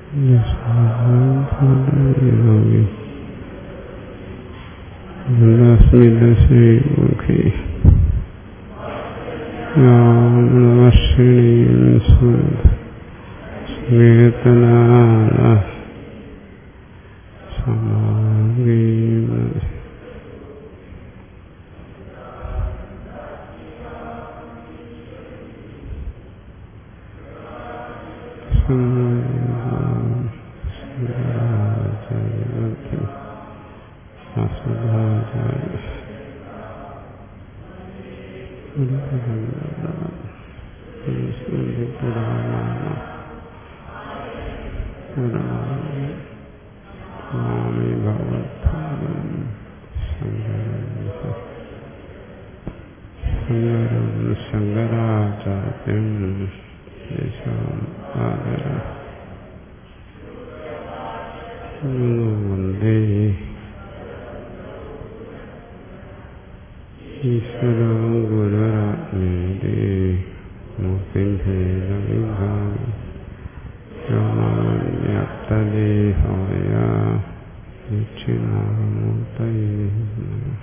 സ്മിതശ്രീമുഖി വർഷിണീം സ്മേതന സമാഗീമ സ്വാമി ഭഗവത്പാദം ശങ്കരം ശങ്കരാചാര്യം ദേശാം ആദര വന്ദേ ഈശ്വര ഗുരുരാത്മേതി മൂർത്തിം ഭേദവിഭാഗം വ്യോമവ്യാപ്തദേഹായ ദക്ഷിണാമൂർത്തയേ നമഃ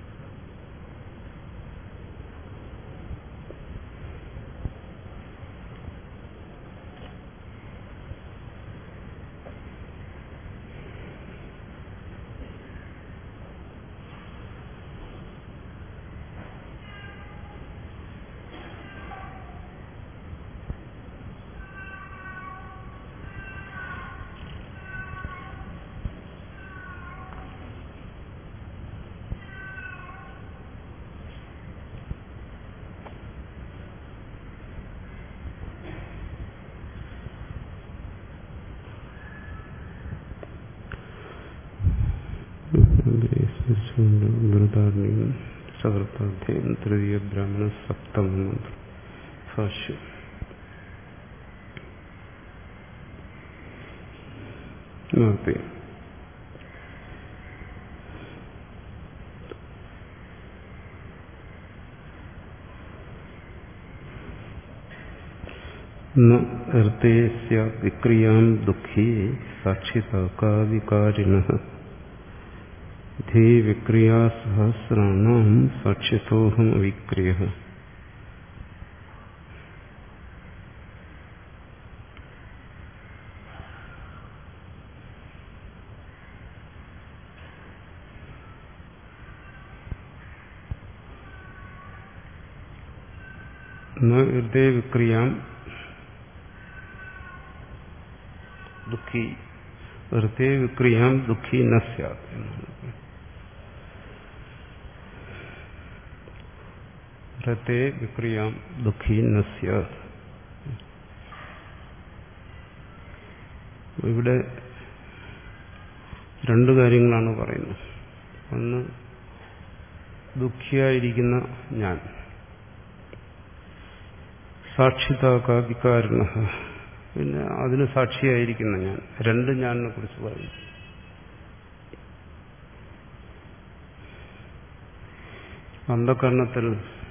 ധൃതാരണ്യം സഹൃത്താധ്യായം തൃതീയ ബ്രാഹ്മണ സപ്തമ മന്ത്രം ഭാഷ്യം നിർത്തി വിക്രിയാം ദുഃഖി സാക്ഷിതകാവികാരിണ ധീ വിക്രിയാ സഹസ്രാണാം സാക്ഷിതോഹം അവിക്രിയ ഹൃദയ വിക്രിയാം ദുഃഖി ഹൃദയ വിക്രിയാം ദുഃഖി ന സ്യാത് എന്നാണ് ഹൃദയ വിക്രിയാം ദുഃഖി ന സ്യാത് ഇവിടെ രണ്ടു കാര്യങ്ങളാണ് പറയുന്നത് ഒന്ന് ദുഃഖിയായിരിക്കുന്ന ഞാൻ സാക്ഷിതാകാവികാരണ പിന്നെ അതിന് സാക്ഷിയായിരിക്കുന്ന ഞാൻ രണ്ട് ഞാനിനെ കുറിച്ച് പറയും അന്ധകരണത്തിൽ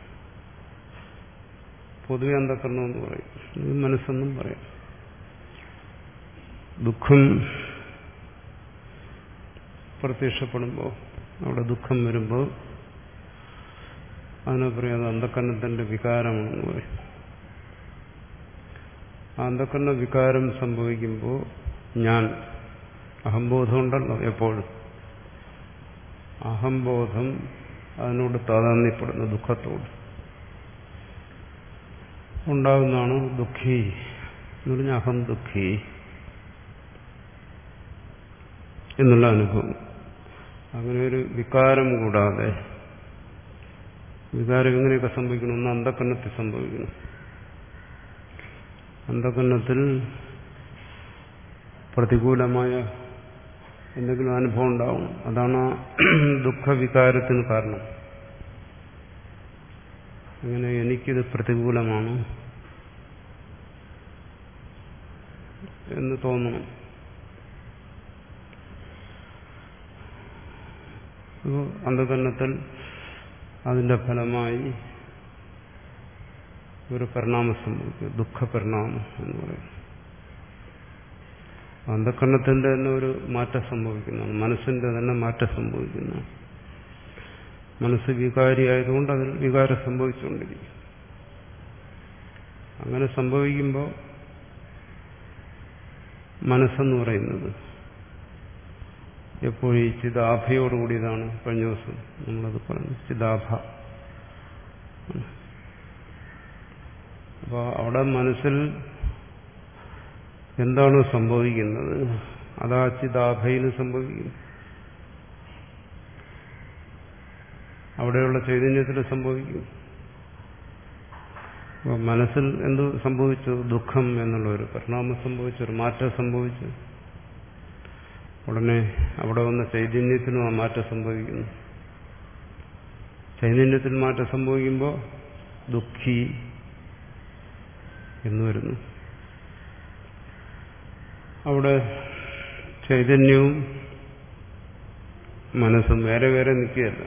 പൊതുവെ അന്ധകരണം എന്ന് പറയും ഇത് മനസ്സെന്നും പറയാം ദുഃഖം പ്രത്യക്ഷപ്പെടുമ്പോൾ അവിടെ ദുഃഖം വരുമ്പോൾ അതിനെ പറയാം അത് അന്ധകരണത്തിന്റെ വികാരമാണെന്ന് പറയും അന്ധകരണ വികാരം സംഭവിക്കുമ്പോൾ ഞാൻ അഹംബോധമുണ്ടല്ലോ എപ്പോഴും അഹംബോധം അതിനോട് താതാന്യപ്പെടുന്ന ദുഃഖത്തോട് ഉണ്ടാകുന്നതാണ് ദുഃഖി എന്ന് പറഞ്ഞാൽ അഹം ദുഃഖി എന്നുള്ള അനുഭവം അങ്ങനെ ഒരു വികാരം കൂടാതെ വികാരം എങ്ങനെയൊക്കെ സംഭവിക്കണം ഒന്ന് അന്ധകരണത്തിൽ സംഭവിക്കണം അന്ധകരണത്തിൽ പ്രതികൂലമായ എന്തെങ്കിലും അനുഭവം ഉണ്ടാവും അതാണ് ദുഃഖവികാരത്തിന് കാരണം അങ്ങനെ എനിക്കിത് പ്രതികൂലമാണ് എന്ന് തോന്നണം അന്ധകരണത്തിൽ അതിന്റെ ഫലമായി ഒരു പരിണാമം സംഭവിക്കും ദുഃഖപരിണാമം എന്ന് പറയും അന്ധക്കരണത്തിന്റെ തന്നെ ഒരു മാറ്റം സംഭവിക്കുന്നതാണ് മനസ്സിന്റെ തന്നെ മാറ്റം സംഭവിക്കുന്നു മനസ്സ് വികാരിയായതുകൊണ്ട് അതിൽ വികാരം സംഭവിച്ചുകൊണ്ടിരിക്കും അങ്ങനെ സംഭവിക്കുമ്പോൾ മനസ്സെന്ന് പറയുന്നത് എപ്പോഴും ഈ ചിതാഭയോടുകൂടിയതാണ് കഴിഞ്ഞ ദിവസം നമ്മളത് പറഞ്ഞു ചിതാഭ അപ്പോൾ അവിടെ മനസ്സിൽ എന്താണോ സംഭവിക്കുന്നത് അത് ആ ചിതാഭയിൽ സംഭവിക്കും അവിടെയുള്ള ചൈതന്യത്തിൽ സംഭവിക്കും അപ്പോൾ മനസ്സിൽ എന്ത് സംഭവിച്ചു ദുഃഖം എന്നുള്ള ഒരു പരിണാമം സംഭവിച്ചു ഒരു മാറ്റം സംഭവിച്ചു ഉടനെ അവിടെ വന്ന ചൈതന്യത്തിനും ആ മാറ്റം സംഭവിക്കുന്നു ചൈതന്യത്തിൽ മാറ്റം സംഭവിക്കുമ്പോൾ ദുഃഖി എന്ന് വരുന്നു അവിടെ ചൈതന്യവും മനസ്സും വേറെ വേറെ നിൽക്കുകയല്ല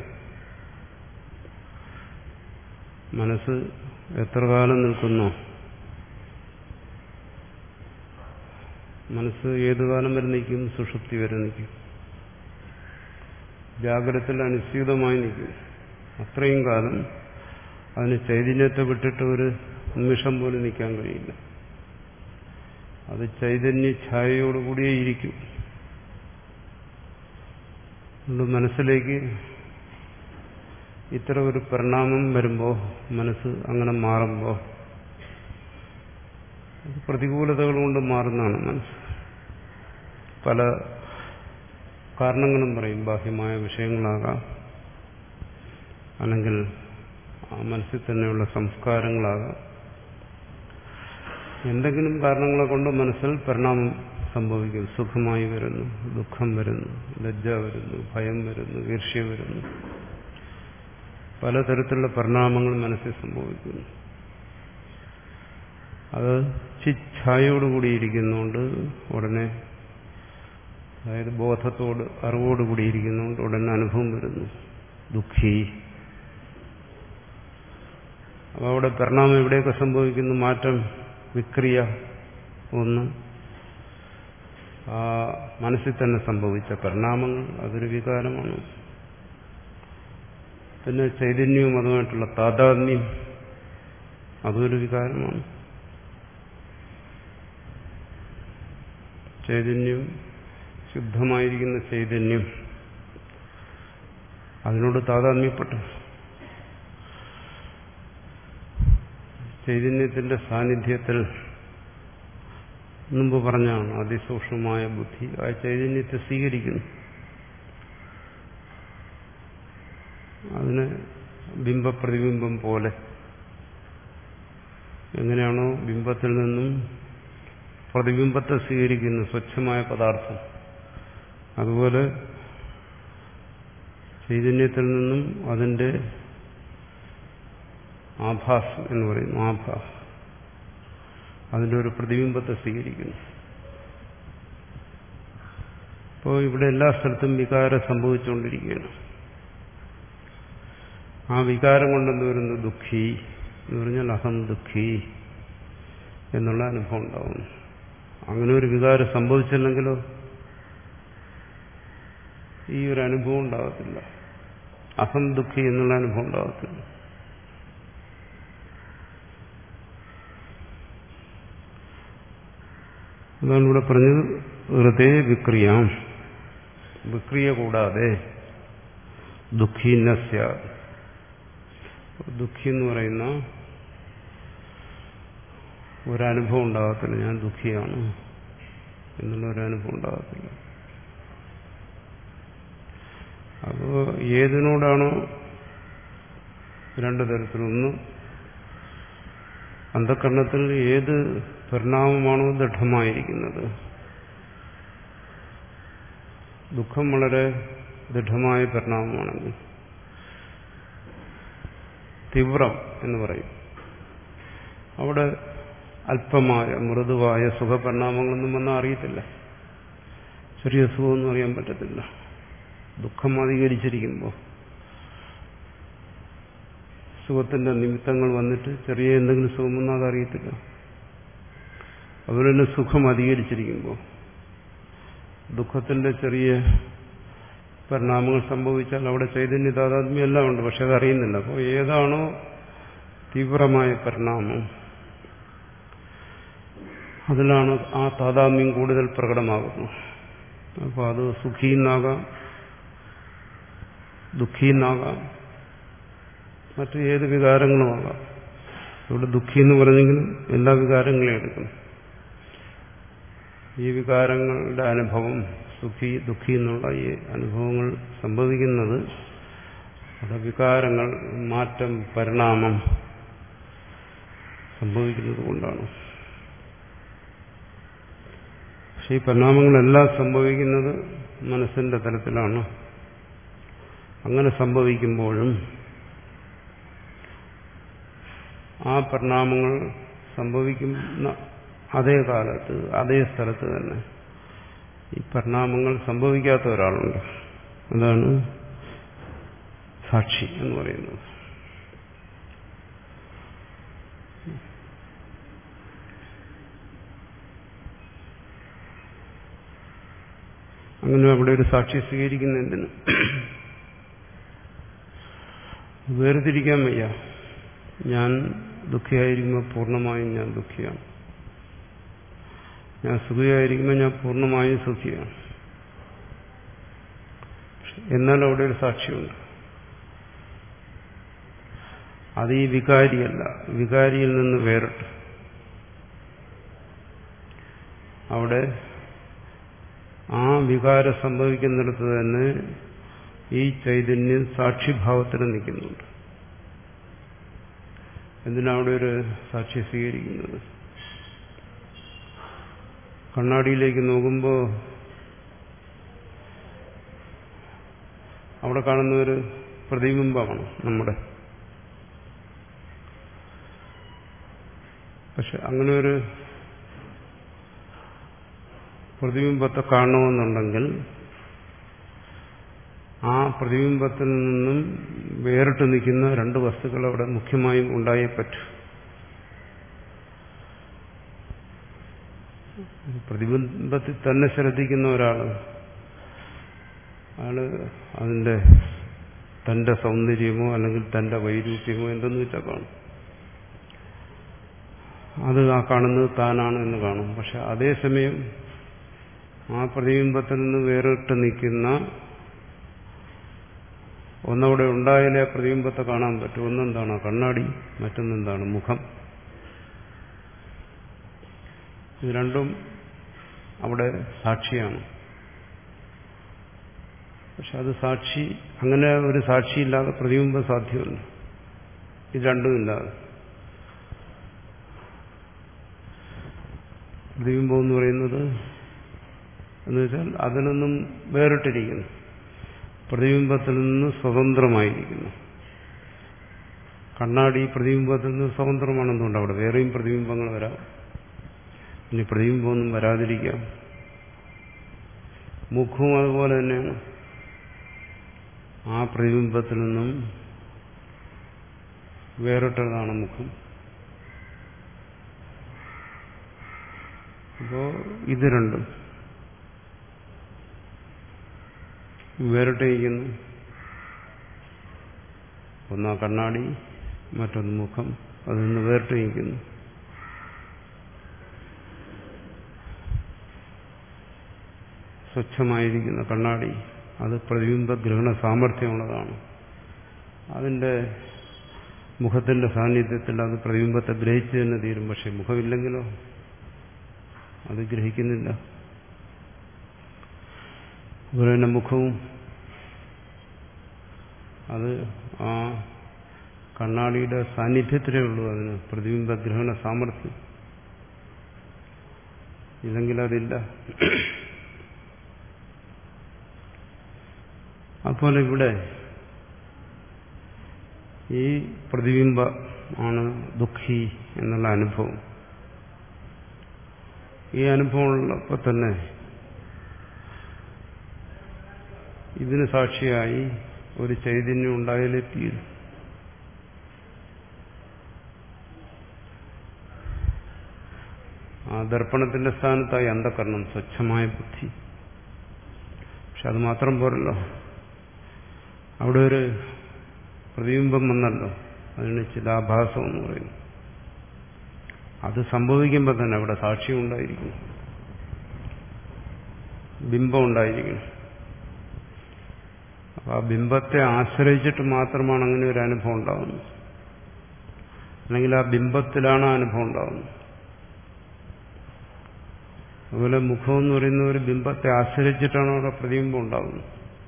മനസ്സ് എത്ര കാലം നിൽക്കുന്നോ മനസ്സ് ഏതു കാലം വരെ നിൽക്കും സുഷുപ്തി വരെ നിൽക്കും ജാഗ്രതത്തിൽ അനുസ്യൂതമായി നിൽക്കും അത്രയും കാലം അതിന് ചൈതന്യത്തെ വിട്ടിട്ട് ഒരു നിമിഷം പോലും നിൽക്കാൻ കഴിയില്ല അത് ചൈതന്യ ഛായയോടുകൂടിയേ ഇരിക്കും അതുകൊണ്ട് മനസ്സിലേക്ക് ഇത്തരം ഒരു പരിണാമം വരുമ്പോൾ മനസ്സ് അങ്ങനെ മാറുമ്പോൾ പ്രതികൂലതകൾ കൊണ്ട് മാറുന്നതാണ് മനസ്സ് പല കാരണങ്ങളും പറയും ബാഹ്യമായ വിഷയങ്ങളാകാം അല്ലെങ്കിൽ ആ മനസ്സിൽ തന്നെയുള്ള സംസ്കാരങ്ങളാകാം എന്തെങ്കിലും കാരണങ്ങളെ കൊണ്ട് മനസ്സിൽ പരിണാമം സംഭവിക്കും സുഖമായി വരുന്നു ദുഃഖം വരുന്നു ലജ്ജ വരുന്നു ഭയം വരുന്നു ഈർഷ്യ വരുന്നു പലതരത്തിലുള്ള പരിണാമങ്ങൾ മനസ്സിൽ സംഭവിക്കുന്നു അത് ചിച്ഛായോടുകൂടിയിരിക്കുന്നതുകൊണ്ട് ഉടനെ അതായത് ബോധത്തോട് അറിവോടുകൂടിയിരിക്കുന്നതുകൊണ്ട് ഉടനെ അനുഭവം വരുന്നു ദുഃഖി അപ്പോൾ അവിടെ പരിണാമം എവിടെയൊക്കെ സംഭവിക്കുന്നു മാറ്റം വിക്രിയ ഒന്ന് ആ മനസ്സിൽ തന്നെ സംഭവിച്ച പരിണാമങ്ങൾ അതൊരു വികാരമാണ് പിന്നെ ചൈതന്യവും അതുമായിട്ടുള്ള താതാത്മ്യം അതൊരു വികാരമാണ് ചൈതന്യം ശുദ്ധമായിരിക്കുന്ന ചൈതന്യം അതിനോട് താതാത്മ്യപ്പെട്ടു ചൈതന്യത്തിന്റെ സാന്നിധ്യത്തിൽ മുമ്പ് പറഞ്ഞാണ് അതിസൂക്ഷ്മമായ ബുദ്ധി ആ ചൈതന്യത്തെ സ്വീകരിക്കുന്നു അതിന് ബിംബപ്രതിബിംബം പോലെ എങ്ങനെയാണോ ബിംബത്തിൽ നിന്നും പ്രതിബിംബത്തെ സ്വീകരിക്കുന്നു സ്വച്ഛമായ പദാർത്ഥം അതുപോലെ ചൈതന്യത്തിൽ നിന്നും അതിന്റെ ആഭാസ് എന്ന് പറയുന്നു ആഭാസ് അതിന്റെ ഒരു പ്രതിബിംബത്തെ സ്വീകരിക്കുന്നു അപ്പോൾ ഇവിടെ എല്ലാ സ്ഥലത്തും വികാരം സംഭവിച്ചുകൊണ്ടിരിക്കുകയാണ് ആ വികാരം കൊണ്ടെന്ന് വരുന്ന ദുഃഖി എന്ന് പറഞ്ഞാൽ അഹം ദുഃഖി എന്നുള്ള അനുഭവം ഉണ്ടാവും അങ്ങനെ ഒരു വികാരം സംഭവിച്ചില്ലെങ്കിലോ ഈ ഒരു അനുഭവം ഉണ്ടാകത്തില്ല അഹം ദുഃഖി എന്നുള്ള അനുഭവം ഉണ്ടാകത്തില്ല അതാണ് ഇവിടെ പറഞ്ഞത് ഹൃദയ വിക്രിയാം വിക്രിയ കൂടാതെ ദുഃഖി നസ്യ ദുഃഖി എന്ന് പറയുന്ന ഒരനുഭവം ഉണ്ടാകത്തില്ല ഞാൻ ദുഃഖിയാണ് എന്നുള്ള ഒരനുഭവം ഉണ്ടാകത്തില്ല അപ്പോൾ ഏതിനോടാണോ രണ്ടു തരത്തിലൊന്ന് അന്ധകരണത്തിൽ ഏത് പരിണാമമാണോ ദൃഢമായിരിക്കുന്നത് ദുഃഖം വളരെ ദൃഢമായ പരിണാമമാണെങ്കിൽ തീവ്രം എന്ന് പറയും അവിടെ അല്പമായ മൃദുവായ സുഖപരിണാമങ്ങളൊന്നും വന്നാൽ അറിയത്തില്ല ചെറിയ സുഖമൊന്നും അറിയാൻ പറ്റത്തില്ല ദുഃഖം അധികരിച്ചിരിക്കുമ്പോൾ സുഖത്തിന്റെ നിമിത്തങ്ങൾ വന്നിട്ട് ചെറിയ എന്തെങ്കിലും സുഖമൊന്നും അതറിയത്തില്ല അതുപോലെ തന്നെ സുഖം അധികരിച്ചിരിക്കുമ്പോൾ ദുഃഖത്തിന്റെ ചെറിയ പരിണാമങ്ങൾ സംഭവിച്ചാൽ അവിടെ ചൈതന്യ താതാത്മ്യം എല്ലാം ഉണ്ട് പക്ഷെ അത് അറിയുന്നില്ല അപ്പോൾ ഏതാണോ തീവ്രമായ പരിണാമം അതിലാണ് ആ താതാത്മ്യം കൂടുതൽ പ്രകടമാകുന്നത് അപ്പോൾ അത് സുഖിന്നാകാം ദുഃഖിന്നാകാം മറ്റു ഏത് വികാരങ്ങളുമാകാം ഇവിടെ ദുഃഖി എന്ന് പറഞ്ഞെങ്കിലും എല്ലാ വികാരങ്ങളെയും എടുക്കണം ഈ വികാരങ്ങളുടെ അനുഭവം സുഖി ദുഃഖി എന്നുള്ള ഈ അനുഭവങ്ങൾ സംഭവിക്കുന്നത് അവിടെ വികാരങ്ങൾ മാറ്റം പരിണാമം സംഭവിക്കുന്നത് കൊണ്ടാണ് പക്ഷെ ഈ പരിണാമങ്ങളെല്ലാം സംഭവിക്കുന്നത് മനസ്സിന്റെ തലത്തിലാണ് അങ്ങനെ സംഭവിക്കുമ്പോഴും ആ പരിണാമങ്ങൾ സംഭവിക്കുന്ന അതേ കാലത്ത് അതേ സ്ഥലത്ത് തന്നെ ഈ പരിണാമങ്ങൾ സംഭവിക്കാത്ത ഒരാളുണ്ട് അതാണ് സാക്ഷി എന്ന് പറയുന്നത് അങ്ങനെ അവിടെ ഒരു സാക്ഷി സ്വീകരിക്കുന്നതിന് വേർതിരിക്കാൻ വയ്യ ഞാൻ ദുഃഖിയായിരിക്കുമ്പോൾ പൂർണ്ണമായും ഞാൻ ദുഃഖിയാണ് ഞാൻ സുഖിയായിരിക്കുമ്പോൾ ഞാൻ പൂർണ്ണമായും സുഖിയാണ് എന്നാൽ അവിടെ ഒരു സാക്ഷിയുണ്ട് അത് ഈ വികാരിയല്ല വികാരിയിൽ നിന്ന് വേറിട്ട് അവിടെ ആ വികാരം സംഭവിക്കുന്നിടത്ത് തന്നെ ഈ ചൈതന്യം സാക്ഷിഭാവത്തിന് നിൽക്കുന്നുണ്ട് എന്തിനാ അവിടെ ഒരു സാക്ഷി സ്വീകരിക്കുന്നത് കണ്ണാടിയിലേക്ക് നോക്കുമ്പോൾ അവിടെ കാണുന്ന ഒരു പ്രതിബിംബമാണ് നമ്മുടെ പക്ഷെ അങ്ങനെ ഒരു പ്രതിബിംബത്തെ കാണണമെന്നുണ്ടെങ്കിൽ ആ പ്രതിബിംബത്തിൽ നിന്നും വേറിട്ട് നിൽക്കുന്ന രണ്ട് വസ്തുക്കൾ അവിടെ മുഖ്യമായും ഉണ്ടായേ പറ്റൂ പ്രതിബിംബത്തിൽ തന്നെ ശ്രദ്ധിക്കുന്ന ഒരാൾ അയാള് അതിന്റെ തന്റെ സൗന്ദര്യമോ അല്ലെങ്കിൽ തന്റെ വൈരൂപ്യമോ എന്തെന്ന് വെച്ചാൽ കാണും അത് ആ കാണുന്നത് താനാണ് എന്ന് കാണും പക്ഷെ അതേസമയം ആ പ്രതിബിംബത്തിൽ നിന്ന് വേറിട്ട് നിൽക്കുന്ന ഒന്നവിടെ ഉണ്ടായാലേ ആ പ്രതിബിംബത്തെ കാണാൻ പറ്റും ഒന്നെന്താണ് കണ്ണാടി മറ്റൊന്നെന്താണ് മുഖം ഇത് രണ്ടും അവിടെ സാക്ഷിയാണ് പക്ഷെ അത് സാക്ഷി അങ്ങനെ ഒരു സാക്ഷിയില്ലാതെ പ്രതിബിംബം സാധ്യമല്ല ഇത് രണ്ടും ഇല്ലാതെ പ്രതിബിംബം എന്ന് പറയുന്നത് എന്ന് വെച്ചാൽ അതിൽ നിന്നും വേറിട്ടിരിക്കുന്നു പ്രതിബിംബത്തിൽ നിന്ന് സ്വതന്ത്രമായിരിക്കുന്നു കണ്ണാടി പ്രതിബിംബത്തിൽ നിന്ന് സ്വതന്ത്രമാണെന്നുണ്ട് അവിടെ വേറെയും പ്രതിബിംബങ്ങൾ വരാം ഇനി പ്രതിബിംബമൊന്നും വരാതിരിക്കാം മുഖവും അതുപോലെ തന്നെയാണ് ആ പ്രതിബിംബത്തിൽ നിന്നും വേറിട്ടതാണ് മുഖം അപ്പോ ഇത് രണ്ടും വേറിട്ടിരിക്കുന്നു ഒന്നാ കണ്ണാടി മറ്റൊന്ന് മുഖം അതിൽ നിന്ന് വേറിട്ടിരിക്കുന്നു സ്വച്ഛമായിരിക്കുന്ന കണ്ണാടി അത് പ്രതിബിംബ ഗ്രഹണ സാമർഥ്യമുള്ളതാണ് അതിന്റെ മുഖത്തിന്റെ സാന്നിധ്യത്തിൽ അത് പ്രതിബിംബത്തെ ഗ്രഹിച്ചു തന്നെ തീരും പക്ഷെ മുഖമില്ലെങ്കിലോ അത് ഗ്രഹിക്കുന്നില്ല അതുപോലെ തന്നെ മുഖവും അത് ആ കണ്ണാടിയുടെ സാന്നിധ്യത്തിലേ ഉള്ളൂ അതിന് പ്രതിബിംബ ഗ്രഹണ സാമർഥ്യം ഇല്ലെങ്കിൽ അതില്ല അതുപോലെ ഇവിടെ ഈ പ്രതിബിംബ ആണ് ദുഃഖി എന്നുള്ള അനുഭവം ഈ അനുഭവമുള്ളപ്പോൾ തന്നെ ഇതിന് സാക്ഷിയായി ഒരു ചൈതന്യം ഉണ്ടായാലേ തീരും ആ ദർപ്പണത്തിന്റെ സ്ഥാനത്തായി അന്ധകരണം സ്വച്ഛമായ ബുദ്ധി പക്ഷെ അത് മാത്രം പോരല്ലോ അവിടെ ഒരു പ്രതിബിംബം വന്നല്ലോ അതിന് ചിലാഭാസം എന്ന് പറയുന്നു അത് സംഭവിക്കുമ്പോൾ തന്നെ അവിടെ സാക്ഷ്യം ഉണ്ടായിരിക്കും ബിംബം ഉണ്ടായിരിക്കണം അപ്പൊ ആ ബിംബത്തെ ആശ്രയിച്ചിട്ട് മാത്രമാണ് അങ്ങനെ ഒരു അനുഭവം ഉണ്ടാകുന്നത് അല്ലെങ്കിൽ ആ ബിംബത്തിലാണ് ആ അനുഭവം ഉണ്ടാകുന്നത് അതുപോലെ മുഖം എന്ന് പറയുന്ന ഒരു ബിംബത്തെ ആശ്രയിച്ചിട്ടാണ് അവിടെ പ്രതിബിംബം ഉണ്ടാകുന്നത്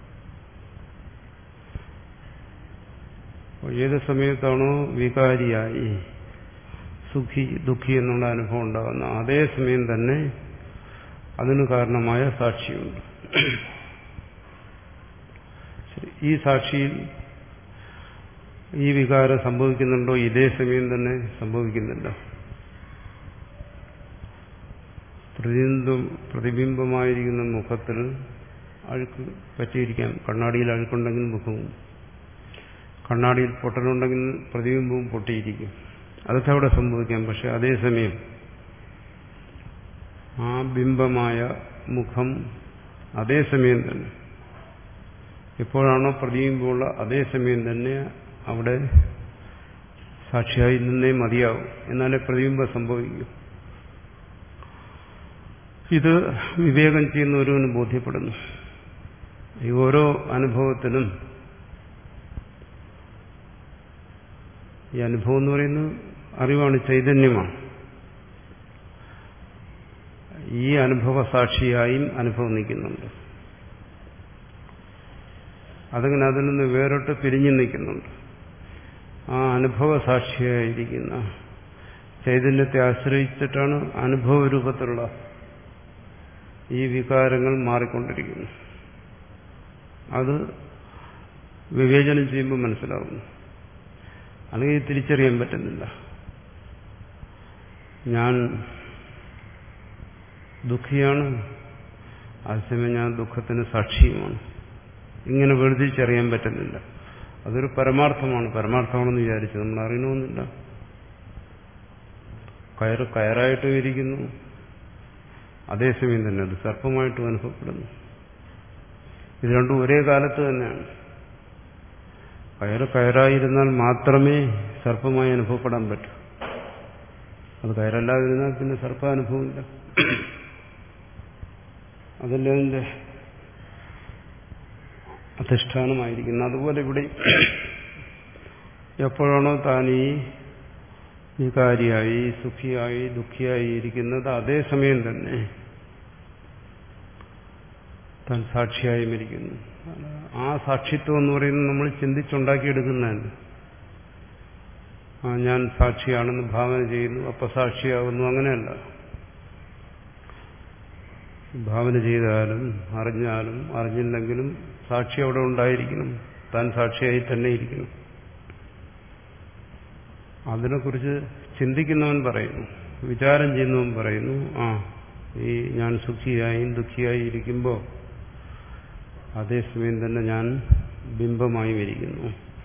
ഏത് സമയത്താണോ വികാരിയായി സുഖി ദുഃഖി എന്നുള്ള അനുഭവം ഉണ്ടാകുന്ന അതേ സമയം തന്നെ അതിന് കാരണമായ സാക്ഷിയുണ്ട് ഈ സാക്ഷിയിൽ ഈ വികാരം സംഭവിക്കുന്നുണ്ടോ ഇതേ സമയം തന്നെ സംഭവിക്കുന്നില്ല പ്രതിബിംബം പ്രതിബിംബമായിരിക്കുന്ന മുഖത്തിൽ അഴുക്ക് പറ്റിയിരിക്കാം കണ്ണാടിയിൽ അഴുക്കുണ്ടെങ്കിൽ മുഖവും കണ്ണാടിയിൽ പൊട്ടലുണ്ടെങ്കിൽ പ്രതിബിംബവും പൊട്ടിയിരിക്കും അതൊക്കെ അവിടെ സംഭവിക്കാം പക്ഷെ അതേസമയം ആ ബിംബമായ മുഖം അതേസമയം തന്നെ എപ്പോഴാണോ പ്രതിബിംബമുള്ള അതേസമയം തന്നെ അവിടെ സാക്ഷിയായി നിന്നേ മതിയാവും എന്നാലേ പ്രതിബിംബം സംഭവിക്കും ഇത് വിവേകം ചെയ്യുന്ന ഒരുവന് ബോധ്യപ്പെടുന്നു ഈ ഓരോ അനുഭവത്തിനും ഈ അനുഭവം എന്ന് പറയുന്നത് അറിവാണ് ചൈതന്യമാണ് ഈ അനുഭവ സാക്ഷിയായും അനുഭവം നിൽക്കുന്നുണ്ട് അതങ്ങനെ അതിൽ നിന്ന് വേറിട്ട് പിരിഞ്ഞു നിൽക്കുന്നുണ്ട് ആ അനുഭവ സാക്ഷിയായിരിക്കുന്ന ചൈതന്യത്തെ ആശ്രയിച്ചിട്ടാണ് അനുഭവ രൂപത്തിലുള്ള ഈ വികാരങ്ങൾ മാറിക്കൊണ്ടിരിക്കുന്നു അത് വിവേചനം ചെയ്യുമ്പോൾ മനസ്സിലാവുന്നു അല്ലെങ്കിൽ തിരിച്ചറിയാൻ പറ്റുന്നില്ല ഞാൻ ദുഃഖിയാണ് അതേസമയം ഞാൻ ദുഃഖത്തിന് സാക്ഷിയുമാണ് ഇങ്ങനെ വേർതിരിച്ചറിയാൻ പറ്റുന്നില്ല അതൊരു പരമാർത്ഥമാണ് പരമാർത്ഥമാണെന്ന് വിചാരിച്ചു നമ്മൾ അറിയണമെന്നില്ല കയറ് കയറായിട്ടും ഇരിക്കുന്നു അതേസമയം തന്നെ അത് സർപ്പമായിട്ടും അനുഭവപ്പെടുന്നു ഇത് രണ്ടും ഒരേ കാലത്ത് തന്നെയാണ് കയറ് കയറായിരുന്നാൽ മാത്രമേ സർപ്പമായി അനുഭവപ്പെടാൻ പറ്റൂ അത് കയറല്ലാതിരുന്നാൽ പിന്നെ സർപ്പാനുഭവമില്ല അതല്ലേ അതിന്റെ അധിഷ്ഠാനമായിരിക്കുന്നത് അതുപോലെ ഇവിടെ എപ്പോഴാണോ താൻ ഈ വികാരിയായി സുഖിയായി ദുഃഖിയായി ഇരിക്കുന്നത് അതേസമയം തന്നെ താൻ സാക്ഷിയായും ഇരിക്കുന്നു ആ സാക്ഷിത്വം എന്ന് പറയുന്നത് നമ്മൾ ചിന്തിച്ചുണ്ടാക്കിയെടുക്കുന്നതന്നെ ആ ഞാൻ സാക്ഷിയാണെന്ന് ഭാവന ചെയ്യുന്നു അപ്പൊ സാക്ഷിയാകുന്നു അങ്ങനെയല്ല ഭാവന ചെയ്താലും അറിഞ്ഞാലും അറിഞ്ഞില്ലെങ്കിലും സാക്ഷി അവിടെ ഉണ്ടായിരിക്കണം താൻ സാക്ഷിയായി തന്നെ ഇരിക്കണം അതിനെക്കുറിച്ച് ചിന്തിക്കുന്നവൻ പറയുന്നു വിചാരം ചെയ്യുന്നവൻ പറയുന്നു ആ ഈ ഞാൻ സുഖിയായും ദുഃഖിയായി ഇരിക്കുമ്പോൾ അതേസമയം തന്നെ ഞാൻ ബിംബമായി ഇരിക്കുന്നു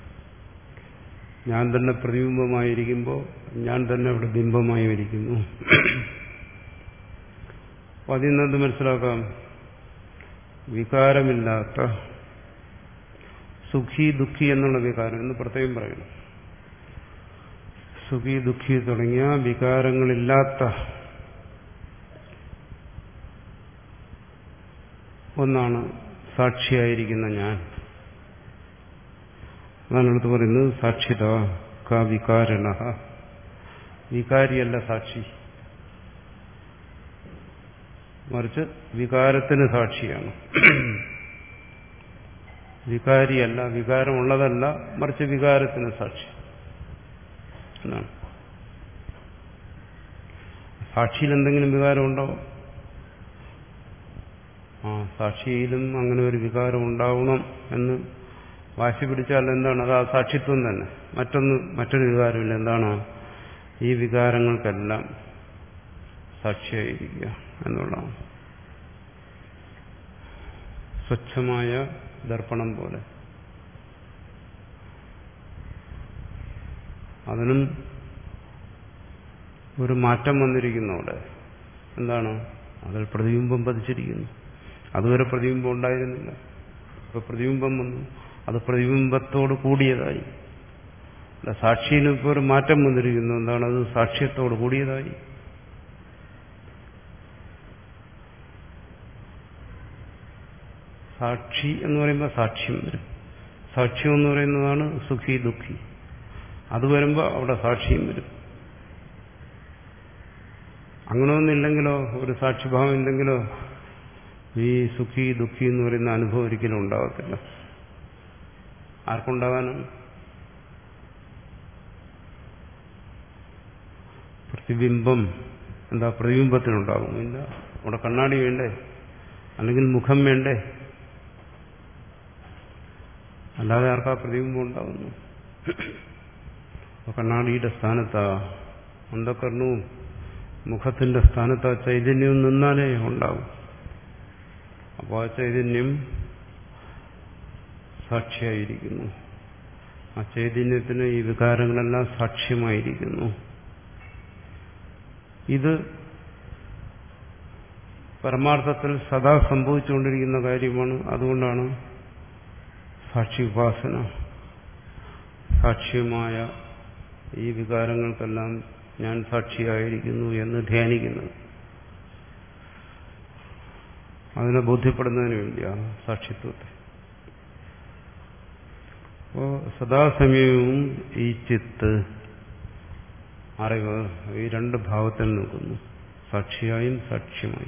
ഞാൻ തന്നെ പ്രതിബിംബമായിരിക്കുമ്പോൾ ഞാൻ തന്നെ അവിടെ ബിംബമായി ഇരിക്കുന്നു അപ്പൊ അതിൽ നിന്നത് മനസ്സിലാക്കാം വികാരമില്ലാത്ത സുഖി ദുഃഖി എന്നുള്ള വികാരം എന്ന് പ്രത്യേകം പറയണം സുഖി ദുഃഖി തുടങ്ങിയ വികാരങ്ങളില്ലാത്ത ഒന്നാണ് സാക്ഷിയായിരിക്കുന്ന ഞാൻ അതാണ് അടുത്ത് പറയുന്നത് സാക്ഷിത ക വികാരണ വികാരിയല്ല സാക്ഷി മറിച്ച് വികാരത്തിന് സാക്ഷിയാണ് വികാരിയല്ല വികാരമുള്ളതല്ല മറിച്ച് വികാരത്തിന് സാക്ഷി എന്നാണ് സാക്ഷിയിൽ എന്തെങ്കിലും വികാരമുണ്ടോ ആ സാക്ഷിയിലും അങ്ങനെ ഒരു വികാരം ഉണ്ടാവണം എന്ന് വാശി പിടിച്ചാൽ എന്താണ് അത് ആ സാക്ഷിത്വം തന്നെ മറ്റൊന്ന് മറ്റൊരു വികാരമില്ല എന്താണ് ഈ വികാരങ്ങൾക്കെല്ലാം സാക്ഷിയായിരിക്കുക എന്നുള്ളതാണ് സ്വച്ഛമായ ദർപ്പണം പോലെ അതിനും ഒരു മാറ്റം വന്നിരിക്കുന്നു അവിടെ എന്താണ് അതിൽ പ്രതിബിംബം പതിച്ചിരിക്കുന്നു അതുവരെ പ്രതിബിംബം ഉണ്ടായിരുന്നില്ല ഇപ്പൊ പ്രതിബിംബം വന്നു അത് പ്രതിബിംബത്തോട് കൂടിയതായി അല്ല സാക്ഷിയിൽ ഇപ്പോൾ ഒരു മാറ്റം വന്നിരിക്കുന്നു എന്താണ് അത് സാക്ഷ്യത്തോട് കൂടിയതായി സാക്ഷി എന്ന് പറയുമ്പോൾ സാക്ഷ്യം വരും സാക്ഷ്യം എന്ന് പറയുന്നതാണ് സുഖി ദുഃഖി അത് വരുമ്പോൾ അവിടെ സാക്ഷ്യം വരും അങ്ങനെയൊന്നില്ലെങ്കിലോ ഒരു സാക്ഷിഭാവം ഇല്ലെങ്കിലോ ഈ സുഖി ദുഃഖി എന്ന് പറയുന്ന അനുഭവം ഒരിക്കലും ഉണ്ടാകത്തില്ല ആർക്കുണ്ടാകാനും പ്രതിബിംബം എന്താ പ്രതിബിംബത്തിനുണ്ടാകും ഇല്ല അവിടെ കണ്ണാടി വേണ്ടേ അല്ലെങ്കിൽ മുഖം വേണ്ടേ അല്ലാതെ ആർക്കാ പ്രതിബിംബം ഉണ്ടാകുന്നു കണ്ണാടിയുടെ സ്ഥാനത്താ അന്ധകരണവും മുഖത്തിന്റെ സ്ഥാനത്ത് ആ ചൈതന്യവും നിന്നാലേ ഉണ്ടാവും അപ്പോൾ ആ ചൈതന്യം സാക്ഷിയായിരിക്കുന്നു ആ ചൈതന്യത്തിന് ഈ വികാരങ്ങളെല്ലാം സാക്ഷ്യമായിരിക്കുന്നു ഇത് പരമാർത്ഥത്തിൽ സദാ സംഭവിച്ചുകൊണ്ടിരിക്കുന്ന കാര്യമാണ് അതുകൊണ്ടാണ് സാക്ഷി ഉപാസന സാക്ഷ്യമായ ഈ വികാരങ്ങൾക്കെല്ലാം ഞാൻ സാക്ഷിയായിരിക്കുന്നു എന്ന് ധ്യാനിക്കുന്നത് അതിനെ ബോധ്യപ്പെടുന്നതിന് വേണ്ടിയാണ് സാക്ഷിത്വത്തെ അപ്പോ സദാസമയവും ഈ ചിത്ത് അറിവ് ഈ രണ്ട് ഭാവത്തിൽ നിൽക്കുന്നു സാക്ഷിയായും സാക്ഷ്യമായും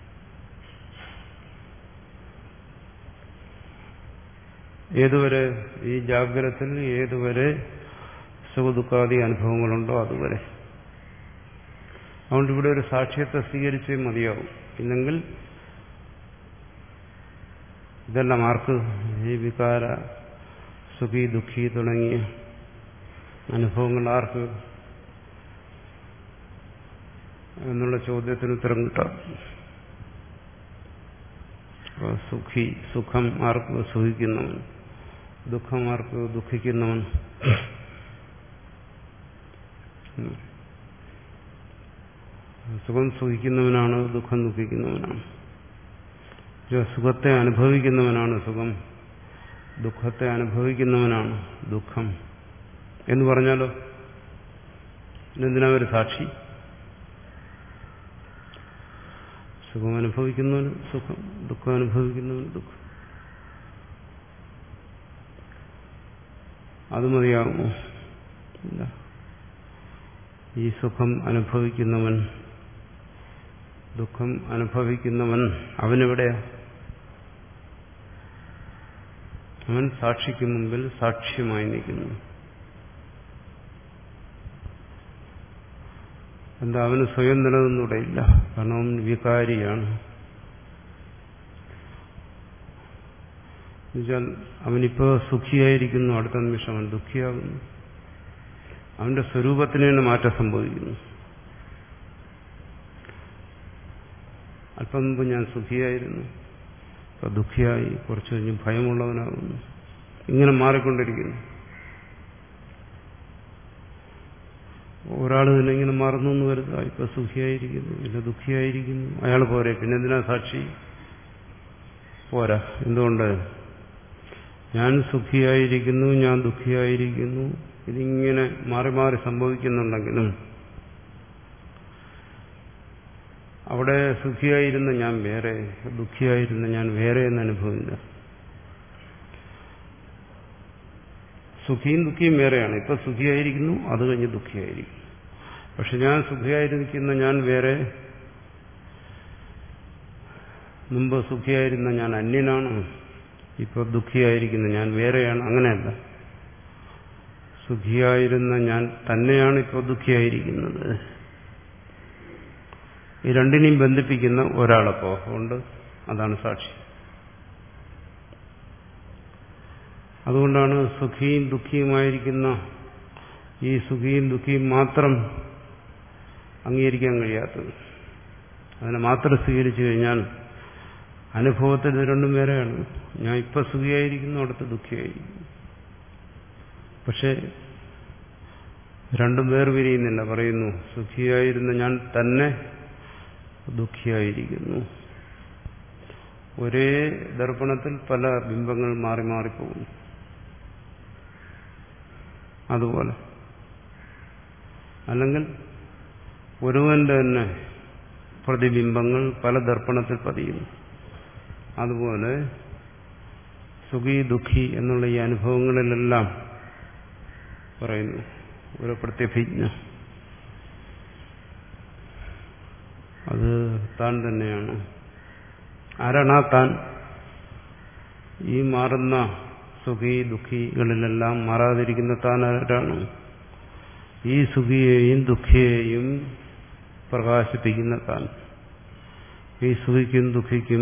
ഏതുവരെ ഈ ജാഗ്രതത്തിൽ ഏതുവരെ സുഖദുഃഖാദി അനുഭവങ്ങളുണ്ടോ അതുവരെ അതുകൊണ്ട് ഇവിടെ ഒരു സാക്ഷ്യത്തെ സ്വീകരിച്ചേ മതിയാവും ഇല്ലെങ്കിൽ ഇതെല്ലാം ആർക്ക് ഈ വികാര സുഖി ദുഃഖി തുടങ്ങിയ അനുഭവങ്ങൾ ആർക്ക് എന്നുള്ള ചോദ്യത്തിന് ഉത്തരം കിട്ടാം സുഖി സുഖം ആർക്ക് സുഖിക്കുന്നവൻ ദുഃഖം ആർക്ക് ദുഃഖിക്കുന്നവൻ സുഖം സുഖിക്കുന്നവനാണ് ദുഃഖം ദുഃഖിക്കുന്നവനാണ് സുഖത്തെ അനുഭവിക്കുന്നവനാണ് സുഖം ദുഃഖത്തെ അനുഭവിക്കുന്നവനാണ് ദുഃഖം എന്ന് പറഞ്ഞാലോ എന്തിനാ ഒരു സാക്ഷി സുഖം അനുഭവിക്കുന്നവന് സുഖം ദുഃഖം അനുഭവിക്കുന്നവന് ദുഃഖം അത് മതിയാകുമോ ഇല്ല ഈ സുഖം അനുഭവിക്കുന്നവൻ ദുഃഖം അനുഭവിക്കുന്നവൻ അവനെവിടെയാ അവൻ സാക്ഷിക്ക് മുമ്പിൽ സാക്ഷ്യമായി നിൽക്കുന്നു എന്താ അവന് സ്വയം നിലനിന്നൂടെയില്ല കാരണം അവൻ വികാരിയാണ് എന്നുവെച്ചാൽ അവനിപ്പോ സുഖിയായിരിക്കുന്നു അടുത്ത നിമിഷം അവൻ ദുഃഖിയാകുന്നു അവന്റെ സ്വരൂപത്തിന് തന്നെ മാറ്റം സംഭവിക്കുന്നു അല്പം മുമ്പ് ഞാൻ സുഖിയായിരുന്നു ഇപ്പൊ ദുഃഖിയായി കുറച്ചു കഴിഞ്ഞ് ഭയമുള്ളവനാകുന്നു ഇങ്ങനെ മാറിക്കൊണ്ടിരിക്കുന്നു ഒരാൾ തന്നെ ഇങ്ങനെ മറന്നു എന്ന് വരുക ഇപ്പൊ സുഖിയായിരിക്കുന്നു പിന്നെ ദുഃഖിയായിരിക്കുന്നു അയാൾ പോരെ പിന്നെ എന്തിനാ സാക്ഷി പോരാ എന്തുകൊണ്ട് ഞാൻ സുഖിയായിരിക്കുന്നു ഞാൻ ദുഃഖിയായിരിക്കുന്നു ഇതിങ്ങനെ മാറി മാറി സംഭവിക്കുന്നുണ്ടെങ്കിലും അവിടെ സുഖിയായിരുന്ന ഞാൻ വേറെ ദുഃഖിയായിരുന്ന ഞാൻ വേറെ എന്ന അനുഭവമില്ല സുഖിയും ദുഃഖിയും വേറെയാണ് ഇപ്പൊ സുഖിയായിരിക്കുന്നു അത് കഴിഞ്ഞ് ദുഃഖിയായിരിക്കും പക്ഷെ ഞാൻ സുഖിയായിരിക്കുന്ന ഞാൻ വേറെ മുമ്പ് സുഖിയായിരുന്ന ഞാൻ അന്യനാണ് ഇപ്പൊ ദുഃഖിയായിരിക്കുന്ന ഞാൻ വേറെയാണ് അങ്ങനെയല്ല സുഖിയായിരുന്ന ഞാൻ തന്നെയാണ് ഇപ്പോൾ ദുഃഖിയായിരിക്കുന്നത് ഈ രണ്ടിനെയും ബന്ധിപ്പിക്കുന്ന ഒരാളപ്പോ ഉണ്ട് അതാണ് സാക്ഷി അതുകൊണ്ടാണ് സുഖിയും ദുഃഖിയുമായിരിക്കുന്ന ഈ സുഖിയും ദുഃഖിയും മാത്രം അംഗീകരിക്കാൻ കഴിയാത്തത് അതിനെ മാത്രം സ്വീകരിച്ചു കഴിഞ്ഞാൽ അനുഭവത്തിൽ ഇത് രണ്ടും വേറെയാണ് ഞാൻ ഇപ്പൊ സുഖിയായിരിക്കുന്നു അടുത്ത് ദുഃഖിയായിരിക്കുന്നു പക്ഷെ രണ്ടും വേർപിരിയുന്നില്ല പറയുന്നു സുഖിയായിരുന്ന ഞാൻ തന്നെ ദുഃഖിയായിരിക്കുന്നു ഒരേ ദർപ്പണത്തിൽ പല ബിംബങ്ങൾ മാറി മാറിപ്പോകുന്നു അതുപോലെ അല്ലെങ്കിൽ ഒരുവന്റെ തന്നെ പ്രതിബിംബങ്ങൾ പല ദർപ്പണത്തിൽ പതിയുന്നു അതുപോലെ സുഖി ദുഃഖി എന്നുള്ള ഈ അനുഭവങ്ങളിലെല്ലാം പറയുന്നു ഒരു പ്രത്യഭിജ്ഞ അത് താൻ തന്നെയാണ് ആരാണ് ആ താൻ ഈ മാറുന്ന സുഖി ദുഃഖികളിലെല്ലാം മാറാതിരിക്കുന്ന താൻ ആരാണ് ഈ സുഖിയെയും ദുഃഖിയെയും പ്രകാശിപ്പിക്കുന്ന താൻ ഈ സുഖിക്കും ദുഃഖിക്കും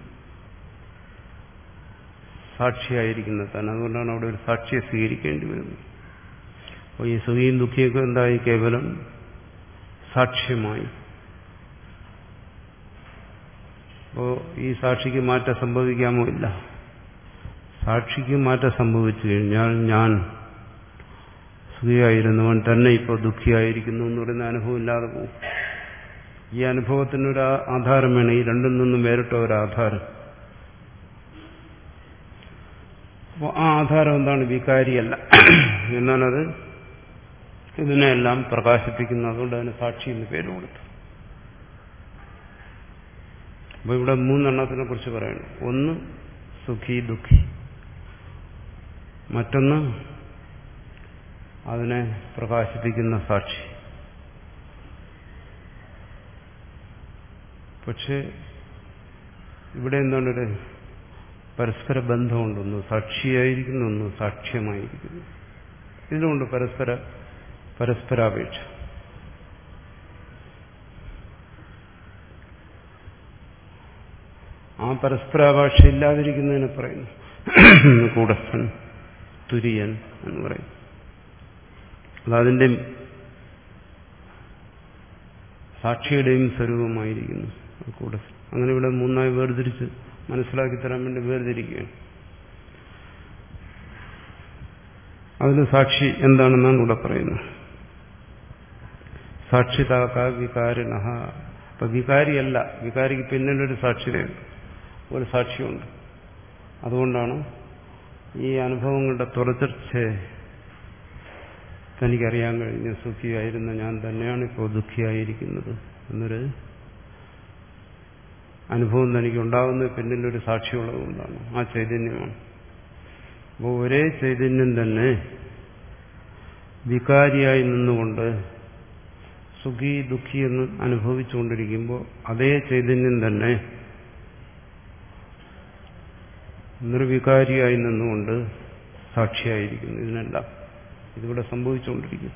സാക്ഷിയായിരിക്കുന്ന താൻ അതുകൊണ്ടാണ് അവിടെ ഒരു സാക്ഷിയെ സ്വീകരിക്കേണ്ടി വരുന്നത് അപ്പോൾ ഈ സുഖിയും ദുഃഖിയൊക്കെ എന്തായി കേവലം സാക്ഷ്യമായി അപ്പോൾ ഈ സാക്ഷിക്ക് മാറ്റം സംഭവിക്കാമോ ഇല്ല സാക്ഷിക്ക് മാറ്റം സംഭവിച്ചു കഴിഞ്ഞാൽ ഞാൻ സുഖിയായിരുന്നവൻ തന്നെ ഇപ്പോൾ ദുഃഖിയായിരിക്കുന്നു എന്ന് പറയുന്ന അനുഭവം ഇല്ലാതെ പോകും ഈ അനുഭവത്തിനൊരു ആധാരം വേണം ഈ രണ്ടിൽ നിന്നും വേറിട്ട ഒരു ആധാരം അപ്പോൾ ആ ആധാരം എന്താണ് വികാരിയല്ല എന്നാലത് ഇതിനെല്ലാം പ്രകാശിപ്പിക്കുന്നു അതുകൊണ്ട് അതിന് സാക്ഷി എന്ന് പേര് കൊടുത്തു അപ്പൊ ഇവിടെ മൂന്നെണ്ണത്തിനെ കുറിച്ച് പറയണം ഒന്ന് സുഖി ദുഃഖി മറ്റൊന്ന് അതിനെ പ്രകാശിപ്പിക്കുന്ന സാക്ഷി പക്ഷെ ഇവിടെ എന്താണ് ഒരു പരസ്പര ബന്ധമുണ്ടൊന്ന് സാക്ഷിയായിരിക്കുന്നു ഒന്ന് സാക്ഷ്യമായിരിക്കുന്നു ഇതിലുണ്ട് പരസ്പര പരസ്പരാപേക്ഷ ആ പരസ്പരാപേക്ഷ ഇല്ലാതിരിക്കുന്നതിനെ പറയുന്നു കൂടസ്ഥൻ തുര്യൻ എന്ന് പറയും അതതിൻ്റെ സാക്ഷിയുടെയും സ്വരൂപമായിരിക്കുന്നു കൂടസ്ഥൻ അങ്ങനെ ഇവിടെ മൂന്നായി വേർതിരിച്ച് മനസ്സിലാക്കി തരാൻ വേണ്ടി വേർതിരിക്കുകയാണ് അതിന് സാക്ഷി എന്താണെന്നാണ് ഇവിടെ പറയുന്നത് സാക്ഷിതാക്ക വികാരിണ അപ്പൊ വികാരിയല്ല വികാരിക്ക് പിന്നിലൊരു സാക്ഷിതയുണ്ട് ഒരു സാക്ഷിയുണ്ട് അതുകൊണ്ടാണ് ഈ അനുഭവങ്ങളുടെ തുടർച്ചയെ തനിക്കറിയാൻ കഴിഞ്ഞ സുഖിയായിരുന്ന ഞാൻ തന്നെയാണ് ഇപ്പോൾ ദുഃഖിയായിരിക്കുന്നത് എന്നൊരു അനുഭവം തനിക്ക് ഉണ്ടാകുന്നത് പിന്നിലൊരു സാക്ഷിയുള്ളതുകൊണ്ടാണ് ആ ചൈതന്യമാണ് അപ്പോൾ ഒരേ ചൈതന്യം തന്നെ വികാരിയായി നിന്നുകൊണ്ട് സുഖി ദുഃഖി എന്ന് അനുഭവിച്ചുകൊണ്ടിരിക്കുമ്പോൾ അതേ ചൈതന്യം തന്നെ നിർവികാരിയായി നിന്നുകൊണ്ട് സാക്ഷിയായിരിക്കുന്നു ഇതിനെല്ലാം ഇതിവിടെ സംഭവിച്ചുകൊണ്ടിരിക്കുന്നു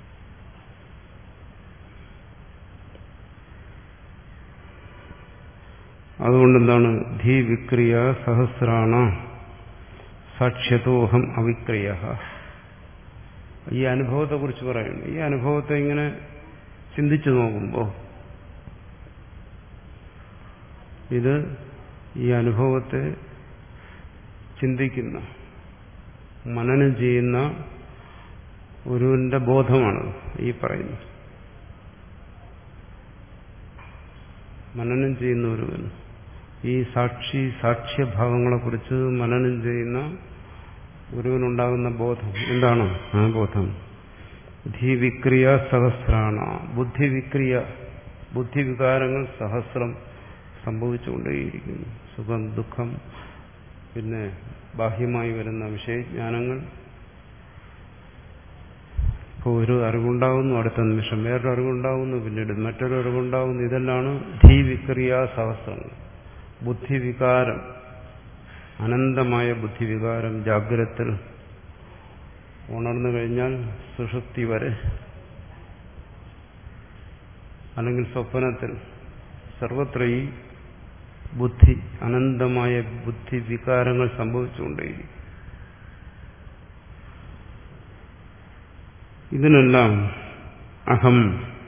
അതുകൊണ്ടെന്താണ് ധീ വിക്രിയ സഹസ്രാണ സാക്ഷ്യതോഹം അവിക്രിയ ഈ അനുഭവത്തെക്കുറിച്ച് പറയുന്നു ഈ അനുഭവത്തെ ഇങ്ങനെ ചിന്തിച്ചു നോക്കുമ്പോൾ ഇത് ഈ അനുഭവത്തെ ചിന്തിക്കുന്ന മനനം ചെയ്യുന്ന ഒരുവിന്റെ ബോധമാണ് ഈ പറയുന്നത് മനനം ചെയ്യുന്ന ഒരുവൻ ഈ സാക്ഷി സാക്ഷ്യഭാവങ്ങളെക്കുറിച്ച് മനനം ചെയ്യുന്ന ഒരുവനുണ്ടാകുന്ന ബോധം എന്താണ് ആ ബോധം ബുദ്ധിവിക്രിയ സഹസ്രാണ ബുദ്ധിവിക്രിയ ബുദ്ധിവികാരങ്ങൾ സഹസ്രം സംഭവിച്ചുകൊണ്ടേയിരിക്കുന്നു സുഖം ദുഃഖം പിന്നെ ബാഹ്യമായി വരുന്ന വിഷയജ്ഞാനങ്ങൾ ഇപ്പോൾ ഒരു അറിവുണ്ടാകുന്നു അടുത്ത നിമിഷം വേറൊരു അറിവുണ്ടാകുന്നു പിന്നീട് മറ്റൊരു അറിവുണ്ടാകുന്നു ഇതെല്ലാണ് ധീവിക്രിയ സഹസ്രങ്ങൾ ബുദ്ധിവികാരം അനന്തമായ ബുദ്ധിവികാരം ജാഗ്രത്തിൽ ഉണർന്നു കഴിഞ്ഞാൽ സുഷുപ്തി വരെ അല്ലെങ്കിൽ സ്വപ്നത്തിൽ സർവത്ര ഈ ബുദ്ധി അനന്തമായ ബുദ്ധിവികാരങ്ങൾ സംഭവിച്ചുകൊണ്ടേയിരിക്കും ഇതിനെല്ലാം അഹം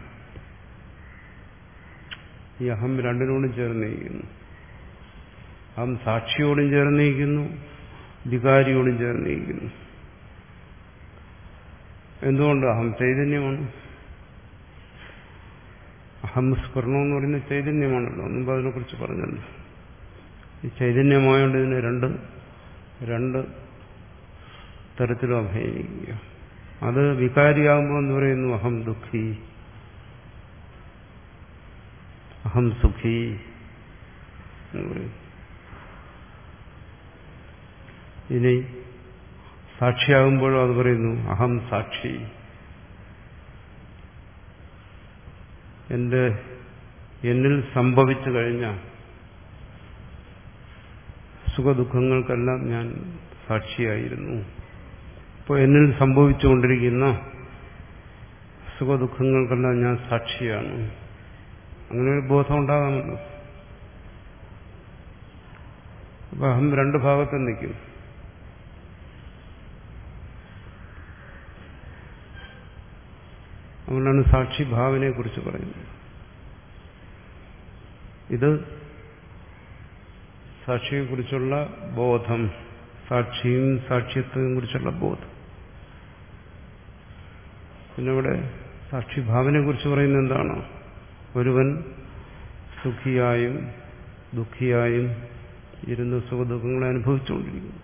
ഈ അഹം രണ്ടിനോടും ചേർന്നിരിക്കുന്നു അഹം സാക്ഷിയോടും ചേർന്നിരിക്കുന്നു വികാരിയോടും ചേർന്നിരിക്കുന്നു എന്തുകൊണ്ട് അഹം ചൈതന്യമാണ് അഹം സ്ഫുരണം എന്ന് പറയുന്ന ചൈതന്യമാണല്ലോ മുമ്പ് അതിനെക്കുറിച്ച് പറഞ്ഞല്ലോ ഈ ചൈതന്യമായോണ്ട് ഇതിന് രണ്ട് രണ്ട് തരത്തിലും അഭിനയിക്കുക അത് വികാരിയാകുമ്പോൾ എന്ന് പറയുന്നു അഹം ദുഃഖി അഹം സുഖി എന്ന് പറയും ഇനി സാക്ഷിയാകുമ്പോഴും അത് പറയുന്നു അഹം സാക്ഷി എന്റെ എന്നിൽ സംഭവിച്ചു കഴിഞ്ഞ സുഖദുഃഖങ്ങൾക്കെല്ലാം ഞാൻ സാക്ഷിയായിരുന്നു ഇപ്പോൾ എന്നിൽ സംഭവിച്ചുകൊണ്ടിരിക്കുന്ന സുഖദുഃഖങ്ങൾക്കെല്ലാം ഞാൻ സാക്ഷിയാണ് അങ്ങനെ ഒരു ബോധം ഉണ്ടാകാമല്ലോ അപ്പൊ അഹം രണ്ട് ഭാഗത്തും നിൽക്കും അതുകൊണ്ടാണ് സാക്ഷി ഭാവനയെ കുറിച്ച് പറയുന്നത് ഇത് സാക്ഷിയെക്കുറിച്ചുള്ള ബോധം സാക്ഷിയും സാക്ഷ്യത്വവും കുറിച്ചുള്ള ബോധം പിന്നെ ഇവിടെ സാക്ഷി ഭാവനയെ കുറിച്ച് പറയുന്നത് എന്താണ് ഒരുവൻ സുഖിയായും ദുഃഖിയായും ഇരുന്ന് സുഖദുഃഖങ്ങളെ അനുഭവിച്ചുകൊണ്ടിരിക്കുന്നു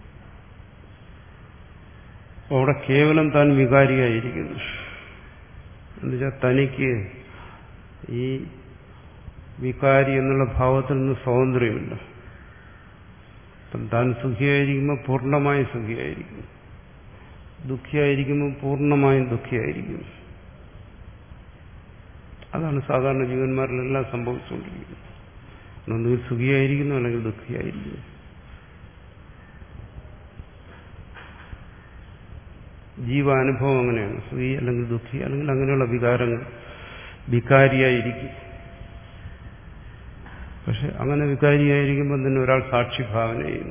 അവിടെ കേവലം താൻ വികാരിയായിരിക്കുന്നു എന്നുവെച്ചാൽ തനിക്ക് ഈ വികാരി എന്നുള്ള ഭാവത്തിൽ നിന്ന് സ്വാതന്ത്ര്യമില്ല താൻ സുഖിയായിരിക്കുമ്പോൾ പൂർണ്ണമായും സുഖിയായിരിക്കും ദുഃഖിയായിരിക്കുമ്പോൾ പൂർണ്ണമായും ദുഃഖിയായിരിക്കും അതാണ് സാധാരണ ജീവന്മാരിലെല്ലാം സംഭവിച്ചുകൊണ്ടിരിക്കുന്നത് ഒന്നുകിൽ സുഖിയായിരിക്കുന്നു അല്ലെങ്കിൽ ദുഃഖിയായിരിക്കുന്നു ജീവാനുഭവം അങ്ങനെയാണ് സുഖി അല്ലെങ്കിൽ ദുഃഖി അല്ലെങ്കിൽ അങ്ങനെയുള്ള വികാരങ്ങൾ വികാരിയായിരിക്കും പക്ഷെ അങ്ങനെ വികാരിയായിരിക്കുമ്പോൾ തന്നെ ഒരാൾ സാക്ഷിഭാവന ചെയ്യുന്നു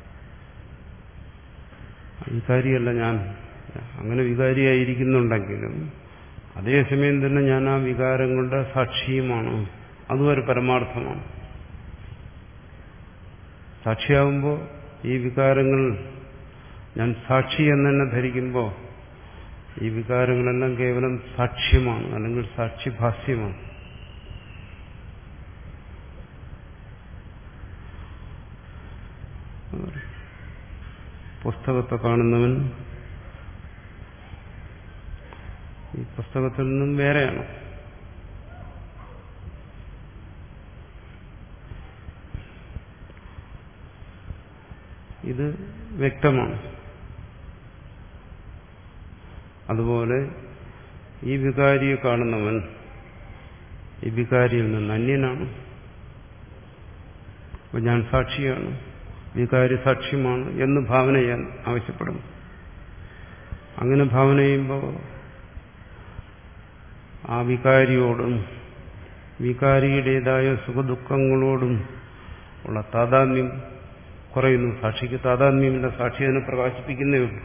വികാരിയല്ല ഞാൻ അങ്ങനെ വികാരിയായിരിക്കുന്നുണ്ടെങ്കിലും അതേസമയം തന്നെ ഞാൻ ആ വികാരങ്ങളുടെ സാക്ഷിയുമാണ് അതും ഒരു പരമാർത്ഥമാണ് സാക്ഷിയാകുമ്പോൾ ഈ വികാരങ്ങൾ ഞാൻ സാക്ഷി എന്ന് തന്നെ ധരിക്കുമ്പോൾ ഈ വികാരങ്ങളെല്ലാം കേവലം സാക്ഷ്യമാണ് അല്ലെങ്കിൽ സാക്ഷിഭാസ്യമാണ് പുസ്തകത്തെ കാണുന്നവൻ ഈ പുസ്തകത്തിൽ നിന്നും വേറെയാണ് ഇത് വ്യക്തമാണ് അതുപോലെ ഈ വികാരിയെ കാണുന്നവൻ ഈ വികാരിയിൽ നിന്ന് അന്യനാണ് അപ്പൊ ഞാൻ സാക്ഷിയാണ് വികാരി സാക്ഷ്യമാണ് എന്ന് ഭാവന ചെയ്യാൻ ആവശ്യപ്പെടുന്നു അങ്ങനെ ഭാവന ചെയ്യുമ്പോൾ ആ വികാരിയോടും വികാരിയുടേതായ സുഖദുഃഖങ്ങളോടും ഉള്ള താതാത്മ്യം കുറയുന്നു സാക്ഷിക്ക് താതാത്മ്യമില്ല സാക്ഷി അതിനെ പ്രകാശിപ്പിക്കുന്നേ ഉള്ളൂ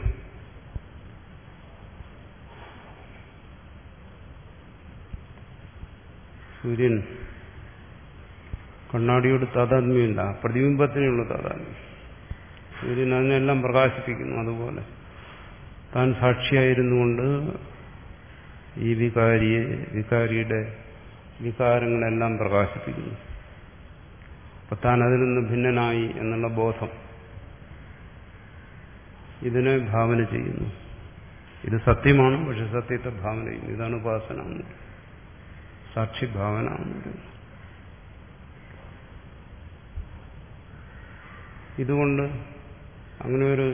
സൂര്യൻ കണ്ണാടിയോട് താതാത്മ്യമില്ല പ്രതിബിംബത്തിനുള്ള താതാത്മ്യം സൂര്യൻ അതിനെല്ലാം പ്രകാശിപ്പിക്കുന്നു അതുപോലെ താൻ സാക്ഷിയായിരുന്നുകൊണ്ട് ഈ വികാരിയെ വികാരിയുടെ വികാരങ്ങളെല്ലാം പ്രകാശിപ്പിക്കുന്നു അപ്പൊ താൻ അതിൽ നിന്ന് ഭിന്നനായി എന്നുള്ള ബോധം ഇതിനെ ഭാവന ചെയ്യുന്നു ഇത് സത്യമാണ് പക്ഷെ സത്യത്തെ ഭാവന ചെയ്യുന്നു ഇതാണ് ഉപാസന എന്ന് സാക്ഷിഭാവന എന്ന് പറയുന്നത് ഇതുകൊണ്ട് അങ്ങനെ ഒരു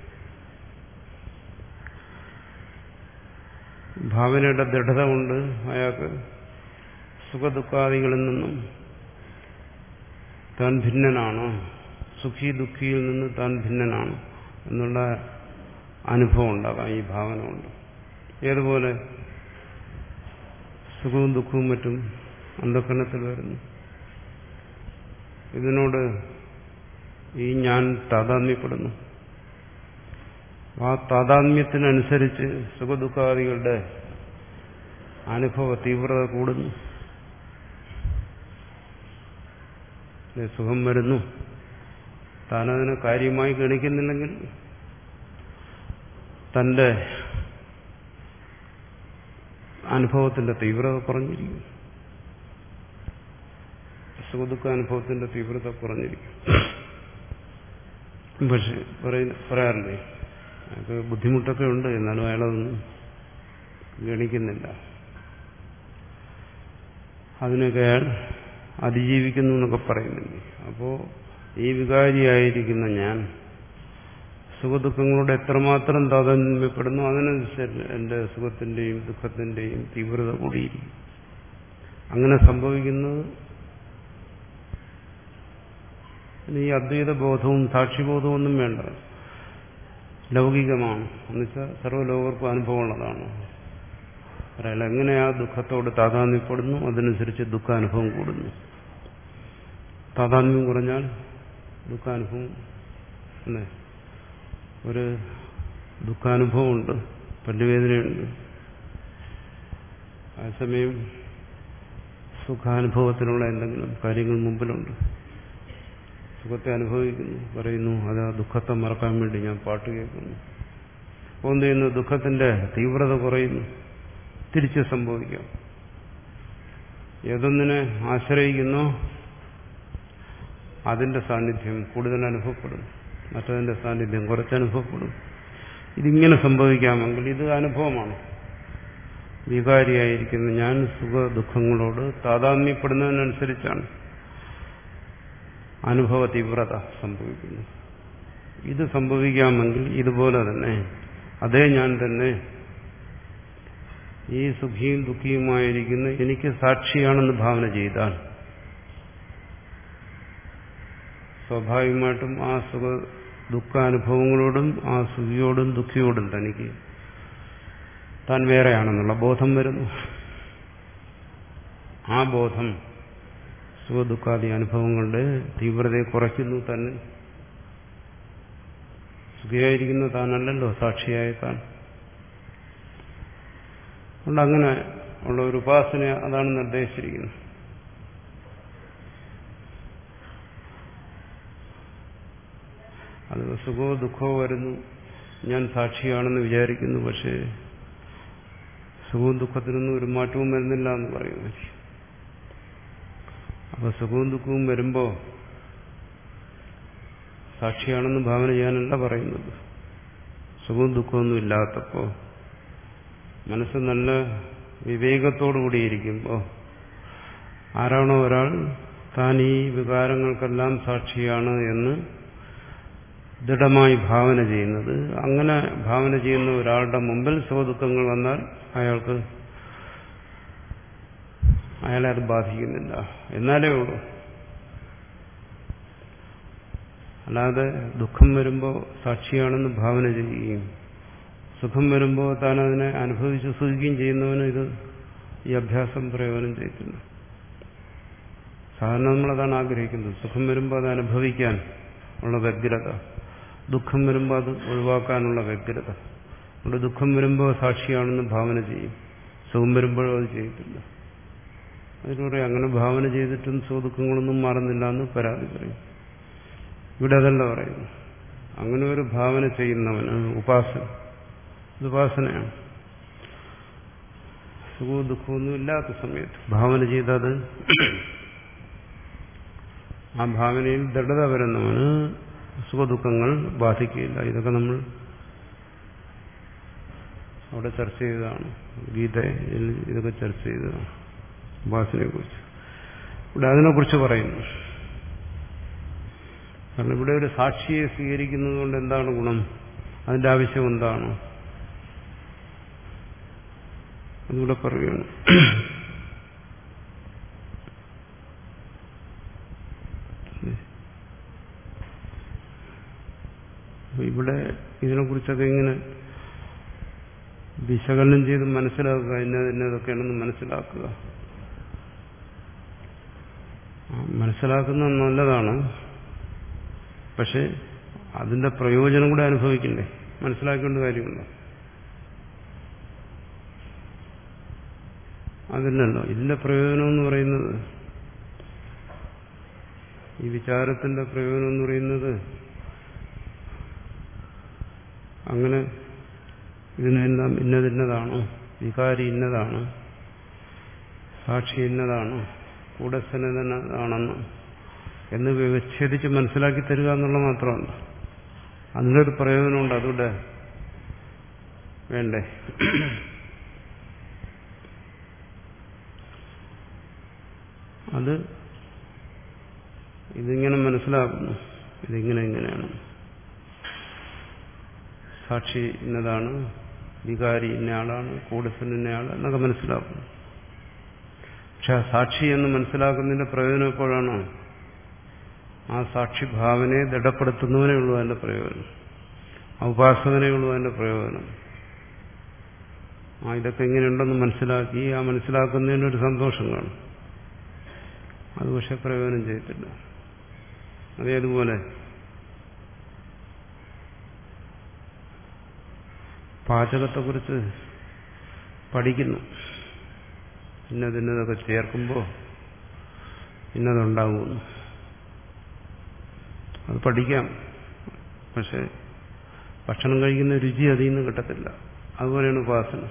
ഭാവനയുടെ ദൃഢത കൊണ്ട് അയാൾക്ക് സുഖദുഃഖാദികളിൽ നിന്നും താൻ ഭിന്നനാണ് സുഖി ദുഃഖിയിൽ നിന്ന് താൻ ഭിന്നനാണ് എന്നുള്ള അനുഭവം ഉണ്ടാകാം ഈ ഭാവന കൊണ്ട് ഏതുപോലെ സുഖവും ദുഃഖവും മറ്റും അന്ധക്കരണത്തിൽ വരുന്നു ഇതിനോട് ഈ ഞാൻ താതാത്മ്യപ്പെടുന്നു ആ താതാത്മ്യത്തിനനുസരിച്ച് സുഖദുഃഖാദികളുടെ അനുഭവ തീവ്രത കൂടുന്നു സുഖം വരുന്നു താനതിനെ കാര്യമായി ഗണിക്കുന്നില്ലെങ്കിൽ തന്റെ അനുഭവത്തിന്റെ തീവ്രത കുറഞ്ഞിരിക്കും സുഖദുഃഖ അനുഭവത്തിന്റെ തീവ്രത കുറഞ്ഞിരിക്കും പക്ഷെ പറയുന്ന പറയാറില്ലേ അയാൾക്ക് ബുദ്ധിമുട്ടൊക്കെ ഉണ്ട് എന്നാലും അയാളതൊന്നും ഗണിക്കുന്നില്ല അതിനൊക്കെ അയാൾ അതിജീവിക്കുന്നു എന്നൊക്കെ പറയുന്നുണ്ട് അപ്പോൾ ഈ വികാരിയായിരിക്കുന്ന ഞാൻ സുഖദുഃഖങ്ങളോട് എത്രമാത്രം താതാത്മ്യപ്പെടുന്നു അതിനനുസരിച്ച് എൻ്റെ സുഖത്തിൻ്റെയും ദുഃഖത്തിൻ്റെയും തീവ്രത കൂടിയിരിക്കും അങ്ങനെ സംഭവിക്കുന്നത് ഈ അദ്വൈത ബോധവും സാക്ഷിബോധവും ഒന്നും വേണ്ട ലൗകികമാണ് എന്നുവെച്ചാൽ സർവ്വലോകർക്കും അനുഭവമുള്ളതാണ് ഒരാൾ എങ്ങനെ ആ ദുഃഖത്തോട് താതാത്മ്യപ്പെടുന്നു അതനുസരിച്ച് ദുഃഖാനുഭവം കൂടുന്നു താതാത്മ്യം കുറഞ്ഞാൽ ദുഃഖാനുഭവം അല്ലേ ഒരു ദുഃഖാനുഭവമുണ്ട് പല്ലുവേദനയുണ്ട് അതേസമയം സുഖാനുഭവത്തിനുള്ള എന്തെങ്കിലും കാര്യങ്ങൾ മുമ്പിലുണ്ട് സുഖത്തെ അനുഭവിക്കുന്നു പറയുന്നു അത് ആ ദുഃഖത്തെ മറക്കാൻ വേണ്ടി ഞാൻ പാട്ട് കേൾക്കുന്നു അപ്പോൾ എന്ത് ചെയ്യുന്നു ദുഃഖത്തിന്റെ തീവ്രത കുറയുന്നു തിരിച്ച് സംഭവിക്കാം ഏതൊന്നിനെ ആശ്രയിക്കുന്നോ അതിന്റെ സാന്നിധ്യം കൂടുതൽ അനുഭവപ്പെടും മറ്റതിന്റെ സാന്നിധ്യം കുറച്ച് അനുഭവപ്പെടും ഇതിങ്ങനെ സംഭവിക്കാമെങ്കിൽ ഇത് അനുഭവമാണ് വികാരിയായിരിക്കുന്ന ഞാൻ സുഖ ദുഃഖങ്ങളോട് താതാത്മ്യപ്പെടുന്നതിനനുസരിച്ചാണ് അനുഭവ തീവ്രത സംഭവിക്കുന്നത് ഇത് സംഭവിക്കാമെങ്കിൽ ഇതുപോലെ തന്നെ അതേ ഞാൻ തന്നെ ഈ സുഖിയും ദുഃഖിയുമായിരിക്കുന്ന എനിക്ക് സാക്ഷിയാണെന്ന് ഭാവന ചെയ്താൽ സ്വാഭാവികമായിട്ടും ആ സുഖ ദുഃഖാനുഭവങ്ങളോടും ആ സുഖിയോടും ദുഃഖിയോടും തനിക്ക് താൻ വേറെയാണെന്നുള്ള ബോധം വരുന്നു ആ ബോധം സുഖദുഃഖാദി അനുഭവങ്ങളുടെ തീവ്രതയെ കുറയ്ക്കുന്നു തന്നെ സുഖിയായിരിക്കുന്ന താനല്ലല്ലോ സാക്ഷിയായ താൻ അതുകൊണ്ട് അങ്ങനെ ഉള്ള ഒരു ഉപാസന അതാണ് നിർദ്ദേശിച്ചിരിക്കുന്നത് അത് സുഖമോ ദുഃഖമോ വരുന്നു ഞാൻ സാക്ഷിയാണെന്ന് വിചാരിക്കുന്നു പക്ഷേ സുഖവും ദുഃഖത്തിനൊന്നും ഒരു മാറ്റവും വരുന്നില്ല എന്ന് പറയുന്നു അപ്പൊ സുഖവും ദുഃഖവും വരുമ്പോ സാക്ഷിയാണെന്ന് ഭാവന ചെയ്യാനല്ല പറയുന്നത് സുഖവും ദുഃഖമൊന്നും ഇല്ലാത്തപ്പോ മനസ്സ് നല്ല വിവേകത്തോടുകൂടിയിരിക്കുമ്പോൾ ആരാണോ ഒരാൾ താൻ ഈ വികാരങ്ങൾക്കെല്ലാം സാക്ഷിയാണ് എന്ന് ദൃഢമായി ഭാവന ചെയ്യുന്നത് അങ്ങനെ ഭാവന ചെയ്യുന്ന ഒരാളുടെ മുമ്പിൽ സുഖദുഃഖങ്ങൾ വന്നാൽ അയാൾക്ക് അയാളെ അത് ബാധിക്കുന്നില്ല എന്നാലേ ഉള്ളൂ അല്ലാതെ ദുഃഖം വരുമ്പോൾ സാക്ഷിയാണെന്ന് ഭാവന ചെയ്യുകയും സുഖം വരുമ്പോൾ താൻ അതിനെ അനുഭവിച്ച് സുഖിക്കുകയും ചെയ്യുന്നവന് ഇത് ഈ അഭ്യാസം പ്രയോജനം ചെയ്തിട്ടുണ്ട് സാധാരണ നമ്മളതാണ് ആഗ്രഹിക്കുന്നത് സുഖം വരുമ്പോൾ അത് അനുഭവിക്കാൻ ഉള്ള വ്യഗ്രത ദുഃഖം വരുമ്പോൾ അത് ഒഴിവാക്കാനുള്ള വ്യഗ്രത അതുകൊണ്ട് ദുഃഖം വരുമ്പോൾ സാക്ഷിയാണെന്ന് ഭാവന ചെയ്യും സുഖം വരുമ്പോഴും അത് ചെയ്യത്തില്ല അതിലൂടെ അങ്ങനെ ഭാവന ചെയ്തിട്ടും സുഖദുഃഖങ്ങളൊന്നും മാറുന്നില്ല എന്ന് പരാതി പറയും ഇവിടെ അതല്ല പറയുന്നു അങ്ങനെ ഒരു ഭാവന ചെയ്യുന്നവന് ഉപാസന ഇത് ഉപാസനയാണ് സുഖവും ദുഃഖമൊന്നും ഇല്ലാത്ത സമയത്ത് ഭാവന ചെയ്തത് ആ ഭാവനയിൽ ദൃഢത വരുന്നവന് സുഖദുഃഖങ്ങൾ ബാധിക്കില്ല ഇതൊക്കെ നമ്മൾ അവിടെ ചർച്ച ചെയ്തതാണ് ഗീതയിൽ ഇതൊക്കെ ചർച്ച ചെയ്തതാണ് ഉപാസനയെ കുറിച്ച് ഇവിടെ അതിനെക്കുറിച്ച് പറയുന്നു കാരണം ഇവിടെ ഒരു സാക്ഷിയെ സ്വീകരിക്കുന്നത് കൊണ്ട് എന്താണ് ഗുണം അതിന്റെ ആവശ്യം എന്താണ് അതുകൂടെ പറയുകയാണ് ഇവിടെ ഇതിനെക്കുറിച്ചൊക്കെ ഇങ്ങനെ വിശകലനം ചെയ്ത് മനസ്സിലാക്കുക ഇന്നത് ഇന്നതൊക്കെയാണെന്ന് മനസ്സിലാക്കുക മനസ്സിലാക്കുന്നത് നല്ലതാണ് പക്ഷെ അതിന്റെ പ്രയോജനം കൂടെ അനുഭവിക്കണ്ടേ മനസ്സിലാക്കേണ്ട കാര്യമുണ്ടോ അതില്ലല്ലോ ഇതിന്റെ പ്രയോജനം എന്ന് പറയുന്നത് ഈ വിചാരത്തിന്റെ പ്രയോജനം എന്ന് പറയുന്നത് അങ്ങനെ ഇതിനെല്ലാം ഇന്നതിന്നതാണോ വികാരി ഇന്നതാണ് സാക്ഷി ഇന്നതാണ് കൂടസ്ഥനതാണെന്ന് എന്ന് വിച്ഛേദിച്ച് മനസ്സിലാക്കി തരിക എന്നുള്ള മാത്രമല്ല അതിനൊരു പ്രയോജനമുണ്ട് അതുകൂടെ വേണ്ടേ അത് ഇതിങ്ങനെ മനസ്സിലാക്കുന്നു ഇതിങ്ങനെ ഇങ്ങനെയാണ് സാക്ഷി ഇന്നതാണ് വികാരി ഇന്നയാളാണ് കൂടസ്ഥൻ ഇന്നയാൾ എന്നൊക്കെ മനസ്സിലാക്കുന്നു പക്ഷെ ആ സാക്ഷി എന്ന് മനസ്സിലാക്കുന്നതിന്റെ പ്രയോജനം എപ്പോഴാണ് ആ സാക്ഷിഭാവനയെ ദൃഢപ്പെടുത്തുന്നവനേ ഉള്ളൂ അതിന്റെ പ്രയോജനം ആ ഉപാസകനേ ഉള്ളൂ അതിന്റെ പ്രയോജനം ആ ഇതൊക്കെ ഇങ്ങനെയുണ്ടെന്ന് മനസ്സിലാക്കി ആ മനസ്സിലാക്കുന്നതിനൊരു സന്തോഷം കാണും അത് പക്ഷെ പ്രയോജനം ചെയ്തിട്ടില്ല അതേതുപോലെ പാചകത്തെക്കുറിച്ച് പഠിക്കുന്നു ഇന്നതിന്നതൊക്കെ ചേർക്കുമ്പോൾ ഇന്നതുണ്ടാകുന്നു അത് പഠിക്കാം പക്ഷെ ഭക്ഷണം കഴിക്കുന്ന രുചി അതിൽ നിന്ന് കിട്ടത്തില്ല അതുപോലെയാണ് ഉപാസന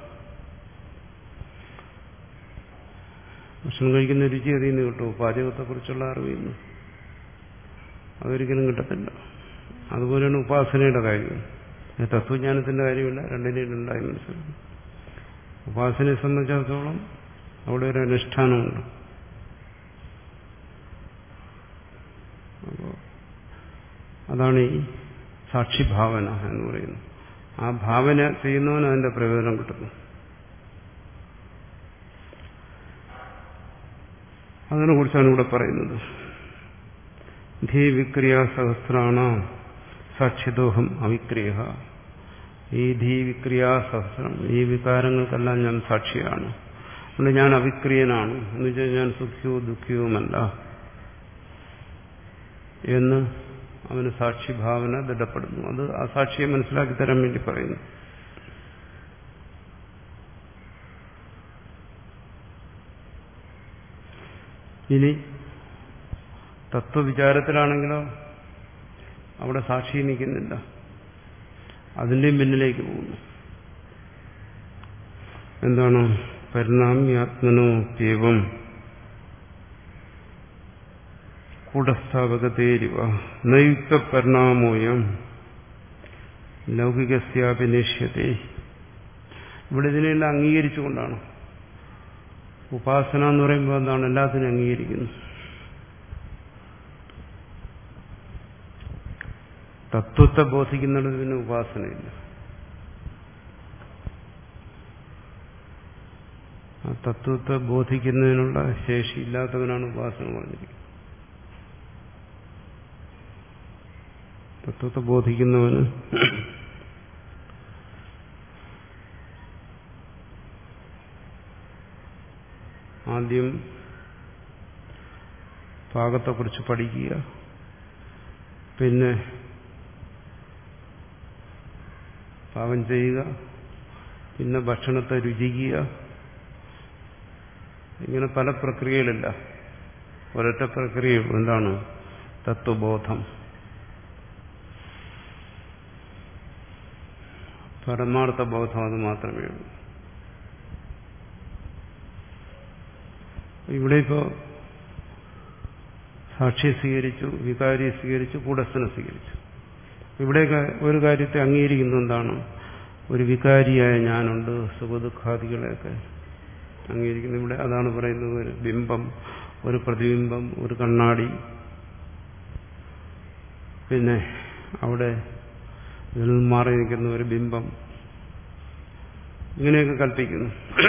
ഭക്ഷണം കഴിക്കുന്ന രുചി അതിൽ നിന്ന് കിട്ടും പാചകത്തെക്കുറിച്ചുള്ള അറിവിൽ നിന്ന് അതൊരിക്കലും കിട്ടത്തില്ല അതുപോലെയാണ് ഉപാസനയുടെ കാര്യം തത്വജ്ഞാനത്തിന്റെ കാര്യമില്ല രണ്ടിനെയും രണ്ടായി മനസ്സിലാക്കും ഉപാസനയെ സംബന്ധിച്ചിടത്തോളം അവിടെ ഒരു അനുഷ്ഠാനമുണ്ട് അപ്പോൾ അതാണ് ഈ സാക്ഷിഭാവന എന്ന് പറയുന്നത് ആ ഭാവന ചെയ്യുന്നവന് അതിന്റെ പ്രയോജനം കിട്ടുന്നു അതിനെ കുറിച്ചാണ് ഇവിടെ പറയുന്നത് ധീ വിക്രിയ സഹസ്രാണ സാക്ഷിദോഹം അവിക്രിയ ഈ ധീ വിക്രിയ സഹസ്രം ഈ വികാരങ്ങൾക്കെല്ലാം ഞാൻ സാക്ഷിയാണ് അതുകൊണ്ട് ഞാൻ അവിക്രിയനാണ് എന്ന് വെച്ചാൽ ഞാൻ സുഖിയോ ദുഃഖിയുമല്ല എന്ന് അവന് സാക്ഷിഭാവന ദൃഢപ്പെടുന്നു അത് ആ സാക്ഷിയെ മനസ്സിലാക്കി തരാൻ വേണ്ടി പറയുന്നു ഇനി തത്വവിചാരത്തിലാണെങ്കിലോ അവിടെ സാക്ഷി നിൽക്കുന്നില്ല അതിൻ്റെയും പിന്നിലേക്ക് പോകുന്നു എന്താണ് പരിണാമ്യാത്മനോ പ്യവം കൂടസ്ഥാപകതേരിവ നയുക്ത പരിണാമോയം ലൗകികസ്യാഭിനിഷ്യത്തെ ഇവിടെ ഇതിനെല്ലാം അംഗീകരിച്ചുകൊണ്ടാണ് ഉപാസന എന്ന് പറയുമ്പോൾ എന്താണ് എല്ലാത്തിനും അംഗീകരിക്കുന്നു തത്വത്തെ ബോധിക്കുന്നിടത്ത് പിന്നെ ഉപാസനയില്ല ആ തത്വത്തെ ബോധിക്കുന്നതിനുള്ള ശേഷി ഇല്ലാത്തവനാണ് ഉപാസന പറഞ്ഞിരിക്കുന്നത് തത്വത്തെ ബോധിക്കുന്നവന് ആദ്യം പാകത്തെക്കുറിച്ച് പഠിക്കുക പിന്നെ പാകം ചെയ്യുക പിന്നെ ഭക്ഷണത്തെ രുചിക്കുക ഇങ്ങനെ പല പ്രക്രിയകളില്ല ഒരൊറ്റ പ്രക്രിയ എന്താണ് തത്വബോധം പരമാർത്ഥ ബോധം അത് മാത്രമേ ഉള്ളൂ ഇവിടെ ഇപ്പോ സാക്ഷിയെ സ്വീകരിച്ചു വികാരിയെ സ്വീകരിച്ചു കൂടസ്ഥനെ സ്വീകരിച്ചു ഇവിടെയൊക്കെ ഒരു കാര്യത്തെ അംഗീകരിക്കുന്നത് എന്താണ് ഒരു വികാരിയായ ഞാനുണ്ട് സുഖദുഃഖാദികളെയൊക്കെ അംഗീകരിക്കുന്നു ഇവിടെ അതാണ് പറയുന്നത് ഒരു ബിംബം ഒരു പ്രതിബിംബം ഒരു കണ്ണാടി പിന്നെ അവിടെ ഇതിൽ നിന്ന് മാറി നിൽക്കുന്ന ഒരു ബിംബം ഇങ്ങനെയൊക്കെ കൽപ്പിക്കുന്നു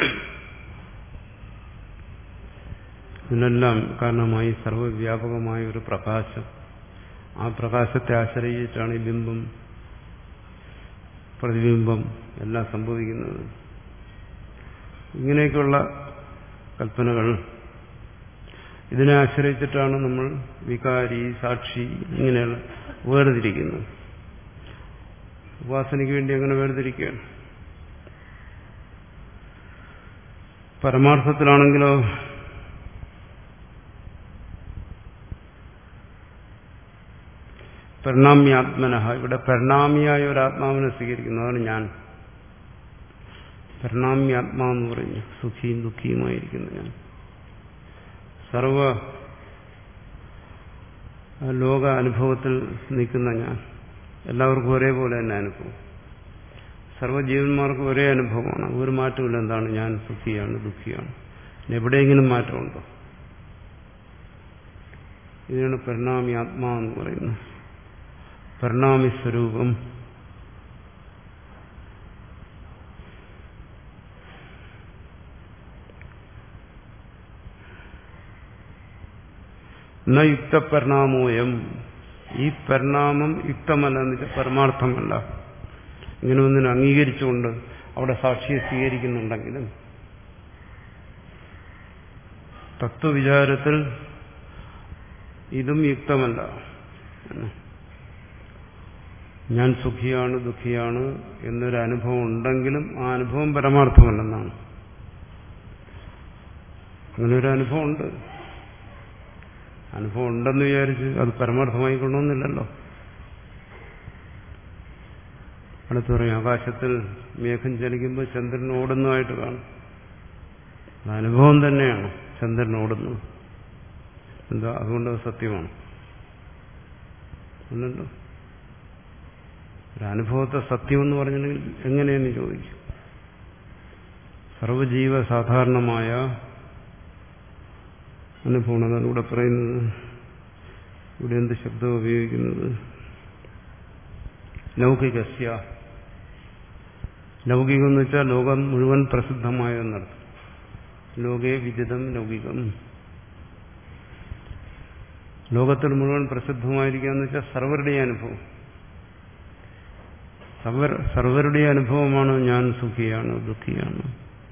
ഇതിനെല്ലാം കാരണമായി സർവവ്യാപകമായ ഒരു പ്രകാശം ആ പ്രകാശത്തെ ആശ്രയിച്ചിട്ടാണ് ഈ ബിംബം പ്രതിബിംബം എല്ലാം സംഭവിക്കുന്നത് ഇങ്ങനെയൊക്കെയുള്ള കൽപ്പനകൾ ഇതിനെ ആശ്രയിച്ചിട്ടാണ് നമ്മൾ വികാരി സാക്ഷി ഇങ്ങനെയുള്ള വേർതിരിക്കുന്നത് ഉപാസനയ്ക്ക് വേണ്ടി അങ്ങനെ വേർതിരിക്കുകയാണ് പരമാർത്ഥത്തിലാണെങ്കിലോ പരിണാമ്യാത്മനഹ ഇവിടെ പരിണാമിയായ ഒരു ആത്മാവിനെ സ്വീകരിക്കുന്നു അതാണ് ഞാൻ പരിണാമ്യാത്മാവെന്ന് പറഞ്ഞു സുഖിയും ദുഃഖിയുമായിരിക്കുന്നു ഞാൻ സർവ ലോക അനുഭവത്തിൽ നിൽക്കുന്ന ഞാൻ എല്ലാവർക്കും ഒരേപോലെ തന്നെ അനുഭവം സർവ്വജീവന്മാർക്കും ഒരേ അനുഭവമാണ് ഒരു മാറ്റമില്ല എന്താണ് ഞാൻ സുഖിയാണ് ദുഃഖിയാണ് എവിടെയെങ്കിലും മാറ്റമുണ്ടോ ഇതിനാണ് പരിണാമി ആത്മാ എന്ന് പറയുന്നത് പരിണാമി സ്വരൂപം ന യുക്തപരിണാമോയം ഈ പരിണാമം യുക്തമല്ല എന്ന് വെച്ചാൽ പരമാർത്ഥമല്ല ഇങ്ങനെ ഒന്നിനെ അംഗീകരിച്ചുകൊണ്ട് അവിടെ സാക്ഷിയെ സ്വീകരിക്കുന്നുണ്ടെങ്കിലും തത്വവിചാരത്തിൽ ഇതും യുക്തമല്ല ഞാൻ സുഖിയാണ് ദുഃഖിയാണ് എന്നൊരു അനുഭവം ഉണ്ടെങ്കിലും ആ അനുഭവം പരമാർത്ഥമല്ലെന്നാണ് അങ്ങനെ ഒരു അനുഭവം ഉണ്ട് അനുഭവം ഉണ്ടെന്ന് വിചാരിച്ച് അത് പരമാർത്ഥമായി കൊണ്ടൊന്നുമില്ലല്ലോ അടുത്ത് പറയും ആകാശത്തിൽ മേഘം ചലിക്കുമ്പോൾ ചന്ദ്രൻ ഓടുന്നതായിട്ട് കാണും അത് അനുഭവം തന്നെയാണ് ചന്ദ്രൻ ഓടുന്നത് എന്താ അതുകൊണ്ട് അത് സത്യമാണ് അല്ലല്ലോ ഒരു അനുഭവത്തെ സത്യമെന്ന് പറഞ്ഞിട്ടുണ്ടെങ്കിൽ എങ്ങനെയെന്ന് ചോദിക്കും സർവജീവ സാധാരണമായ അനുഭവമാണ് അതാണ് ഇവിടെ പറയുന്നത് ഇവിടെ എന്ത് ശബ്ദം ഉപയോഗിക്കുന്നത് ലൗകികസ്യ ലൗകികം എന്ന് വെച്ചാൽ ലോകം മുഴുവൻ പ്രസിദ്ധമായ എന്നർത്ഥം ലോകേ വിദിതം ലൗകികം ലോകത്തിൽ മുഴുവൻ പ്രസിദ്ധമായിരിക്കുക എന്ന് വെച്ചാൽ സർവരുടെ അനുഭവം സർവർ സർവരുടെ അനുഭവമാണ് ഞാൻ സുഖിയാണ് ദുഃഖിയാണ്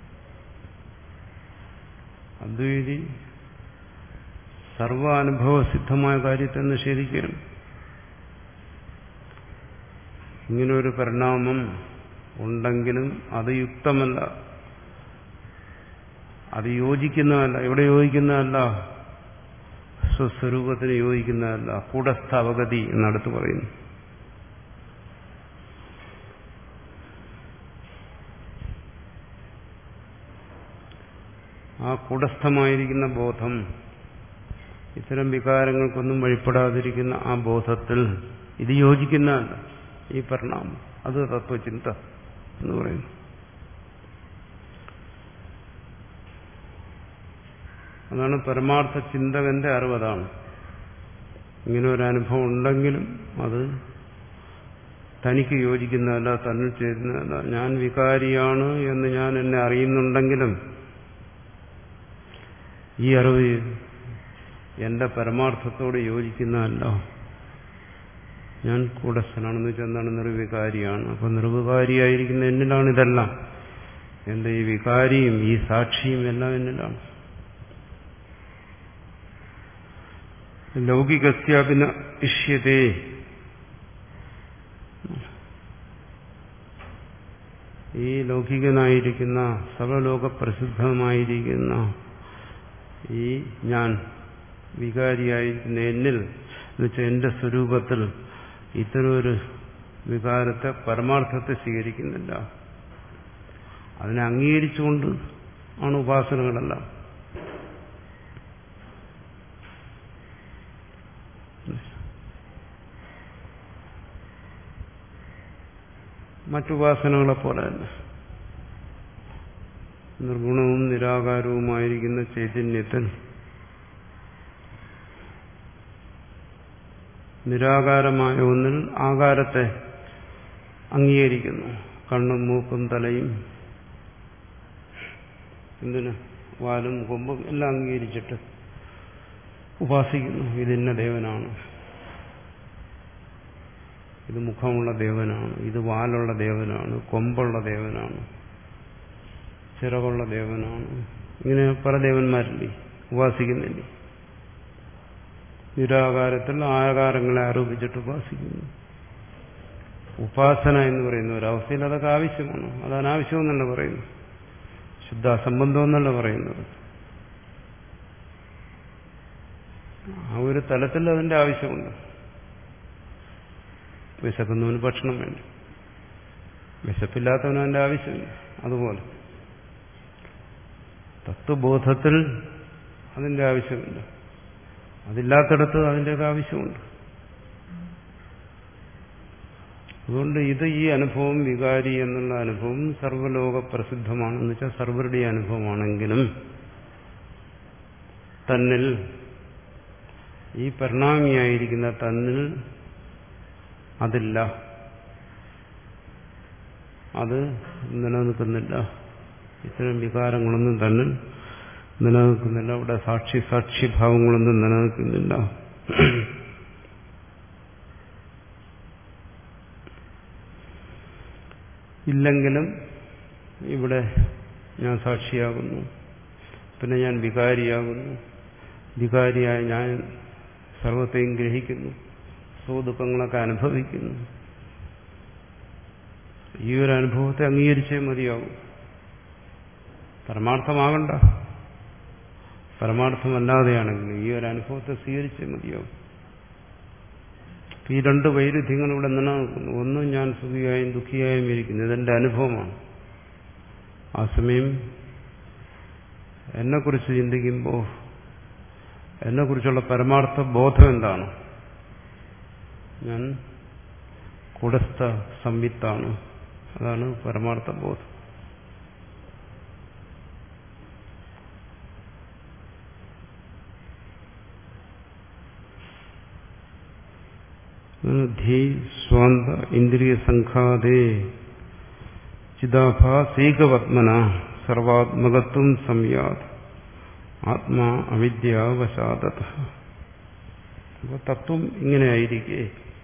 അദ്വൈതി സർവ അനുഭവ സിദ്ധമായ കാര്യത്തെ നിഷേധിക്കുകയാണ് ഇങ്ങനൊരു പരിണാമം ഉണ്ടെങ്കിലും അത് യുക്തമല്ല അത് യോജിക്കുന്നതല്ല എവിടെ യോജിക്കുന്നതല്ല സ്വസ്വരൂപത്തിന് യോജിക്കുന്നതല്ല കൂടസ്ഥ അവഗതി എന്നടുത്ത് പറയുന്നു ആ കൂടസ്ഥമായിരിക്കുന്ന ബോധം ഇത്തരം വികാരങ്ങൾക്കൊന്നും വഴിപ്പെടാതിരിക്കുന്ന ആ ബോധത്തിൽ ഇത് യോജിക്കുന്നതല്ല ഈ പരിണാമം അത് തത്വചിന്ത എന്ന് പറയുന്നു അതാണ് പരമാർത്ഥ ചിന്തകന്റെ അറിവതാണ് ഇങ്ങനെ ഒരു അനുഭവം ഉണ്ടെങ്കിലും അത് തനിക്ക് യോജിക്കുന്നതല്ല തന്നിൽ ചേരുന്നതല്ല ഞാൻ വികാരിയാണ് എന്ന് ഞാൻ എന്നെ അറിയുന്നുണ്ടെങ്കിലും ഈ അറിവ് എന്റെ പരമാർത്ഥത്തോട് യോജിക്കുന്നതല്ല ഞാൻ കൂടസ്ഥനാണെന്ന് വെച്ചാൽ എന്താണ് നിർവികാരിയാണ് അപ്പൊ നിർവികാരിയായിരിക്കുന്ന എന്നിലാണ് ഇതെല്ലാം എന്റെ ഈ വികാരിയും ഈ സാക്ഷിയും എല്ലാം എന്നിലാണ് ലൗകികസ്യാപിന ഇഷ്യതേ ഈ ലൗകികനായിരിക്കുന്ന സർവലോക പ്രസിദ്ധമായിരിക്കുന്ന ഈ ഞാൻ വികാരിയായിരിക്കുന്ന എന്നിൽ എന്നുവെച്ചാൽ എന്റെ സ്വരൂപത്തിൽ ഇത്തരം ഒരു വികാരത്തെ പരമാർത്ഥത്തെ സ്വീകരിക്കുന്നില്ല അതിനെ അംഗീകരിച്ചുകൊണ്ട് ആണ് ഉപാസനകളെല്ലാം മറ്റുപാസനകളെ പോലെ തന്നെ നിർഗുണവും നിരാകാരവുമായിരിക്കുന്ന ചൈതന്യത്തിൽ നിരാകാരമായ ഒന്നിൽ ആകാരത്തെ അംഗീകരിക്കുന്നു കണ്ണും മൂക്കും തലയും എന്തിന് വാലും കൊമ്പും എല്ലാം അംഗീകരിച്ചിട്ട് ഉപാസിക്കുന്നു ഇതിന്ന ദേവനാണ് ഇത് മുഖമുള്ള ദേവനാണ് ഇത് വാലുള്ള ദേവനാണ് കൊമ്പുള്ള ദേവനാണ് ചിറകുള്ള ദേവനാണ് ഇങ്ങനെ പല ദേവന്മാരില്ലേ ഉപാസിക്കുന്നില്ലേ നിരാകാരത്തിൽ ആകാരങ്ങളെ ആരോപിച്ചിട്ട് ഉപാസിക്കുന്നു ഉപാസന എന്ന് പറയുന്ന ഒരവസ്ഥയിൽ അതൊക്കെ ആവശ്യമാണ് അത് അനാവശ്യമെന്നല്ല പറയുന്നു ശുദ്ധ അസംബന്ധം എന്നല്ല പറയുന്നത് ആ ഒരു തലത്തിൽ അതിന്റെ ആവശ്യമുണ്ട് വിശക്കുന്നവന് ഭക്ഷണം വേണ്ട വിശപ്പില്ലാത്തവന് അതിന്റെ ആവശ്യമില്ല അതുപോലെ തത്വബോധത്തിൽ അതിന്റെ ആവശ്യമില്ല അതില്ലാത്തടത്ത് അതിൻ്റെയൊക്കെ ആവശ്യമുണ്ട് അതുകൊണ്ട് ഇത് ഈ അനുഭവം വികാരി എന്നുള്ള അനുഭവം സർവ്വലോക പ്രസിദ്ധമാണെന്ന് വെച്ചാൽ സർവരുടെ അനുഭവമാണെങ്കിലും തന്നിൽ ഈ പരിണാമിയായിരിക്കുന്ന തന്നിൽ അതില്ല അത് നിലനിൽക്കുന്നില്ല ഇത്തരം വികാരങ്ങളൊന്നും തന്നിൽ നിലനിൽക്കുന്നില്ല അവിടെ സാക്ഷി സാക്ഷിഭാവങ്ങളൊന്നും നിലനിൽക്കുന്നില്ല ഇല്ലെങ്കിലും ഇവിടെ ഞാൻ സാക്ഷിയാകുന്നു പിന്നെ ഞാൻ വികാരിയാകുന്നു വികാരിയായ ഞാൻ സർവത്തെയും ഗ്രഹിക്കുന്നു സുഖദുഃഖങ്ങളൊക്കെ അനുഭവിക്കുന്നു ഈ ഒരു അനുഭവത്തെ അംഗീകരിച്ചേ മതിയാവും പരമാർത്ഥമാകണ്ട പരമാർത്ഥമല്ലാതെയാണെങ്കിൽ ഈ ഒരു അനുഭവത്തെ സ്വീകരിച്ചേ മതിയാവും ഈ രണ്ട് വൈരുദ്ധ്യങ്ങൾ ഇവിടെ നിലനിൽക്കുന്നു ഒന്നും ഞാൻ സുഖിയായും ദുഃഖിയായും ഇരിക്കുന്നു ഇതെന്റെ അനുഭവമാണ് ആ സമയം എന്നെക്കുറിച്ച് ചിന്തിക്കുമ്പോൾ എന്നെക്കുറിച്ചുള്ള പരമാർത്ഥ ബോധം എന്താണ് ഞാൻ കുടസ്ഥ സംവിത്താണ് അതാണ് പരമാർത്ഥ ബോധം ധീ സ്വാന്ത ഇന്ദ്രിയ സംഘാതേ ചിദാഭാസൈകവത്മന സർവാത്മകത്വം സംയാത് ആത്മാ അവിദ്യാവശാദത അപ്പോൾ തത്വം ഇങ്ങനെയായിരിക്കെ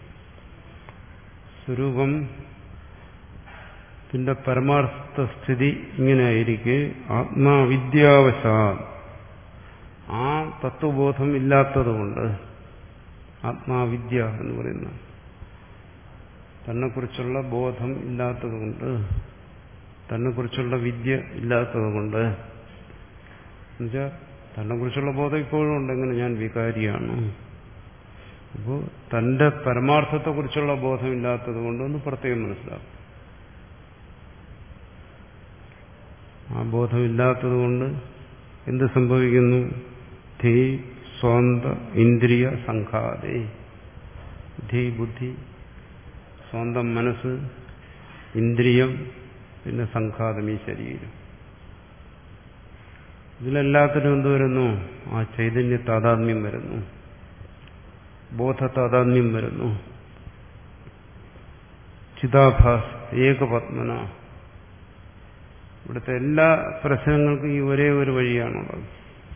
സ്വരൂപം ത്തിന്റെ പരമാർത്ഥ സ്ഥിതി ഇങ്ങനെയായിരിക്കെ ആത്മാവിദ്യാവശാൽ ആ തത്വബോധം ഇല്ലാത്തതുകൊണ്ട് ആത്മാവിദ്യ എന്ന് പറയുന്ന തന്നെക്കുറിച്ചുള്ള ബോധം ഇല്ലാത്തതുകൊണ്ട് തന്നെക്കുറിച്ചുള്ള വിദ്യ ഇല്ലാത്തതുകൊണ്ട് എന്നുവെച്ചാൽ തന്നെക്കുറിച്ചുള്ള ബോധം ഇപ്പോഴും ഉണ്ട് എങ്ങനെ ഞാൻ വികാരിയാണ് അപ്പോൾ തന്റെ പരമാർത്ഥത്തെക്കുറിച്ചുള്ള ബോധമില്ലാത്തത് കൊണ്ടൊന്ന് പ്രത്യേകം മനസ്സിലാക്കും ആ ബോധമില്ലാത്തത് കൊണ്ട് എന്ത് സംഭവിക്കുന്നു ധീ സ്വന്ത ഇന്ദ്രിയ സംഘാതേ ധീ ബുദ്ധി സ്വന്തം മനസ്സ് ഇന്ദ്രിയം പിന്നെ സംഘാതം ഈ ശരീരം ഇതിലെല്ലാത്തിനും എന്ത് വരുന്നു ആ ചൈതന്യ താതാത്മ്യം വരുന്നു ബോധ താതാത്മ്യം വരുന്നു ചിതാഭാസ് ഏകപത്മന ഇവിടുത്തെ എല്ലാ പ്രശ്നങ്ങൾക്കും ഈ ഒരേ ഒരു വഴിയാണുള്ളത്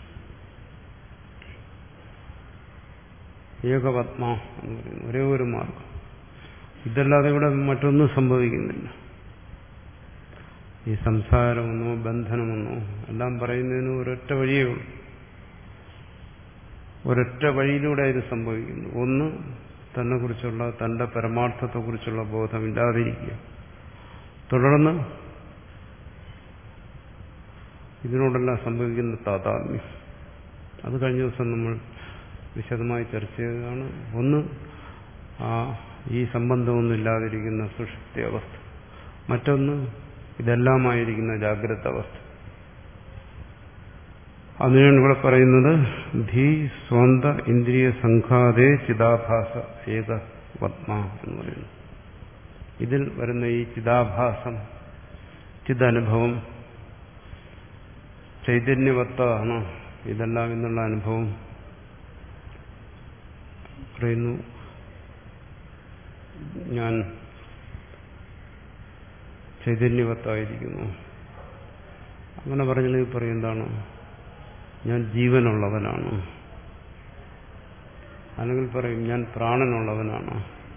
ഏകപത്മ എന്ന് പറയുന്നു ഒരേ ഒരു മാർഗം ഇതല്ലാതെ ഇവിടെ മറ്റൊന്നും സംഭവിക്കുന്നില്ല ഈ സംസാരമെന്നോ ബന്ധനമെന്നോ എല്ലാം പറയുന്നതിന് ഒരൊറ്റ വഴിയേ ഉള്ളൂ ഒരൊറ്റ വഴിയിലൂടെ ഇത് സംഭവിക്കുന്നു ഒന്ന് തന്നെ കുറിച്ചുള്ള തന്റെ പരമാർത്ഥത്തെക്കുറിച്ചുള്ള ബോധമില്ലാതിരിക്കുക തുടർന്ന് ഇതിനോടെല്ലാം സംഭവിക്കുന്ന താതാത്മ്യം അത് കഴിഞ്ഞ ദിവസം നമ്മൾ വിശദമായി ചർച്ച ചെയ്തതാണ് ഒന്ന് ആ ഈ സംബന്ധമൊന്നും ഇല്ലാതിരിക്കുന്ന സുഷുപ്തി അവസ്ഥ മറ്റൊന്ന് ഇതെല്ലാമായിരിക്കുന്ന ജാഗ്രത അവസ്ഥ അതിനാണ് ഇവിടെ പറയുന്നത് ധീ സ്വന്ത ഇന്ദ്രിയ സംഘാതേ ചിതാഭാസ ഏക പത്മ എന്ന് പറയുന്നു ഇതിൽ വരുന്ന ഈ ചിതാഭാസം ചിതനുഭവം ചൈതന്യവത്താണ് ഇതെല്ലാം എന്നുള്ള അനുഭവം പറയുന്നു ഞാൻ ചൈതന്യവത്തായിരിക്കുന്നു അങ്ങനെ പറഞ്ഞില്ലെങ്കിൽ പറയും എന്താണ് ഞാൻ ജീവനുള്ളവനാണ് അല്ലെങ്കിൽ പറയും ഞാൻ പ്രാണനുള്ളവനാണ്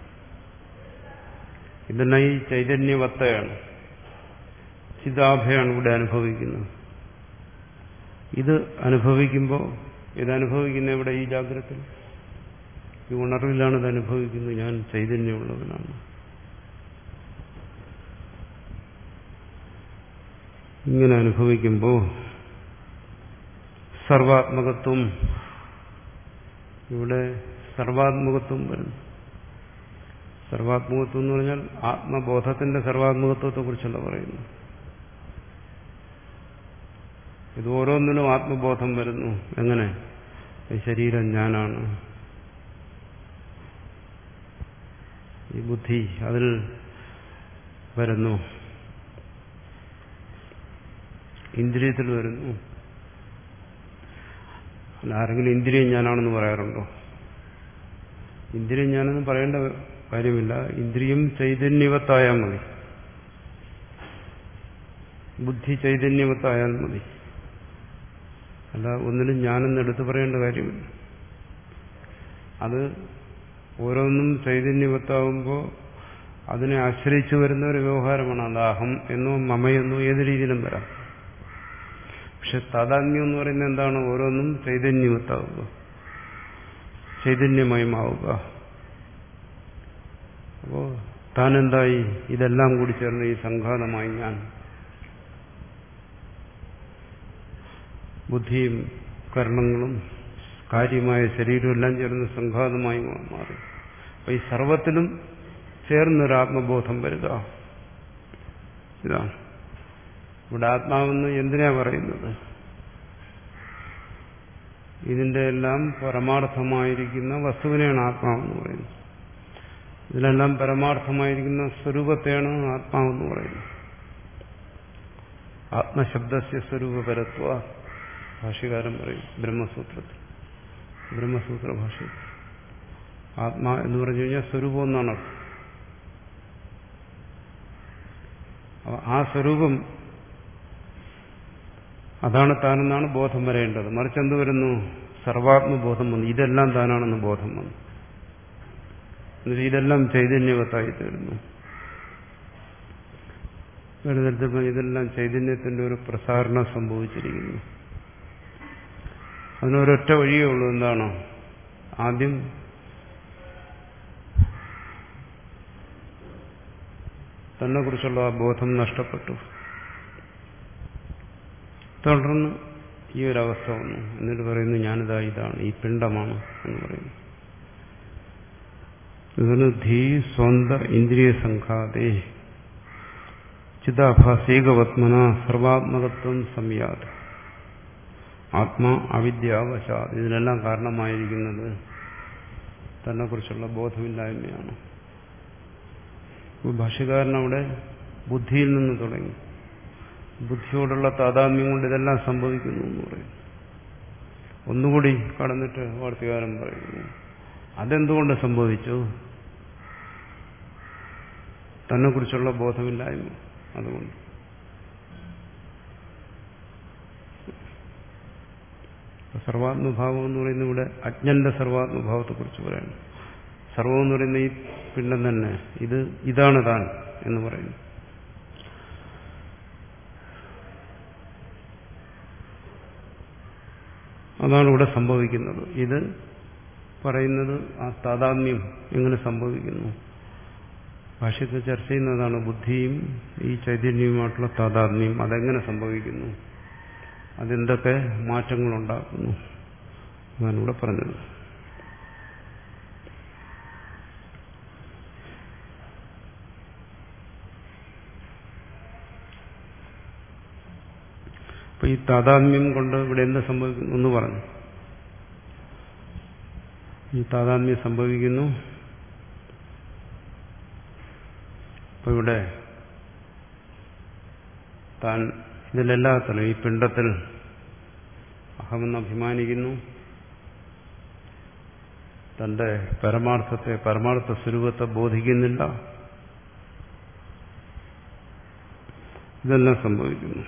ഇതെല്ലാം ഈ ചൈതന്യവത്തയാണ് ചിതാഭയാണ് ഇവിടെ അനുഭവിക്കുന്നത് ഇത് അനുഭവിക്കുമ്പോൾ ഇത് അനുഭവിക്കുന്ന ഇവിടെ ഈ ജാഗ്രത ഈ ഉണർവിലാണ് ഇത് അനുഭവിക്കുന്നത് ഞാൻ ചൈതന്യമുള്ളവനാണ് ഇങ്ങനെ അനുഭവിക്കുമ്പോൾ സർവാത്മകത്വം ഇവിടെ സർവാത്മകത്വം വരുന്നു സർവാത്മകത്വം എന്ന് പറഞ്ഞാൽ ആത്മബോധത്തിന്റെ സർവാത്മകത്വത്തെ കുറിച്ചല്ല പറയുന്നു ഇത് ഓരോന്നിനും ആത്മബോധം വരുന്നു എങ്ങനെ ഈ ശരീരം ഞാനാണ് ഈ ബുദ്ധി അതിൽ വരുന്നു ഇന്ദ്രിയത്തിൽ വരുന്നു അല്ല ആരെങ്കിലും ഇന്ദ്രിയം ഞാനാണെന്ന് പറയാറുണ്ടോ ഇന്ദ്രിയം ഞാനെന്ന് പറയേണ്ട കാര്യമില്ല ഇന്ദ്രിയം ചൈതന്യവത്തായാൽ മതി ബുദ്ധി ചൈതന്യവത്തായാൽ മതി അല്ല ഒന്നിനും ഞാനെന്ന് എടുത്തു പറയേണ്ട കാര്യമില്ല അത് ഓരോന്നും ചൈതന്യവത്താവുമ്പോൾ അതിനെ ആശ്രയിച്ചു വരുന്ന ഒരു വ്യവഹാരമാണ് അത് അഹം എന്നോ മമയെന്നോ ഏത് രീതിയിലും വരാം പക്ഷെ താതാത്മ്യം എന്ന് പറയുന്നത് എന്താണ് ഓരോന്നും ചൈതന്യവത്താവുക ചൈതന്യമയമാവുക അപ്പോ താനെന്തായി ഇതെല്ലാം കൂടി ചേർന്ന് ഈ സംഘാതമായി ഞാൻ ബുദ്ധിയും കർണങ്ങളും കാര്യമായ ശരീരവും എല്ലാം ചേർന്ന് സംഘാതമായി മാറി അപ്പൊ ഈ സർവത്തിലും ചേർന്നൊരു ആത്മബോധം വരിക ഇതാണ് ഇവിടെ ആത്മാവെന്ന് എന്തിനാ പറയുന്നത് ഇതിന്റെ എല്ലാം പരമാർത്ഥമായിരിക്കുന്ന വസ്തുവിനെയാണ് ആത്മാവെന്ന് പറയുന്നത് ഇതിലെല്ലാം പരമാർത്ഥമായിരിക്കുന്ന സ്വരൂപത്തെയാണ് ആത്മാവെന്ന് പറയുന്നത് ആത്മശബ്ദസ്യ സ്വരൂപപരത്വ ഭാഷ്യകാരൻ പറയും ബ്രഹ്മസൂത്രത്തിൽ ബ്രഹ്മസൂത്ര ഭാഷ ആത്മാ എന്ന് പറഞ്ഞു കഴിഞ്ഞാൽ സ്വരൂപം എന്നാണ് അർത്ഥം ആ സ്വരൂപം അതാണ് താനെന്നാണ് ബോധം വരേണ്ടത് മറിച്ച് എന്ത് വരുന്നു സർവാത്മബോധം വന്നു ഇതെല്ലാം താനാണെന്ന് ബോധം വന്നു എന്നിട്ട് ഇതെല്ലാം ചൈതന്യവത്തായി തീരുന്നു ഒരു തരത്തിൽ ഇതെല്ലാം ചൈതന്യത്തിന്റെ ഒരു പ്രസാരണം സംഭവിച്ചിരിക്കുന്നു അതിനൊരൊറ്റ വഴിയേ ഉള്ളൂ എന്താണ് ആദ്യം തന്നെ കുറിച്ചുള്ള ആ ബോധം നഷ്ടപ്പെട്ടു തുടർന്ന് ഈ ഒരു അവസ്ഥ വന്നു എന്നിട്ട് പറയുന്നു ഞാനിതാ ഇതാണ് ഈ പിണ്ടമാണ് എന്ന് പറയുന്നു ഇതിന് ധീ സ്വന്ത ഇന്ദ്രിയ സംഘാതേ ചിതാഭാസീകവത്മന സർവാത്മകത്വം സംയാത് ആത്മാ അവിദ്യാവശാത് ഇതിനെല്ലാം കാരണമായിരിക്കുന്നത് തന്നെക്കുറിച്ചുള്ള ബോധമില്ലായ്മയാണ് ഭാഷ്യകാരൻ അവിടെ ബുദ്ധിയിൽ നിന്ന് തുടങ്ങി ബുദ്ധിയോടുള്ള താതാത്മ്യം കൊണ്ട് ഇതെല്ലാം സംഭവിക്കുന്നു എന്ന് പറയും ഒന്നുകൂടി കടന്നിട്ട് വാർത്തകാരൻ പറയുന്നു അതെന്തുകൊണ്ട് സംഭവിച്ചു തന്നെക്കുറിച്ചുള്ള ബോധമില്ലായ്മ അതുകൊണ്ട് സർവാത്മഭാവം എന്ന് പറയുന്നത് ഇവിടെ അജ്ഞന്റെ സർവാത്മഭാവത്തെക്കുറിച്ച് പറയണം സർവം എന്ന് പറയുന്ന ഈ പിണ്ടം തന്നെ ഇത് ഇതാണ് താൻ എന്ന് പറയുന്നു അതാണ് ഇവിടെ സംഭവിക്കുന്നത് ഇത് പറയുന്നത് ആ താതാത്മ്യം എങ്ങനെ സംഭവിക്കുന്നു ഭാഷ്യത്തിൽ ചർച്ച ചെയ്യുന്നതാണ് ബുദ്ധിയും ഈ ചൈതന്യവുമായിട്ടുള്ള താതാത്മ്യം അതെങ്ങനെ സംഭവിക്കുന്നു അതെന്തൊക്കെ മാറ്റങ്ങളുണ്ടാക്കുന്നു അതാണ് ഇവിടെ പറഞ്ഞത് അപ്പൊ ഈ താതാത്മ്യം കൊണ്ട് ഇവിടെ എന്ത് സംഭവിക്കുന്നു എന്ന് പറഞ്ഞു ഈ താതാത്മ്യം സംഭവിക്കുന്നു അപ്പൊ ഇവിടെ താൻ ഇതിലെല്ലാത്തിലും ഈ പിണ്ടത്തിൽ അഹമെന്ന് അഭിമാനിക്കുന്നു തന്റെ പരമാർത്ഥത്തെ പരമാർത്ഥ സ്വരൂപത്തെ ബോധിക്കുന്നില്ല ഇതെല്ലാം സംഭവിക്കുന്നു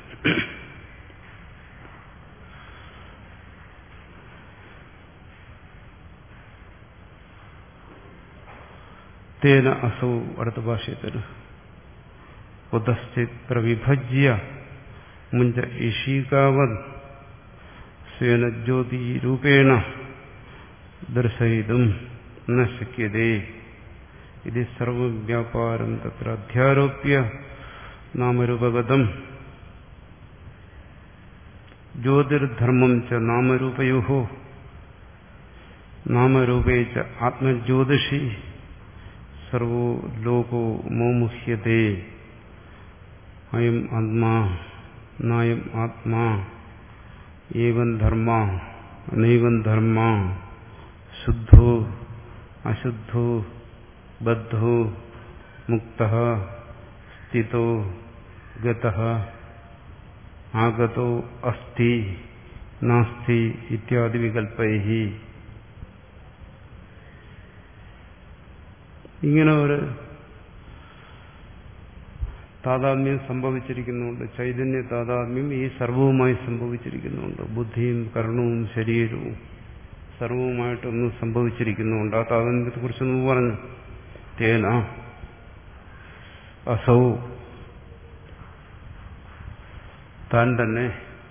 തേന അസൗ അടുത്ത ഭാഷയത്തിൽ ഉദശ്ചിത് പ്രവിഭജ്യ മുഞ്ച ഇഷീകാവത് സ്വേന ജ്യോതിരൂപേണ ദർശയിതും ന ശക്യതേ ഇത് സർവവ്യാപാരം തത്ര അധ്യാരോപ്യ നാമരൂപഗതം ജ്യോതിർധർമ്മം ച നാമരൂപയോ നാമരൂപേ ച ആത്മജ്യോതിഷി സർവോ ലോകോ മോമുഹ്യത്തെ അയം ആത്മാ നായം ആത്മാ ഏവം ധർമ്മ നൈവം ധർമ്മ ശുദ്ധോ അശുദ്ധോ ബദ്ധോ മുക്ത സ്ഥിതോ ഗത ആഗതോ അസ്ഥി നാസ്തി ഇത്യാദി വികൽപ്പൈ ഇങ്ങനെ ഒരു താതാത്മ്യം സംഭവിച്ചിരിക്കുന്നുണ്ട് ചൈതന്യ താതാത്മ്യം ഈ സർവവുമായി സംഭവിച്ചിരിക്കുന്നുണ്ട് ബുദ്ധിയും കർണവും ശരീരവും സർവവുമായിട്ടൊന്നും സംഭവിച്ചിരിക്കുന്നുണ്ട് ആ താതാത്മ്യത്തെ കുറിച്ച് മുമ്പ് പറഞ്ഞു തേന അസൗ താൻ തന്നെ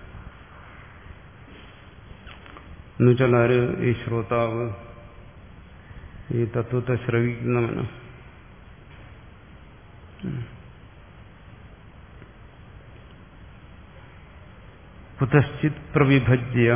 എന്നുവെച്ചാൽ ആര് ഈ ശ്രോതാവ് ഈ തത്വത്തെ ശ്രവിക്കുന്നവന് കുതശ്ചിത് പ്രവിഭജ്യ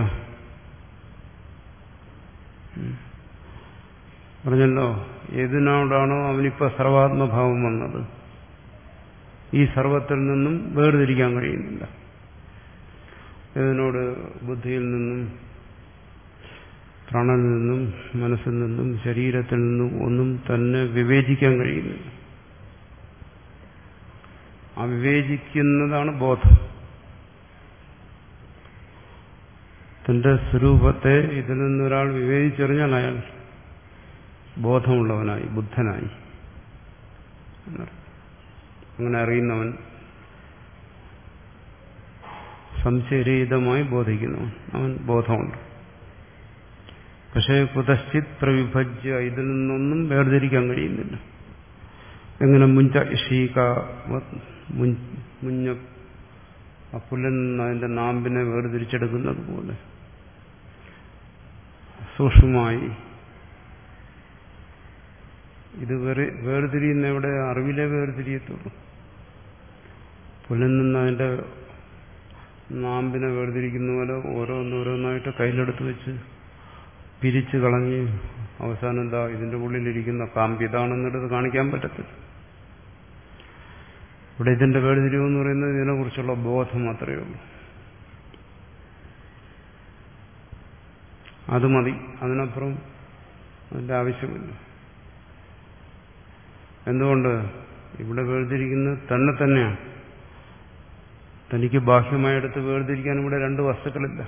പറഞ്ഞല്ലോ ഏതിനോടാണോ അവനിപ്പോ സർവാത്മഭാവം വന്നത് ഈ സർവത്തിൽ നിന്നും വേർതിരിക്കാൻ കഴിയുന്നില്ല ഇതിനോട് ബുദ്ധിയിൽ നിന്നും പ്രാണനിൽ നിന്നും മനസ്സിൽ നിന്നും ശരീരത്തിൽ നിന്നും ഒന്നും തന്നെ വിവേചിക്കാൻ കഴിയുന്നില്ല ആ വിവേചിക്കുന്നതാണ് ബോധം തന്റെ സ്വരൂപത്തെ ഇതിൽ നിന്നൊരാൾ വിവേചിച്ചറിഞ്ഞാൽ അയാൾ ബോധമുള്ളവനായി ബുദ്ധനായി അങ്ങനെ അറിയുന്നവൻ സംശയരഹിതമായി ബോധിക്കുന്നവൻ അവൻ ബോധമുണ്ട് പക്ഷേ കുതശ്ചിത് പ്രവിഭജ്യ ഇതിൽ നിന്നൊന്നും വേർതിരിക്കാൻ കഴിയുന്നില്ല എങ്ങനെ മുഞ്ച ഷീക മുഞ്ഞ ആ പുല്ലിൽ നിന്ന് അതിന്റെ നാമ്പിനെ വേർതിരിച്ചെടുക്കുന്നത് പോലെ സൂക്ഷ്മമായി ഇത് വേറെ വേർതിരിയുന്ന എവിടെ അറിവിലെ വേർതിരിയത്തുള്ളൂ പുല്ലിൽ നിന്ന് അതിന്റെ നാമ്പിനെ വേർതിരിക്കുന്ന പോലെ ഓരോന്നോരോന്നായിട്ട് കയ്യിലെടുത്ത് വെച്ച് പിരിച്ചു കളഞ്ഞ് അവസാനം എന്താ ഇതിന്റെ ഉള്ളിലിരിക്കുന്ന കാമ്പ് ഇതാണെന്നിടത്ത് കാണിക്കാൻ പറ്റത്തില്ല ഇവിടെ ഇതിന്റെ വേർതിരിവ് എന്ന് പറയുന്നത് ഇതിനെക്കുറിച്ചുള്ള ബോധം മാത്രമേ ഉള്ളൂ അത് മതി അതിനപ്പുറം അതിന്റെ ആവശ്യമില്ല എന്തുകൊണ്ട് ഇവിടെ വേർതിരിക്കുന്നത് തന്നെ തന്നെയാണ് തനിക്ക് ബാഹ്യമായെടുത്ത് വേർതിരിക്കാൻ ഇവിടെ രണ്ട് വസ്തുക്കളില്ല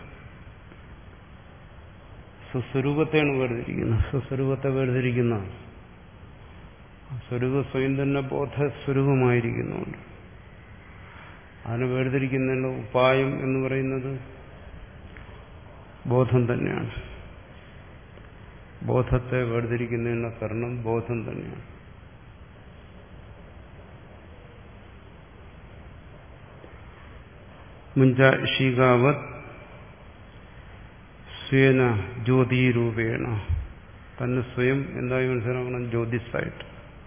സ്വസ്വരൂപത്തെയാണ് വേർതിരിക്കുന്നത് സ്വസ്വരൂപത്തെ വേർതിരിക്കുന്ന സ്വരൂപ സ്വയം തന്നെ ബോധസ്വരൂപമായിരിക്കുന്നുണ്ട് അതിനെ വേർതിരിക്കുന്നതിനുള്ള ഉപായം എന്ന് പറയുന്നത് ബോധം തന്നെയാണ് ബോധത്തെ വേർതിരിക്കുന്നതിനുള്ള കാരണം ബോധം തന്നെയാണ് മുഞ്ച ഷീകാവത് സ്വേന ജ്യോതിരൂപേണ തന്നെ സ്വയം എന്തായി മനസ്സിലാക്കണം ജ്യോതിസായിട്ട്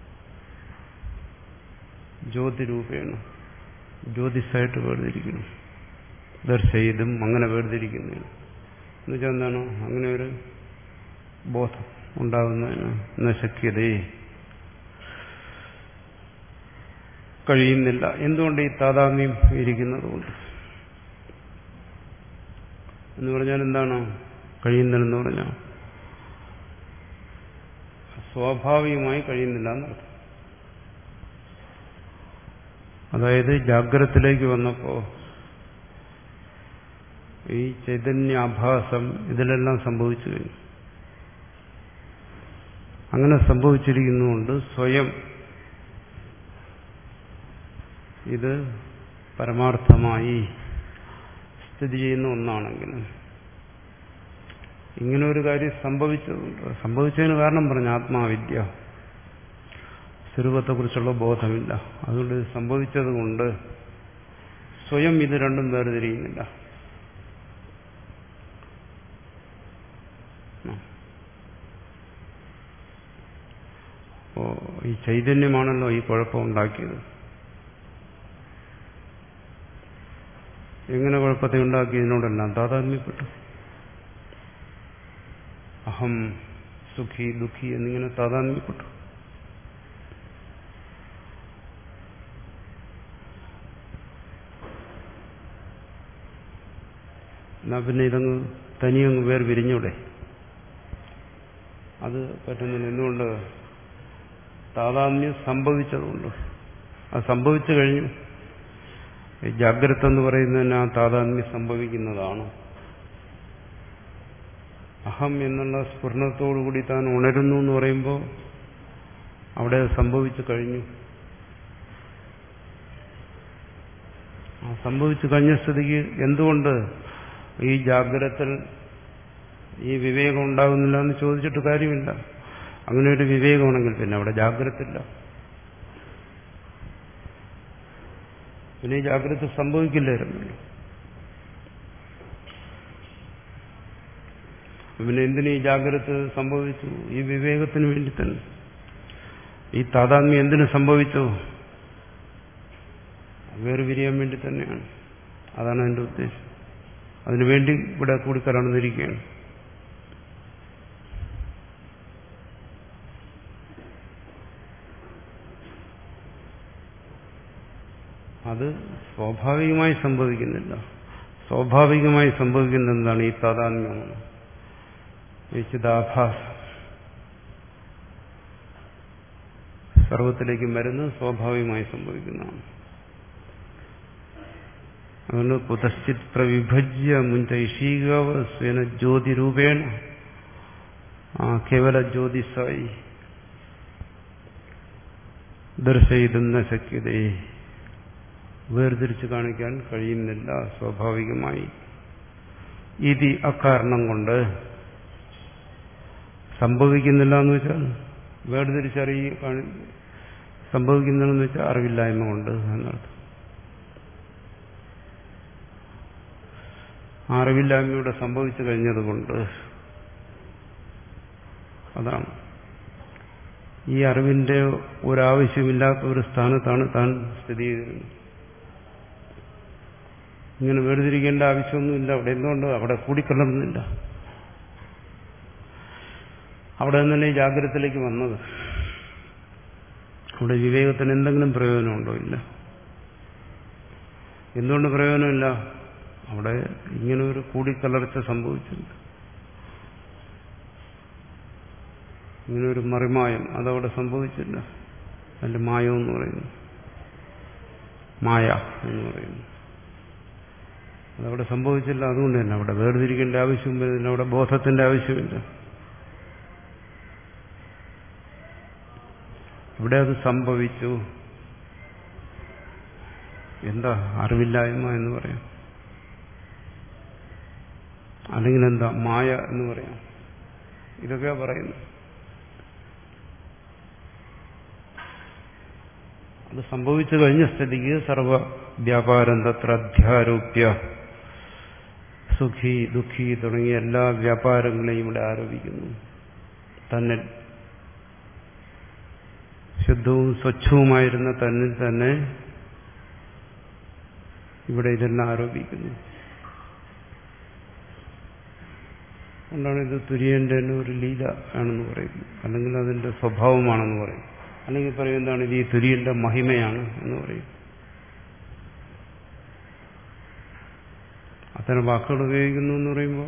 ജ്യോതിരൂപേണ ജ്യോതിസായിട്ട് വേർതിരിക്കുന്നു ദർശയിതും അങ്ങനെ വേർതിരിക്കുന്നതിന് എന്നുവെച്ചാൽ എന്താണ് അങ്ങനെ ഒരു ബോധം ഉണ്ടാകുന്നതിന് നശക്യതേ കഴിയുന്നില്ല എന്തുകൊണ്ട് ഈ താതാത്മ്യം ഇരിക്കുന്നതുകൊണ്ട് എന്ന് പറഞ്ഞാൽ എന്താണ് കഴിയുന്നില്ലെന്ന് പറഞ്ഞാൽ സ്വാഭാവികമായി കഴിയുന്നില്ല എന്നർത്ഥം അതായത് ജാഗ്രതത്തിലേക്ക് വന്നപ്പോ ഈ ചൈതന്യാഭാസം ഇതിലെല്ലാം സംഭവിച്ചു കഴിഞ്ഞു അങ്ങനെ സംഭവിച്ചിരിക്കുന്നുകൊണ്ട് സ്വയം ഇത് പരമാർത്ഥമായി സ്ഥിതി ചെയ്യുന്ന ഒന്നാണെങ്കിലും ഇങ്ങനെ ഒരു കാര്യം സംഭവിച്ചതുണ്ട് സംഭവിച്ചതിന് കാരണം പറഞ്ഞു ആത്മാവിദ്യ സ്വരൂപത്തെക്കുറിച്ചുള്ള ബോധമില്ല അതുകൊണ്ട് ഇത് സംഭവിച്ചതുകൊണ്ട് സ്വയം ഇത് രണ്ടും വേർതിരിയുന്നില്ല അപ്പോ ഈ ചൈതന്യമാണല്ലോ ഈ കുഴപ്പമുണ്ടാക്കിയത് എങ്ങനെ കുഴപ്പത്തെ ഉണ്ടാക്കി ഇതിനോടെല്ലാം താതാത്മ്യപ്പെട്ടു അഹം സുഖി ദുഃഖി എന്നിങ്ങനെ താതാത്മ്യപ്പെട്ടു എന്നാ പിന്നെ ഇതങ്ങ് തനിയങ്ങ് വേർ വിരിഞ്ഞൂടെ അത് പറ്റുന്നില്ല എന്തുകൊണ്ട് താതാത്മ്യം സംഭവിച്ചതുകൊണ്ട് അത് സംഭവിച്ചു കഴിഞ്ഞു ഈ ജാഗ്രത എന്ന് പറയുന്നതിന് ആ താതാത്മ്യം സംഭവിക്കുന്നതാണ് അഹം എന്നുള്ള സ്ഫുരണത്തോടുകൂടി താൻ ഉണരുന്നു എന്ന് പറയുമ്പോൾ അവിടെ സംഭവിച്ചു കഴിഞ്ഞു ആ സംഭവിച്ചു കഴിഞ്ഞ സ്ഥിതിക്ക് എന്തുകൊണ്ട് ഈ ജാഗ്രതത്തിൽ ഈ വിവേകം ഉണ്ടാകുന്നില്ല എന്ന് ചോദിച്ചിട്ട് കാര്യമില്ല അങ്ങനെ ഒരു വിവേകമാണെങ്കിൽ പിന്നെ അവിടെ ജാഗ്രത പിന്നെ ഈ ജാഗ്രത സംഭവിക്കില്ലായിരുന്നല്ലോ പിന്നെ എന്തിനു ഈ ജാഗ്രത സംഭവിച്ചു ഈ വിവേകത്തിന് വേണ്ടി തന്നെ ഈ താതാത്മ്യം എന്തിനു സംഭവിച്ചു വേർപിരിയാൻ വേണ്ടി തന്നെയാണ് അതാണ് എൻ്റെ ഉദ്ദേശം അതിനുവേണ്ടി ഇവിടെ കൂടി കലർന്നിരിക്കുകയാണ് അത് സ്വാഭാവികമായി സംഭവിക്കുന്നില്ല സ്വാഭാവികമായി സംഭവിക്കുന്ന എന്താണ് ഈ താതാത്മ്യമാണ് ഈ ചിതാഭാസം സർവത്തിലേക്ക് മരുന്ന് സ്വാഭാവികമായി സംഭവിക്കുന്നതാണ് അതുകൊണ്ട് കുതശ്ചിത് പ്രവിഭജ്യ മുൻചൈഷീകാവ് സ്വേന ജ്യോതിരൂപേണ ആ കേവല ജ്യോതിസായി ദർശയിതുന്ന ശക്യതയെ വേർതിരിച്ച് കാണിക്കാൻ കഴിയുന്നില്ല സ്വാഭാവികമായി ഇതി അക്കാരണം കൊണ്ട് സംഭവിക്കുന്നില്ല എന്ന് വെച്ചാൽ വേർതിരിച്ചറിയ സംഭവിക്കുന്നില്ലെന്ന് വെച്ചാൽ അറിവില്ലായ്മ കൊണ്ട് എന്നർത്ഥം അറിവില്ലായ്മയുടെ സംഭവിച്ചു കഴിഞ്ഞതുകൊണ്ട് അതാണ് ഈ അറിവിന്റെ ഒരാവശ്യമില്ലാത്ത ഒരു സ്ഥാനത്താണ് താൻ സ്ഥിതി ചെയ്തിരുന്നത് ഇങ്ങനെ വേർതിരിക്കേണ്ട ആവശ്യമൊന്നുമില്ല അവിടെ എന്തുകൊണ്ട് അവിടെ കൂടിക്കലർന്നില്ല അവിടെ നിന്നല്ലേ ഈ ജാഗ്രതത്തിലേക്ക് വന്നത് അവിടെ വിവേകത്തിന് എന്തെങ്കിലും പ്രയോജനമുണ്ടോ ഇല്ല എന്തുകൊണ്ട് പ്രയോജനമില്ല അവിടെ ഇങ്ങനെ ഒരു കൂടിക്കലർച്ച സംഭവിച്ചില്ല ഇങ്ങനെ ഒരു മറിമായം അതവിടെ സംഭവിച്ചില്ല അതിന്റെ മായം എന്ന് പറയുന്നു മായ എന്ന് പറയുന്നു അതവിടെ സംഭവിച്ചില്ല അതുകൊണ്ട് തന്നെ അവിടെ വേർതിരിക്കേണ്ട ആവശ്യം വരുന്നില്ല അവിടെ ബോധത്തിന്റെ ആവശ്യമില്ല ഇവിടെ അത് സംഭവിച്ചു എന്താ അറിവില്ലായ്മ എന്ന് പറയാം അല്ലെങ്കിൽ എന്താ മായ എന്ന് പറയാം ഇതൊക്കെയാ പറയുന്നു അത് സംഭവിച്ചു കഴിഞ്ഞ സ്ഥിതിക്ക് സർവ വ്യാപാരം തത്ര അധ്യാരോപ്യ സുഖി ദുഃഖി തുടങ്ങിയ എല്ലാ വ്യാപാരങ്ങളെയും ഇവിടെ ആരോപിക്കുന്നു തന്നെ ശുദ്ധവും സ്വച്ഛവുമായിരുന്ന തന്നിൽ തന്നെ ഇവിടെ ഇതെല്ലാം ആരോപിക്കുന്നു അതുകൊണ്ടാണ് ഇത് തുര്യന്റെ ഒരു ലീല ആണെന്ന് പറയുന്നത് അല്ലെങ്കിൽ അതിന്റെ സ്വഭാവമാണെന്ന് പറയും അല്ലെങ്കിൽ പറയും എന്താണ് ഇത് ഈ തുര്യന്റെ മഹിമയാണ് എന്ന് പറയും അത്തരം വാക്കുകൾ ഉപയോഗിക്കുന്നു എന്ന് പറയുമ്പോൾ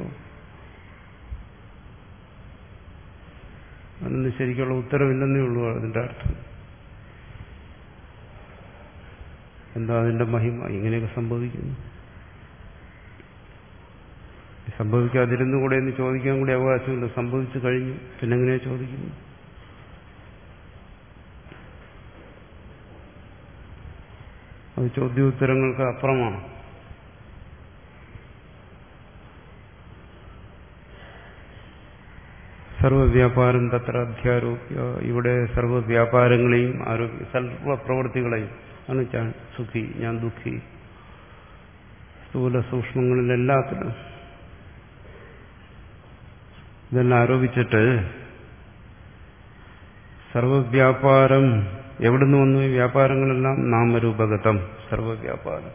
അതിന് ശരിക്കുള്ള ഉത്തരവില്ലെന്നേ ഉള്ളൂ അതിന്റെ അർത്ഥം എന്താ അതിന്റെ മഹിമ ഇങ്ങനെയൊക്കെ സംഭവിക്കുന്നു സംഭവിക്കാതിരുന്നു കൂടെ എന്ന് ചോദിക്കാൻ കൂടി അവകാശമില്ല സംഭവിച്ചു കഴിഞ്ഞു പിന്നെ എങ്ങനെയാ ചോദിക്കുന്നു അത് ചോദ്യോത്തരങ്ങൾക്ക് അപ്പുറമാണ് സർവവ്യാപാരം തത്ര അധ്യാരോപ്യ ഇവിടെ സർവവ്യാപാരങ്ങളെയും ആരോഗ്യ സർവപ്രവൃത്തികളെയും ആണ് ഞാൻ സുഖി ഞാൻ ദുഃഖി സ്ഥൂല സൂക്ഷ്മങ്ങളിലെല്ലാത്തിലും ഇതെല്ലാം ആരോപിച്ചിട്ട് സർവവ്യാപാരം എവിടുന്ന് വന്നു ഈ വ്യാപാരങ്ങളെല്ലാം നാമരൂപഗതം സർവവ്യാപാരം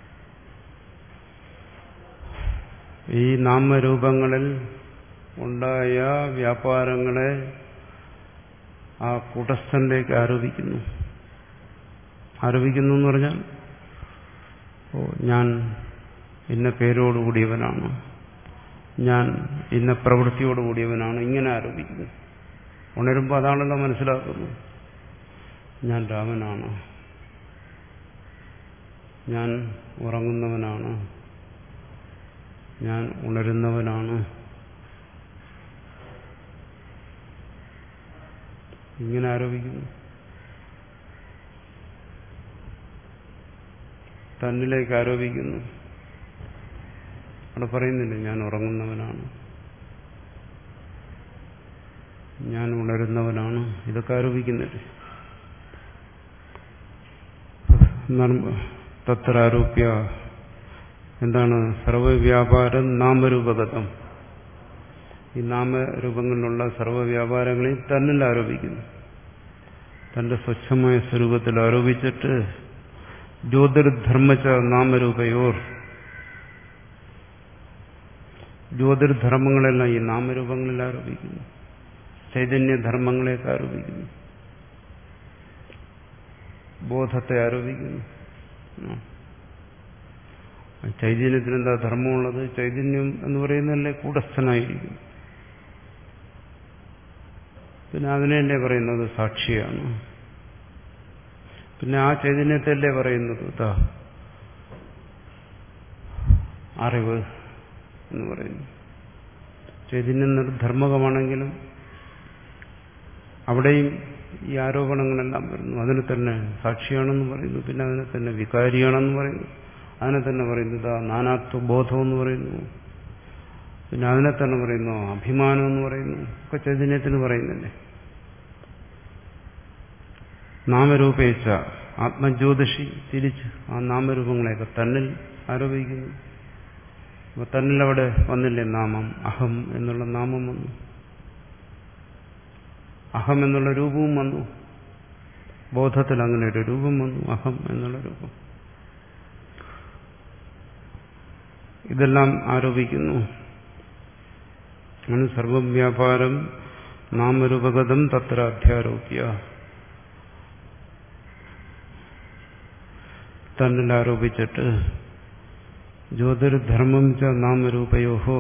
ഈ നാമരൂപങ്ങളിൽ ഉണ്ടായ വ്യാപാരങ്ങളെ ആ കൂട്ടസ്ഥനിലേക്ക് ആരോപിക്കുന്നു ആരോപിക്കുന്നു എന്ന് പറഞ്ഞാൽ ഓ ഞാൻ ഇന്ന പേരോടുകൂടിയവനാണ് ഞാൻ ഇന്ന പ്രവൃത്തിയോടുകൂടിയവനാണ് ഇങ്ങനെ ആരോപിക്കുന്നു ഉണരുമ്പോൾ അതാണല്ലോ മനസ്സിലാക്കുന്നത് ഞാൻ രാമനാണ് ഞാൻ ഉറങ്ങുന്നവനാണ് ഞാൻ ഉണരുന്നവനാണ് ഇങ്ങനെ ആരോപിക്കുന്നു തന്നിലേക്ക് ആരോപിക്കുന്നു അവിടെ പറയുന്നില്ല ഞാൻ ഉറങ്ങുന്നവനാണ് ഞാൻ ഉണരുന്നവനാണ് ഇതൊക്കെ ആരോപിക്കുന്നില്ലേ തത്ര ആരോപ്യ എന്താണ് സർവവ്യാപാരം നാമരൂപഗതം ഈ നാമരൂപങ്ങളിലുള്ള സർവ്വവ്യാപാരങ്ങളെ തന്നിൽ ആരോപിക്കുന്നു തന്റെ സ്വച്ഛമായ സ്വരൂപത്തിൽ ആരോപിച്ചിട്ട് ജ്യോതിർധർമ്മച്ച നാമരൂപയോർ ജ്യോതിർധർമ്മങ്ങളെല്ലാം ഈ നാമരൂപങ്ങളിൽ ആരോപിക്കുന്നു ചൈതന്യധർമ്മങ്ങളെയൊക്കെ ആരോപിക്കുന്നു ബോധത്തെ ആരോപിക്കുന്നു ചൈതന്യത്തിന് എന്താ ധർമ്മമുള്ളത് ചൈതന്യം എന്ന് പറയുന്നതല്ലേ കൂടസ്ഥനായിരിക്കും പിന്നെ അതിനല്ലേ പറയുന്നത് സാക്ഷിയാണ് പിന്നെ ആ ചൈതന്യത്തല്ലേ പറയുന്നത് ഇതാ അറിവ് എന്ന് പറയുന്നു ചൈതന്യം നിർധർമ്മകമാണെങ്കിലും അവിടെയും ഈ ആരോപണങ്ങളെല്ലാം വരുന്നു അതിനെ തന്നെ സാക്ഷിയാണെന്ന് പറയുന്നു പിന്നെ അതിനെ തന്നെ വികാരിയാണെന്ന് പറയുന്നു അതിനെ തന്നെ പറയുന്നു ഇതാ നാനാത്വ ബോധം എന്ന് പറയുന്നു പിന്നെ അതിനെ തന്നെ പറയുന്നു അഭിമാനം എന്ന് പറയുന്നു ഒക്കെ ചൈതന്യത്തിന് പറയുന്നില്ലേ നാമരൂപേച്ച ആത്മജ്യോതിഷി തിരിച്ച് ആ നാമരൂപങ്ങളെയൊക്കെ തന്നിൽ ആരോപിക്കുന്നു അപ്പൊ തന്നിൽ അവിടെ വന്നില്ലേ നാമം അഹം എന്നുള്ള നാമം വന്നു അഹം എന്നുള്ള രൂപവും വന്നു ബോധത്തിൽ അങ്ങനെ ഒരു രൂപം വന്നു അഹം എന്നുള്ള രൂപം ഇതെല്ലാം ആരോപിക്കുന്നു അങ്ങനെ സർവം വ്യാപാരം നാമരൂപഗതം തത്ര അധ്യാരോപ്യ തന്നിൽ ആരോപിച്ചിട്ട് ജ്യോതിർധർമ്മം ച നാമരൂപയോഹോ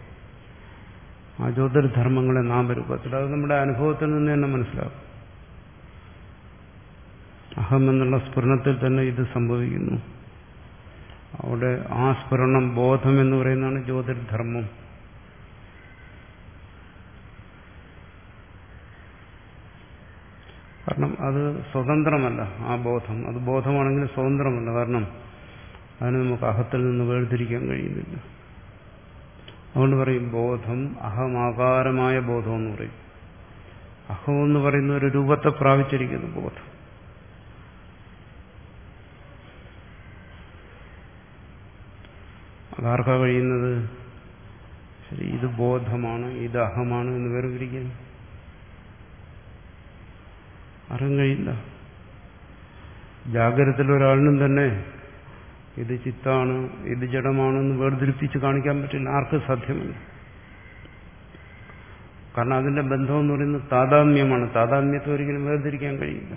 ആ ജ്യോതിർധർമ്മങ്ങളെ നാമരൂപത്തിൽ അത് നമ്മുടെ അനുഭവത്തിൽ നിന്ന് തന്നെ മനസ്സിലാക്കും അഹം എന്നുള്ള സ്ഫുരണത്തിൽ തന്നെ ഇത് സംഭവിക്കുന്നു അവിടെ ആ സ്ഫുരണം ബോധം എന്ന് പറയുന്നതാണ് ജ്യോതിർധർമ്മം കാരണം അത് സ്വതന്ത്രമല്ല ആ ബോധം അത് ബോധമാണെങ്കിൽ സ്വതന്ത്രമല്ല കാരണം അതിന് നമുക്ക് അഹത്തിൽ നിന്ന് വേർതിരിക്കാൻ കഴിയുന്നില്ല അതുകൊണ്ട് പറയും ബോധം അഹമാകാരമായ ബോധം എന്ന് പറയും അഹം എന്ന് പറയുന്ന ഒരു രൂപത്തെ പ്രാപിച്ചിരിക്കുന്നു ബോധം അതാർക്കാ കഴിയുന്നത് ശരി ഇത് ബോധമാണ് ഇത് അഹമാണ് എന്ന് വേർതിരിക്കാൻ അറിയാൻ കഴിയില്ല ജാഗ്രതത്തിൽ ഒരാളിനും തന്നെ ഇത് ചിത്താണ് ഇത് ജഡമാണെന്ന് വേർതിരിപ്പിച്ച് കാണിക്കാൻ പറ്റില്ല ആർക്കും സാധ്യമല്ല കാരണം അതിന്റെ ബന്ധം എന്ന് പറയുന്നത് താതാത്മ്യമാണ് താതാത്മ്യത്തെ ഒരിക്കലും വേർതിരിക്കാൻ കഴിയില്ല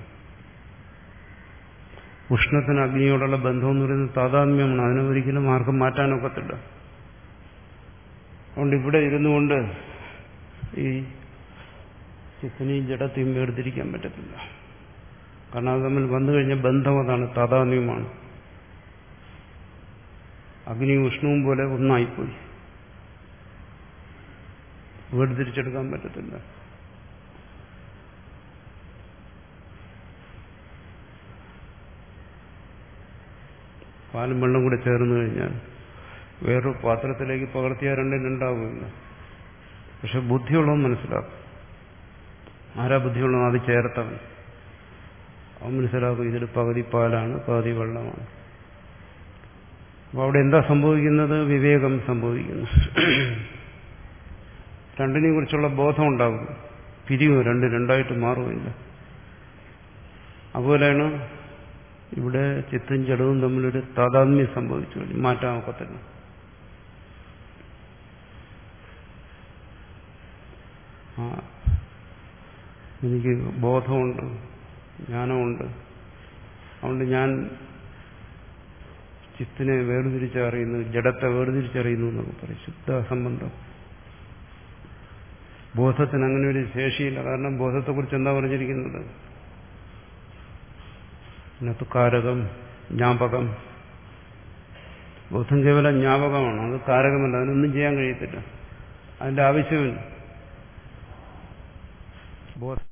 ഉഷ്ണത്തിന് അഗ്നിയോടുള്ള ബന്ധം എന്ന് പറയുന്നത് താതാത്മ്യമാണ് അതിനെ ഒരിക്കലും ആർക്കും മാറ്റാനൊക്കത്തില്ല അതുകൊണ്ട് ഇവിടെ ഇരുന്നു കൊണ്ട് ഈ ചിത്തനെയും ജഡത്തെയും വേർതിരിക്കാൻ പറ്റത്തില്ല കാരണം അത് തമ്മിൽ വന്നു കഴിഞ്ഞ ബന്ധം അതാണ് താതാത്മ്യമാണ് അഗ്നിയും ഉഷ്ണവും പോലെ ഒന്നായിപ്പോയി വേർതിരിച്ചെടുക്കാൻ പറ്റത്തില്ല പാലും വെള്ളം കൂടെ ചേർന്ന് കഴിഞ്ഞാൽ വേറൊരു പാത്രത്തിലേക്ക് പകർത്തിയാൽ രണ്ടും രണ്ടാവുകയില്ല പക്ഷെ ബുദ്ധിയുള്ളവൻ മനസ്സിലാക്കും ആരാ ബുദ്ധിയുള്ളവൻ അത് ചേർത്തവൻ അവൻ മനസ്സിലാക്കും ഇതിൽ പകുതി പാലാണ് പകുതി വെള്ളമാണ് അപ്പൊ അവിടെ എന്താ സംഭവിക്കുന്നത് വിവേകം സംഭവിക്കുന്നു രണ്ടിനെ കുറിച്ചുള്ള ബോധം ഉണ്ടാകും പിരിയോ രണ്ട് രണ്ടായിട്ട് മാറുമില്ല അതുപോലെയാണ് ഇവിടെ ചിത്തും ജഡവും തമ്മിലൊരു താതാത്മ്യം സംഭവിച്ചു കഴിഞ്ഞു മാറ്റാൻ ഒക്കത്തില്ല ആ എനിക്ക് ബോധമുണ്ട് ജ്ഞാനമുണ്ട് അതുകൊണ്ട് ഞാൻ ചിത്തിനെ വേർതിരിച്ചറിയുന്നു ജഡത്തെ വേർതിരിച്ചറിയുന്നു എന്നൊക്കെ പറയും ശുദ്ധ സംബന്ധം ബോധത്തിന് അങ്ങനെ ഒരു ശേഷിയില്ല കാരണം ബോധത്തെക്കുറിച്ച് എന്താ പറഞ്ഞിരിക്കുന്നത് അതിനകത്ത് കാരകം ജ്ഞാപകം ബോധം കേവലം ജ്ഞാപകമാണ് അത് കാരകമല്ല അതിനൊന്നും ചെയ്യാൻ കഴിയത്തില്ല അതിന്റെ ആവശ്യമില്ല ബോധം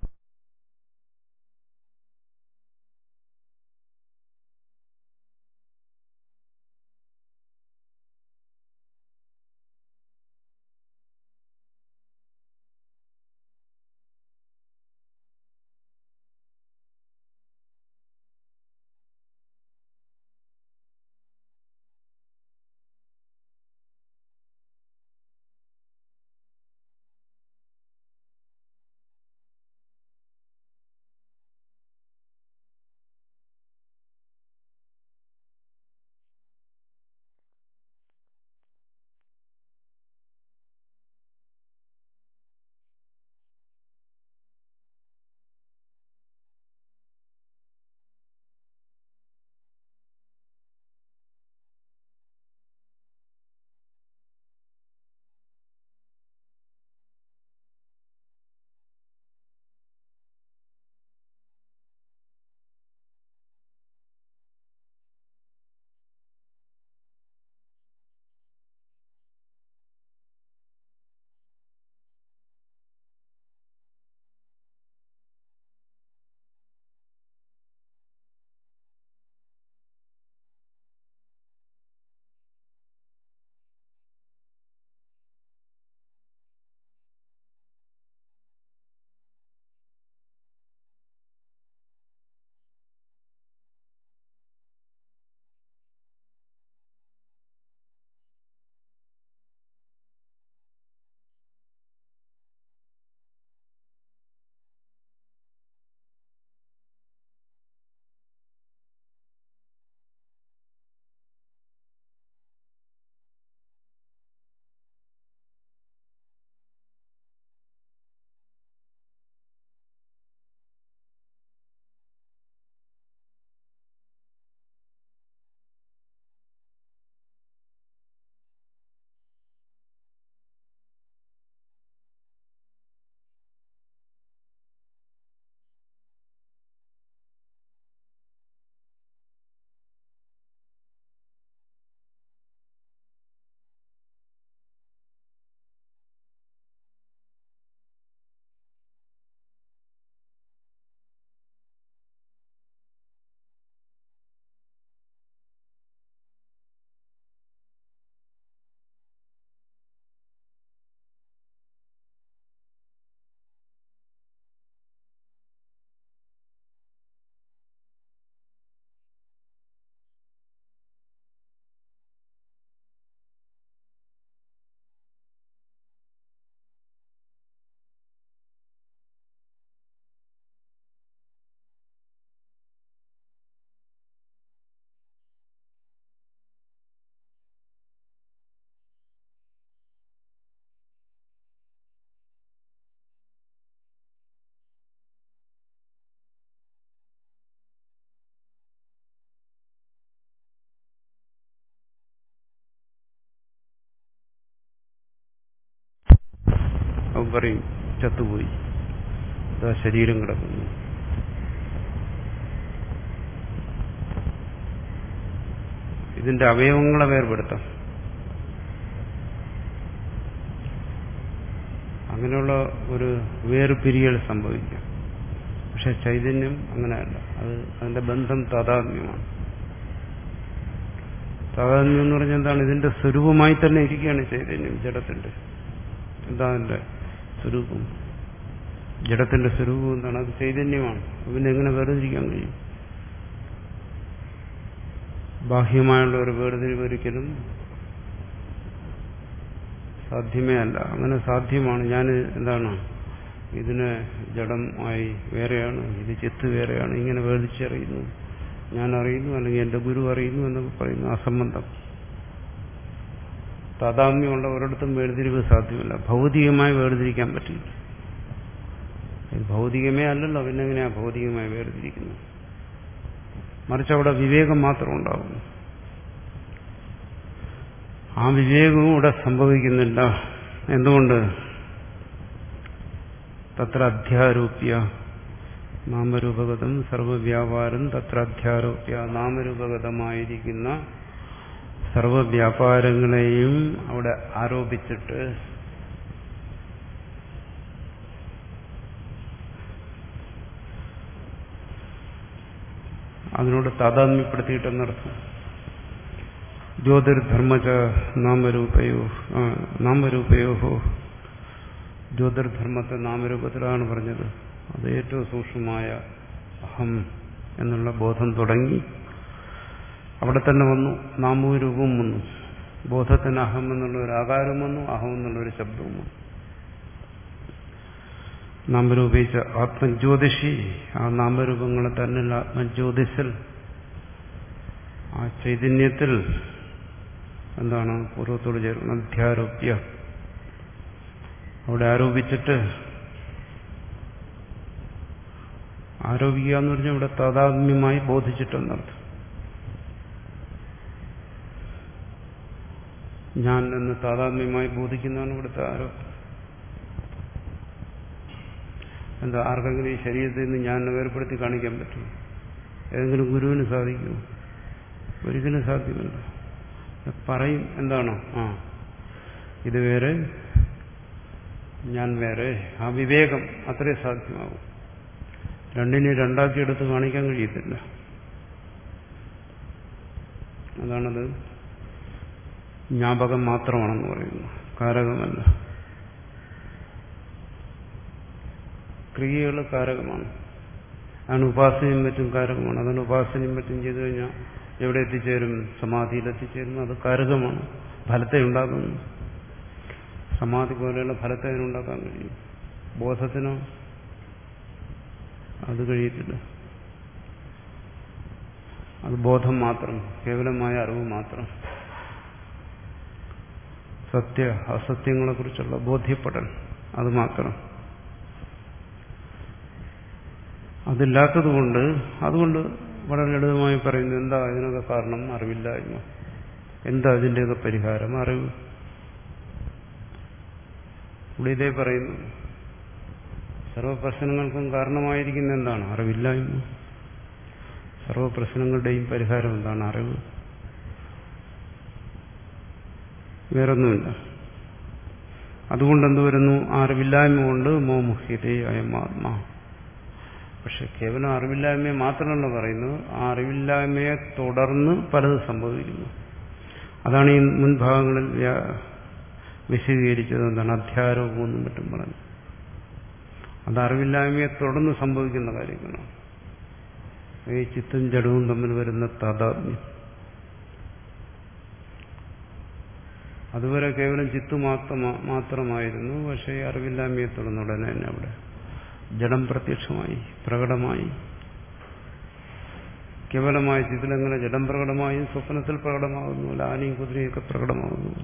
അവൻ പറയും ചത്തുപോയി ഇതാ ശരീരം കിടക്കുന്നു ഇതിന്റെ അവയവങ്ങളെ വേർപെടുത്താം അങ്ങനെയുള്ള ഒരു വേർപിരിയൽ സംഭവിക്കാം പക്ഷെ ചൈതന്യം അങ്ങനെയല്ല അത് അതിന്റെ ബന്ധം താതാത്മ്യമാണ് താതാത്മ്യം എന്ന് പറഞ്ഞാൽ എന്താണ് ഇതിന്റെ സ്വരൂപമായി തന്നെ ഇരിക്കുകയാണ് ചൈതന്യം ജഡത്തിന്റെ എന്താ അതിന്റെ സ്വരൂപം ജഡത്തിന്റെ സ്വരൂപം എന്താണ് അത് ചൈതന്യമാണ് പിന്നെ എങ്ങനെ വേർതിരിക്കാൻ കഴിയും ബാഹ്യമായുള്ള ഒരു വേർതിരിവ് ഒരിക്കലും സാധ്യമേ അല്ല അങ്ങനെ സാധ്യമാണ് ഞാൻ എന്താണ് ഇതിന് ജഡമായി വേറെയാണ് ഇത് ചെത്ത് വേറെയാണ് ഇങ്ങനെ വേർതിരിച്ചറിയുന്നു ഞാൻ അറിയുന്നു അല്ലെങ്കിൽ എന്റെ ഗുരു അറിയുന്നു എന്നൊക്കെ പറയുന്നു അസംബന്ധം താതാത്മ്യമുള്ള ഒരിടത്തും വേർതിരിവ് സാധ്യമല്ല ഭൗതികമായി വേർതിരിക്കാൻ പറ്റില്ല ഇത് ഭൗതികമേ അല്ലല്ലോ പിന്നെ എങ്ങനെയാ ഭൗതികമായി വേർതിരിക്കുന്നത് മറിച്ച് അവിടെ വിവേകം മാത്രം ഉണ്ടാകുന്നു ആ വിവേകവും ഇവിടെ സംഭവിക്കുന്നില്ല എന്തുകൊണ്ട് തത്ര അധ്യാരോപ്യ നാമരൂപഗതം സർവവ്യാപാരം തത്ര അധ്യാരോപ്യ നാമരൂപഗതമായിരിക്കുന്ന സർവവ്യാപാരങ്ങളെയും അവിടെ ആരോപിച്ചിട്ട് അതിനോട് താതാത്മ്യപ്പെടുത്തിയിട്ടെന്നർത്ഥം ജ്യോതിർധർമ്മച നാമരൂപയോ നാമരൂപയോഹോ ജ്യോതിർധർമ്മത്തെ നാമരൂപത്തിലാണ് പറഞ്ഞത് അത് ഏറ്റവും സൂക്ഷ്മമായ അഹം എന്നുള്ള ബോധം തുടങ്ങി അവിടെ തന്നെ വന്നു നാമവും രൂപവും വന്നു ബോധത്തിന് അഹം എന്നുള്ള ഒരു ആകാരം വന്നു അഹം എന്നുള്ള ഒരു ശബ്ദവും വന്നു നാമരൂപിച്ച ആത്മജ്യോതിഷി ആ നാമരൂപങ്ങളെ തന്നെ ആത്മജ്യോതിസിൽ ആ ചൈതന്യത്തിൽ എന്താണ് പൂർവ്വത്തോട് ചേർന്ന് അധ്യാരോപ്യ അവിടെ ആരോപിച്ചിട്ട് ആരോപിക്കുക എന്ന് പറഞ്ഞാൽ ഇവിടെ താതാത്മ്യമായി ബോധിച്ചിട്ടെന്നർത്ഥം ഞാൻ എന്ന് താതാത്മ്യമായി ബോധിക്കുന്നതാണ് ഇവിടുത്തെ ആരോപണം എന്താ ആർക്കെങ്കിലും ഈ ശരീരത്തിൽ നിന്ന് ഞാൻ വേർപ്പെടുത്തി കാണിക്കാൻ പറ്റും ഏതെങ്കിലും ഗുരുവിന് സാധിക്കുമോ ഒരിക്കലും സാധ്യമല്ല പറയും എന്താണോ ആ ഇത് വേറെ ഞാൻ വേറെ ആ വിവേകം അത്രേ സാധ്യമാകും രണ്ടിനെ രണ്ടാക്കി എടുത്ത് കാണിക്കാൻ കഴിയത്തില്ല അതാണത് ജ്ഞാപകം മാത്രമാണെന്ന് പറയുന്നു കാരകമല്ല ക്രിയകൾ കാരകമാണ് അതാണ് ഉപാസനയും മറ്റും കാരകമാണ് അതാണ് ഉപാസനയും മറ്റും ചെയ്തു കഴിഞ്ഞാൽ എവിടെ എത്തിച്ചേരും സമാധിയിൽ എത്തിച്ചേരും അത് കാരകമാണ് ഫലത്തെ ഉണ്ടാക്കുന്നു സമാധി പോലെയുള്ള ഫലത്തെ അതിനുണ്ടാക്കാൻ കഴിയും ബോധത്തിനോ അത് കഴിയത്തില്ല അത് ബോധം മാത്രം കേവലമായ അറിവ് മാത്രം സത്യ അസത്യങ്ങളെക്കുറിച്ചുള്ള ബോധ്യപ്പെടൽ അത് മാത്രം അതില്ലാത്തതുകൊണ്ട് അതുകൊണ്ട് വളരെ ലളിതമായി പറയുന്നു എന്താ ഇതിനൊക്കെ കാരണം അറിവില്ലായ്മ എന്താ അതിൻ്റെയൊക്കെ പരിഹാരം അറിവ് ഇവിടെ ഇതേ പറയുന്നു സർവപ്രശ്നങ്ങൾക്കും കാരണമായിരിക്കുന്ന എന്താണ് അറിവില്ലായ്മ സർവപ്രശ്നങ്ങളുടെയും പരിഹാരം എന്താണ് അറിവ് വേറൊന്നുമില്ല അതുകൊണ്ട് എന്ത് വരുന്നു ആ അറിവില്ലായ്മ കൊണ്ട് മോമുഹ്യതേ അയമാത്മാ പക്ഷെ കേവലം അറിവില്ലായ്മയെ മാത്രമല്ല പറയുന്നത് ആ അറിവില്ലായ്മയെ തുടർന്ന് പലത് സംഭവിക്കുന്നു അതാണ് ഈ മുൻഭാഗങ്ങളിൽ വിശദീകരിച്ചത് എന്താണ് അധ്യാരോപമെന്നും മറ്റും പറഞ്ഞു അത് അറിവില്ലായ്മയെ തുടർന്ന് സംഭവിക്കുന്ന കാര്യങ്ങളാണ് ഈ ചിത്തും ജഡവും തമ്മിൽ വരുന്ന താതാത്മ്യം അതുവരെ കേവലം ചിത്തു മാത്രമായിരുന്നു പക്ഷേ അറിവില്ലായ്മയെ തുടർന്ന് ഉടനെ തന്നെ അവിടെ ജഡം പ്രത്യക്ഷമായി പ്രകടമായി കേവലമായ ചിത്തിലെങ്ങനെ ജഡം പ്രകടമായി സ്വപ്നത്തിൽ പ്രകടമാകുന്നു ആനയും കുതിരയൊക്കെ പ്രകടമാകുന്നു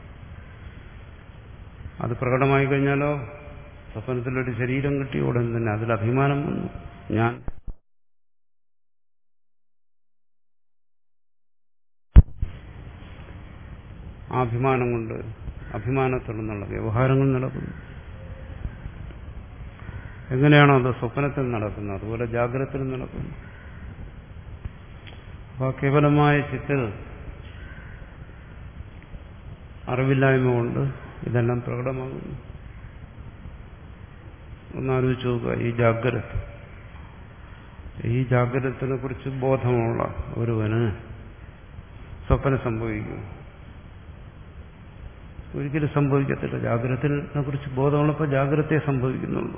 അത് പ്രകടമായി കഴിഞ്ഞാലോ സ്വപ്നത്തിലൊരു ശരീരം കിട്ടി ഉടൻ തന്നെ അതിൽ അഭിമാനം വന്നു ഞാൻ ആ അഭിമാനം കൊണ്ട് അഭിമാനത്തോടെന്നുള്ള വ്യവഹാരങ്ങൾ നടക്കുന്നു എങ്ങനെയാണോ അത് സ്വപ്നത്തിൽ നടക്കുന്നത് അതുപോലെ ജാഗ്രതത്തിലും നടക്കുന്നു അപ്പോൾ കേവലമായ ചിത്തിൽ അറിവില്ലായ്മ കൊണ്ട് ഇതെല്ലാം പ്രകടമാകുന്നു ഒന്നാലോചിച്ച് നോക്കുക ഈ ജാഗ്രത ഈ ജാഗ്രതത്തിനെ കുറിച്ച് ബോധമുള്ള ഒരുവന് സ്വപ്നം സംഭവിക്കും ഒരിക്കലും സംഭവിക്കത്തില്ല ജാഗ്രതത്തിനെ കുറിച്ച് ബോധമുള്ളപ്പോൾ ജാഗ്രതയെ സംഭവിക്കുന്നുള്ളൂ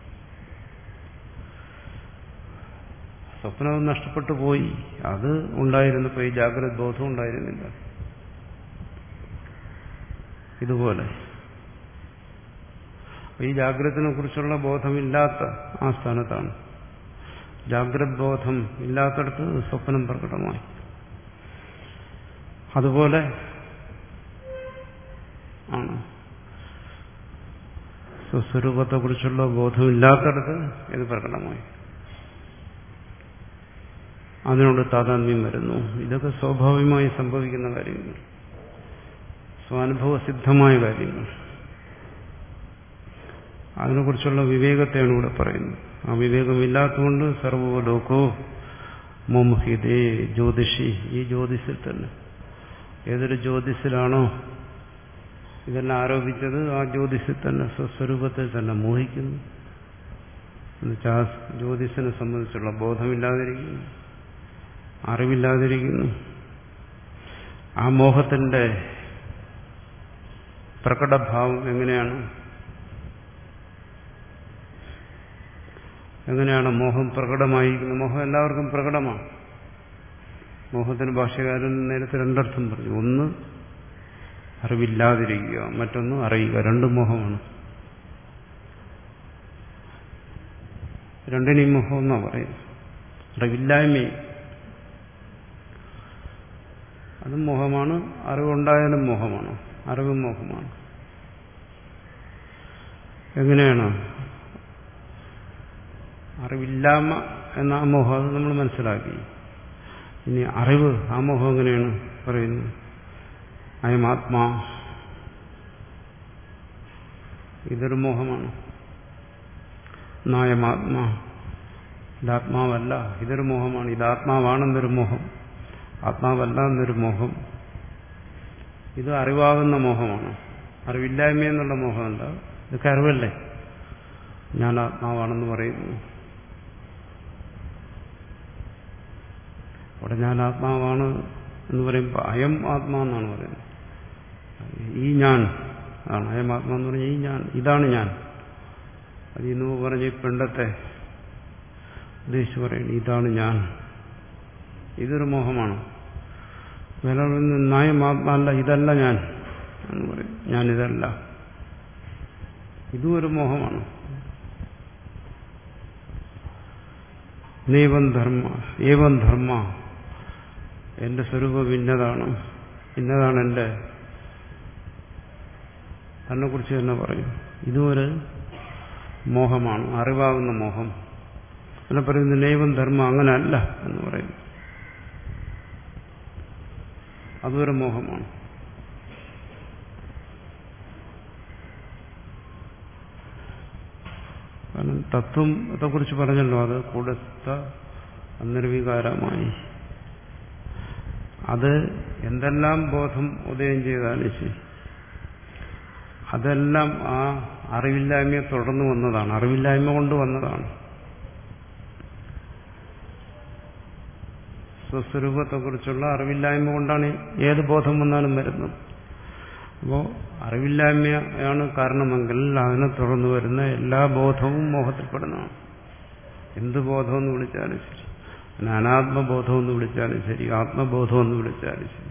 സ്വപ്നം നഷ്ടപ്പെട്ടു പോയി അത് ഉണ്ടായിരുന്നപ്പോൾ ഈ ജാഗ്രത ബോധം ഉണ്ടായിരുന്നില്ല ഇതുപോലെ ഈ ജാഗ്രതത്തിനെ കുറിച്ചുള്ള ബോധമില്ലാത്ത ആ സ്ഥാനത്താണ് ജാഗ്രത് ബോധം ഇല്ലാത്തടത്ത് സ്വപ്നം പ്രകടമായി അതുപോലെ ആണ് സ്വസ്വരൂപത്തെക്കുറിച്ചുള്ള ബോധമില്ലാത്തടത്ത് ഇത് പ്രകടമായി അതിനോട് താതാത്മ്യം വരുന്നു ഇതൊക്കെ സ്വാഭാവികമായി സംഭവിക്കുന്ന കാര്യങ്ങൾ സ്വാനുഭവ സിദ്ധമായ കാര്യങ്ങൾ അതിനെക്കുറിച്ചുള്ള വിവേകത്തെയാണ് ഇവിടെ പറയുന്നത് ആ വിവേകമില്ലാത്തതുകൊണ്ട് സർവലോകോ മോമുഹിതേ ജ്യോതിഷി ഈ ജ്യോതിഷിൽ തന്നെ ഏതൊരു ജ്യോതിസിലാണോ ഇതെല്ലാം ആരോപിച്ചത് ആ ജ്യോതിസിൽ തന്നെ സ്വസ്വരൂപത്തിൽ തന്നെ മോഹിക്കുന്നു എന്നുവെച്ചാൽ ആ ജ്യോതിസിനെ സംബന്ധിച്ചുള്ള ബോധമില്ലാതിരിക്കുന്നു അറിവില്ലാതിരിക്കുന്നു ആ മോഹത്തിന്റെ പ്രകടഭാവം എങ്ങനെയാണ് എങ്ങനെയാണ് മോഹം പ്രകടമായിരിക്കുന്നത് മോഹം എല്ലാവർക്കും പ്രകടമാണ് മോഹത്തിന് ഭാഷകാരൻ നേരത്തെ രണ്ടർത്ഥം പറഞ്ഞു ഒന്ന് അറിവില്ലാതിരിക്കുക മറ്റൊന്ന് അറിയുക രണ്ടും മോഹമാണ് രണ്ടിനെയും മോഹം എന്നാ പറയുന്നത് അറിവില്ലായ്മയും അതും മോഹമാണ് അറിവുണ്ടായാലും മോഹമാണ് അറിവും മോഹമാണ് എങ്ങനെയാണ് അറിവില്ലായ്മ എന്ന ആ മോഹം അത് നമ്മൾ മനസ്സിലാക്കി ഇനി അറിവ് ആ മോഹം എങ്ങനെയാണ് പറയുന്നത് അയം ആത്മാ ഇതൊരു മോഹമാണ് നായമാത്മാ ഇതാത്മാവല്ല ഇതൊരു മോഹമാണ് ഇതാത്മാവാണെന്നൊരു മോഹം ആത്മാവല്ല എന്നൊരു മോഹം ഇത് അറിവാകുന്ന മോഹമാണ് അറിവില്ലായ്മ എന്നുള്ള മോഹമല്ല ഇതൊക്കെ അറിവല്ലേ ഞാൻ ആത്മാവാണെന്ന് പറയുന്നു അവിടെ ഞാൻ ആത്മാവാണ് എന്ന് പറയുമ്പോൾ അയം ആത്മാ എന്നാണ് പറയുന്നത് ഈ ഞാൻ ആണ് അയം ആത്മാ എന്ന് പറഞ്ഞാൽ ഈ ഞാൻ ഇതാണ് ഞാൻ അത് ഇന്ന് പറഞ്ഞ ഈ പെണ്ടത്തെ ഉദ്ദേശിച്ച് പറയുന്നു ഇതാണ് ഞാൻ ഇതൊരു മോഹമാണ് വേറെ നായം ആത്മാല്ല ഇതല്ല ഞാൻ എന്ന് പറയും ഞാനിതല്ല ഇതും ഒരു മോഹമാണ് നൈവം ധർമ്മ ഏവം ധർമ്മ എന്റെ സ്വരൂപം ഇന്നതാണ് ഇന്നതാണ് എന്റെ തന്നെക്കുറിച്ച് തന്നെ പറയും ഇതും ഒരു മോഹമാണ് അറിവാകുന്ന മോഹം പിന്നെ പറയുന്നത് നൈവം ധർമ്മം അങ്ങനല്ല എന്ന് പറയുന്നു അതൊരു മോഹമാണ് കാരണം തത്വത്തെക്കുറിച്ച് പറഞ്ഞല്ലോ അത് കൊടുത്ത അനിർവികാരമായി അത് എന്തെല്ലാം ബോധം ഉദയം ചെയ്താലും ശരി അതെല്ലാം ആ അറിവില്ലായ്മയെ തുടർന്ന് വന്നതാണ് അറിവില്ലായ്മ കൊണ്ട് വന്നതാണ് സ്വസ്വരൂപത്തെക്കുറിച്ചുള്ള അറിവില്ലായ്മ കൊണ്ടാണ് ഏത് ബോധം വന്നാലും വരുന്നത് അപ്പോൾ അറിവില്ലായ്മയാണ് കാരണമെങ്കിൽ അതിനെ തുടർന്ന് വരുന്ന എല്ലാ ബോധവും മോഹത്തിൽപ്പെടുന്നതാണ് എന്ത് ബോധമെന്ന് വിളിച്ചാലും ശരി പിന്നെ അനാത്മബോധമെന്ന് വിളിച്ചാലും ശരി ആത്മബോധമെന്ന് വിളിച്ചാലും ശരി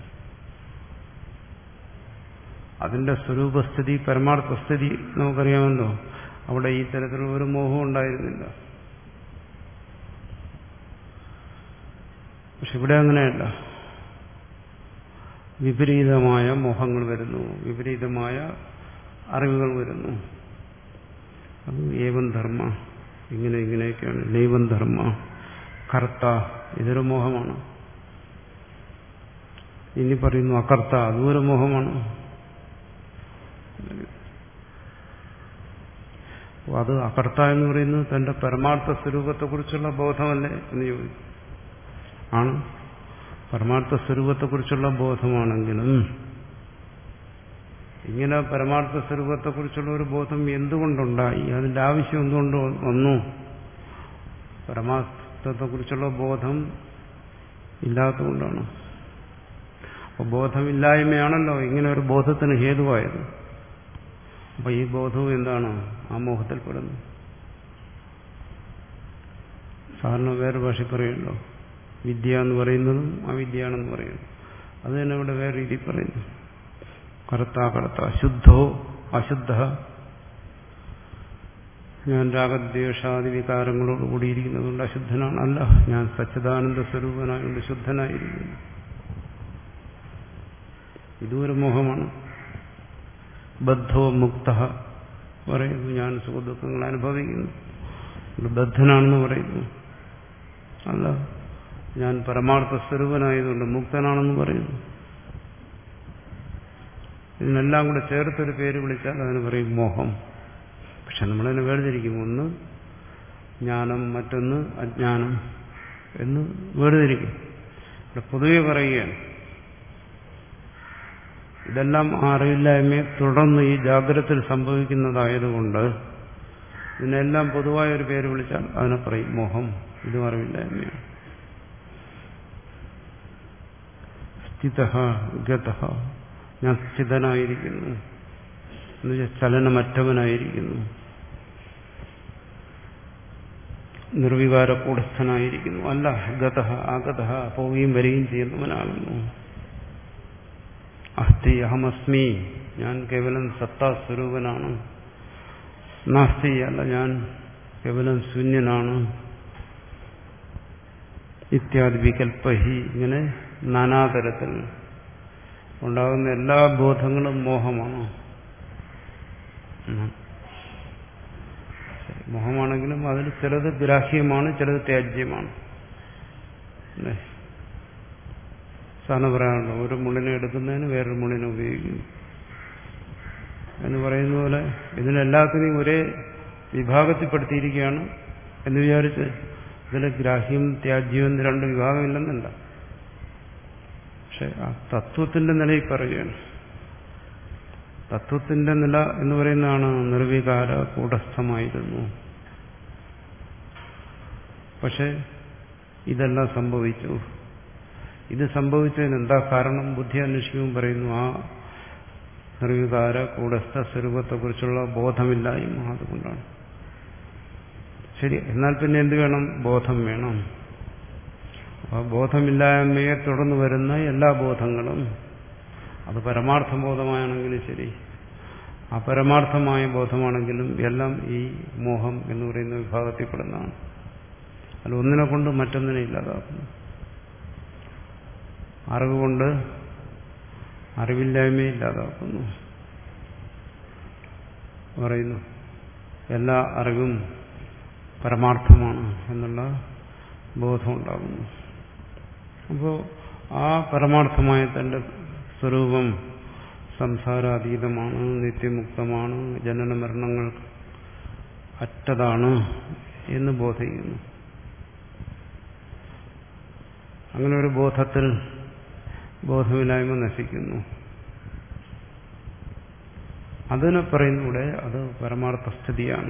അതിന്റെ സ്വരൂപസ്ഥിതി പരമാർത്ഥസ്ഥിതി നമുക്കറിയാമല്ലോ അവിടെ ഈ തരത്തിലുള്ള ഒരു മോഹം ഉണ്ടായിരുന്നില്ല പക്ഷെ ഇവിടെ അങ്ങനെയല്ല വിപരീതമായ മോഹങ്ങൾ വരുന്നു വിപരീതമായ അറിവുകൾ വരുന്നു അത് ഏവം ധർമ്മ ഇങ്ങനെ ഇങ്ങനെയൊക്കെയാണ് ദൈവം ധർമ്മ കർത്ത ഇതൊരു മോഹമാണ് ഇനി പറയുന്നു അകർത്ത അതും ഒരു മോഹമാണ് അത് അകർത്ത എന്ന് പറയുന്നത് തന്റെ പരമാർത്ഥ സ്വരൂപത്തെക്കുറിച്ചുള്ള ബോധമല്ലേ എന്ന് ചോദിച്ചു ആണ് പരമാർത്ഥ സ്വരൂപത്തെക്കുറിച്ചുള്ള ബോധമാണെങ്കിലും ഇങ്ങനെ പരമാർത്ഥ സ്വരൂപത്തെക്കുറിച്ചുള്ള ഒരു ബോധം എന്തുകൊണ്ടുണ്ടായി അതിന്റെ ആവശ്യം എന്തുകൊണ്ട് വന്നു പരമാർത്ഥത്തെക്കുറിച്ചുള്ള ബോധം ഇല്ലാത്തതുകൊണ്ടാണ് അപ്പോൾ ബോധമില്ലായ്മയാണല്ലോ ഇങ്ങനെ ഒരു ബോധത്തിന് ഹേതുവായത് അപ്പൊ ഈ ബോധവും എന്താണ് ആ മോഹത്തിൽപ്പെടുന്നു സാധാരണ വേറെ ഭാഷ പറയുമല്ലോ വിദ്യ എന്ന് പറയുന്നതും അവിദ്യയാണെന്ന് പറയുന്നു അത് തന്നെ ഇവിടെ വേറെ രീതി പറയുന്നു കറുത്ത കറുത്ത അശുദ്ധോ അശുദ്ധ ഞാൻ രാഗദ്വേഷാദി വികാരങ്ങളോട് കൂടിയിരിക്കുന്നതുകൊണ്ട് അശുദ്ധനാണ് അല്ല ഞാൻ സച്ചിദാനന്ദ സ്വരൂപനായതുകൊണ്ട് ശുദ്ധനായിരിക്കുന്നു ഇതും ഒരു മോഹമാണ് ബദ്ധോ മുക്ത പറയുന്നു ഞാൻ സുഖദുഃഖങ്ങൾ അനുഭവിക്കുന്നു ബദ്ധനാണെന്ന് പറയുന്നു അല്ല ഞാൻ പരമാർത്ഥ സ്വരൂപനായതുകൊണ്ട് മുക്തനാണെന്ന് പറയുന്നു ഇതിനെല്ലാം കൂടെ ചേർത്തൊരു പേര് വിളിച്ചാൽ അതിന് പറയും മോഹം പക്ഷെ നമ്മളതിനെ വേർതിരിക്കും ഒന്ന് ജ്ഞാനം മറ്റൊന്ന് അജ്ഞാനം എന്ന് വേർതിരിക്കും ഇവിടെ പൊതുവെ പറയുകയാണ് ഇതെല്ലാം ആ അറിവില്ലായ്മയെ തുടർന്ന് ഈ ജാഗ്രതത്തിൽ സംഭവിക്കുന്നതായതുകൊണ്ട് ഇതിനെല്ലാം പൊതുവായ ഒരു പേര് വിളിച്ചാൽ അതിനെ പറയും മോഹം ഇതും അറിവില്ലായ്മയാണ് സ്ഥിത ഗത ഞാൻ സ്ഥിതനായിരിക്കുന്നു എന്നുവെച്ചാൽ ചലനമറ്റവനായിരിക്കുന്നു നിർവികാര കൂടസ്ഥനായിരിക്കുന്നു അല്ല ഗത ആഗത പോവുകയും വരികയും ചെയ്യുന്നവനാകുന്നു അസ്ഥി അഹമസ്മി ഞാൻ കേവലം സത്താസ്വരൂപനാണ് നാസ്തി അല്ല ഞാൻ കേവലം ശൂന്യനാണ് ഇത്യാദി വികൽപ്പഹി ഇങ്ങനെ നാനാതരത്തിൽ ഉണ്ടാകുന്ന എല്ലാ ബോധങ്ങളും മോഹമാണ് മോഹമാണെങ്കിലും അതിൽ ചിലത് ഗ്രാഹ്യമാണ് ചിലത് ത്യാജ്യമാണ് അല്ലേ സാറിന് പറയാനുള്ളൂ ഒരു മുള്ളിനെ എടുക്കുന്നതിന് വേറൊരു മുള്ളിനെ ഉപയോഗിക്കുന്നു എന്ന് പറയുന്ന പോലെ ഇതിനെല്ലാത്തിനെയും ഒരേ വിഭാഗത്തിൽപ്പെടുത്തിയിരിക്കുകയാണ് എന്ന് വിചാരിച്ച് ഇതിൽ ഗ്രാഹ്യം ത്യാജ്യം എന്ന് രണ്ട് വിഭാഗമില്ലെന്നല്ല പക്ഷെ ആ തത്വത്തിന്റെ നിലയിൽ പറയുകയാണ് തത്വത്തിന്റെ നില എന്ന് പറയുന്നതാണ് നിർവികാര കൂടസ്ഥമായിരുന്നു പക്ഷെ ഇതെല്ലാം സംഭവിച്ചു ഇത് സംഭവിച്ചതിന് എന്താ കാരണം ബുദ്ധി അന്വേഷിക്കുമ്പോൾ പറയുന്നു ആ നിർവികാര കൂടസ്ഥ സ്വരൂപത്തെക്കുറിച്ചുള്ള ബോധമില്ലായ്മ അതുകൊണ്ടാണ് ശരി എന്നാൽ പിന്നെ എന്ത് വേണം ബോധം വേണം അപ്പോൾ ബോധമില്ലായ്മയെ തുടർന്ന് വരുന്ന എല്ലാ ബോധങ്ങളും അത് പരമാർത്ഥ ബോധമാണെങ്കിലും ശരി അപരമാർത്ഥമായ ബോധമാണെങ്കിലും എല്ലാം ഈ മോഹം എന്ന് പറയുന്ന വിഭാഗത്തിൽപ്പെടുന്നതാണ് അല്ല ഒന്നിനെ കൊണ്ട് മറ്റൊന്നിനെ ഇല്ലാതാക്കുന്നു അറിവുകൊണ്ട് അറിവില്ലായ്മയെ ഇല്ലാതാക്കുന്നു പറയുന്നു എല്ലാ അറിവും പരമാർത്ഥമാണ് എന്നുള്ള ബോധമുണ്ടാകുന്നു അപ്പോൾ ആ പരമാർത്ഥമായ തന്റെ സ്വരൂപം സംസാരാതീതമാണ് നിത്യമുക്തമാണ് ജനന മരണങ്ങൾ അറ്റതാണ് എന്ന് ബോധിക്കുന്നു അങ്ങനെ ഒരു ബോധത്തിൽ ബോധമില്ലായ്മ നശിക്കുന്നു അതിനെ പറയുന്നൂടെ അത് പരമാർത്ഥ സ്ഥിതിയാണ്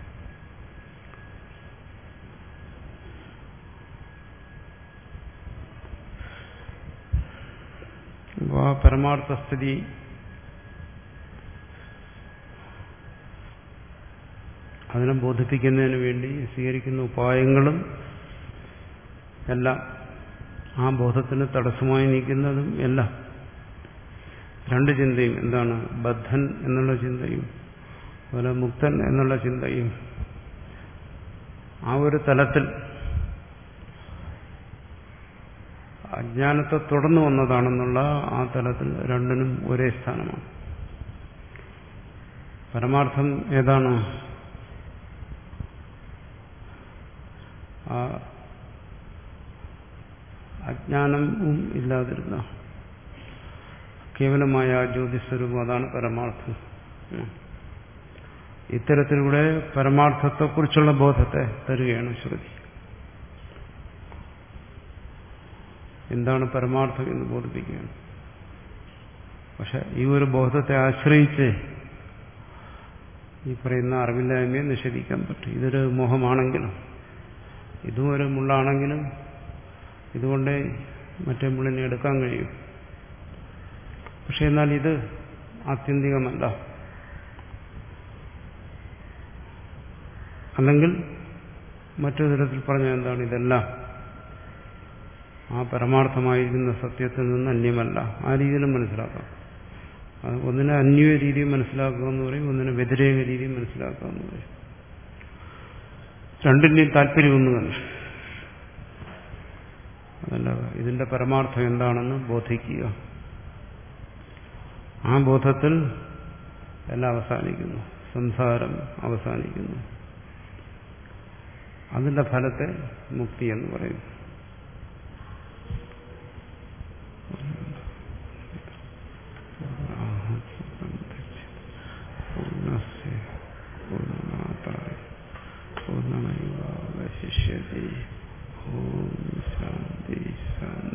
അപ്പോൾ ആ പരമാർത്ഥ സ്ഥിതി അതിനെ ബോധിപ്പിക്കുന്നതിന് വേണ്ടി സ്വീകരിക്കുന്ന ഉപായങ്ങളും എല്ലാം ആ ബോധത്തിന് തടസ്സമായി നിൽക്കുന്നതും എല്ലാം രണ്ട് ചിന്തയും എന്താണ് ബദ്ധൻ എന്നുള്ള ചിന്തയും അതുപോലെ മുക്തൻ എന്നുള്ള ചിന്തയും ആ ഒരു തലത്തിൽ അജ്ഞാനത്തെ തുടർന്നു വന്നതാണെന്നുള്ള ആ തലത്തിൽ രണ്ടിനും ഒരേ സ്ഥാനമാണ് പരമാർത്ഥം ഏതാണ് ആ അജ്ഞാനവും ഇല്ലാതിരുന്ന കേവലമായ ആ ജ്യോതിസ്വരൂപം അതാണ് പരമാർത്ഥം ഇത്തരത്തിലൂടെ പരമാർത്ഥത്തെക്കുറിച്ചുള്ള ബോധത്തെ തരികയാണ് ശ്രുതി എന്താണ് പരമാർത്ഥം എന്ന് ബോധിപ്പിക്കുകയാണ് പക്ഷെ ഈ ഒരു ബോധത്തെ ആശ്രയിച്ച് ഈ പറയുന്ന അറിവില്ലായ്മയെ നിഷേധിക്കാൻ പറ്റും ഇതൊരു മോഹമാണെങ്കിലും ഇതും ഒരു മുള്ളാണെങ്കിലും ഇതുകൊണ്ട് മറ്റേ മുള്ളിനെ എടുക്കാൻ കഴിയും പക്ഷെ എന്നാൽ ഇത് ആത്യന്തികമല്ല അല്ലെങ്കിൽ മറ്റൊരു തരത്തിൽ പറഞ്ഞാൽ എന്താണ് ഇതെല്ലാം ആ പരമാർത്ഥമായിരിക്കുന്ന സത്യത്തിൽ നിന്ന് അന്യമല്ല ആ രീതിയിലും മനസ്സിലാക്കാം അത് ഒന്നിനെ അന്യ രീതിയിൽ മനസ്സിലാക്കുക എന്ന് പറയും ഒന്നിനെ വ്യതിരേക രീതിയിൽ മനസ്സിലാക്കുക എന്ന് പറയും രണ്ടിന്റെയും താല്പര്യമൊന്നു തന്നെ അതല്ല ഇതിന്റെ പരമാർത്ഥം എന്താണെന്ന് ബോധിക്കുക ആ ബോധത്തിൽ എല്ലാം അവസാനിക്കുന്നു സംസാരം അവസാനിക്കുന്നു അതിന്റെ ഫലത്തെ മുക്തി എന്ന് പറയുന്നു പൂർണ്ണമേവാവശിഷ്യതി ഓം ശാന്തി ശാന്തി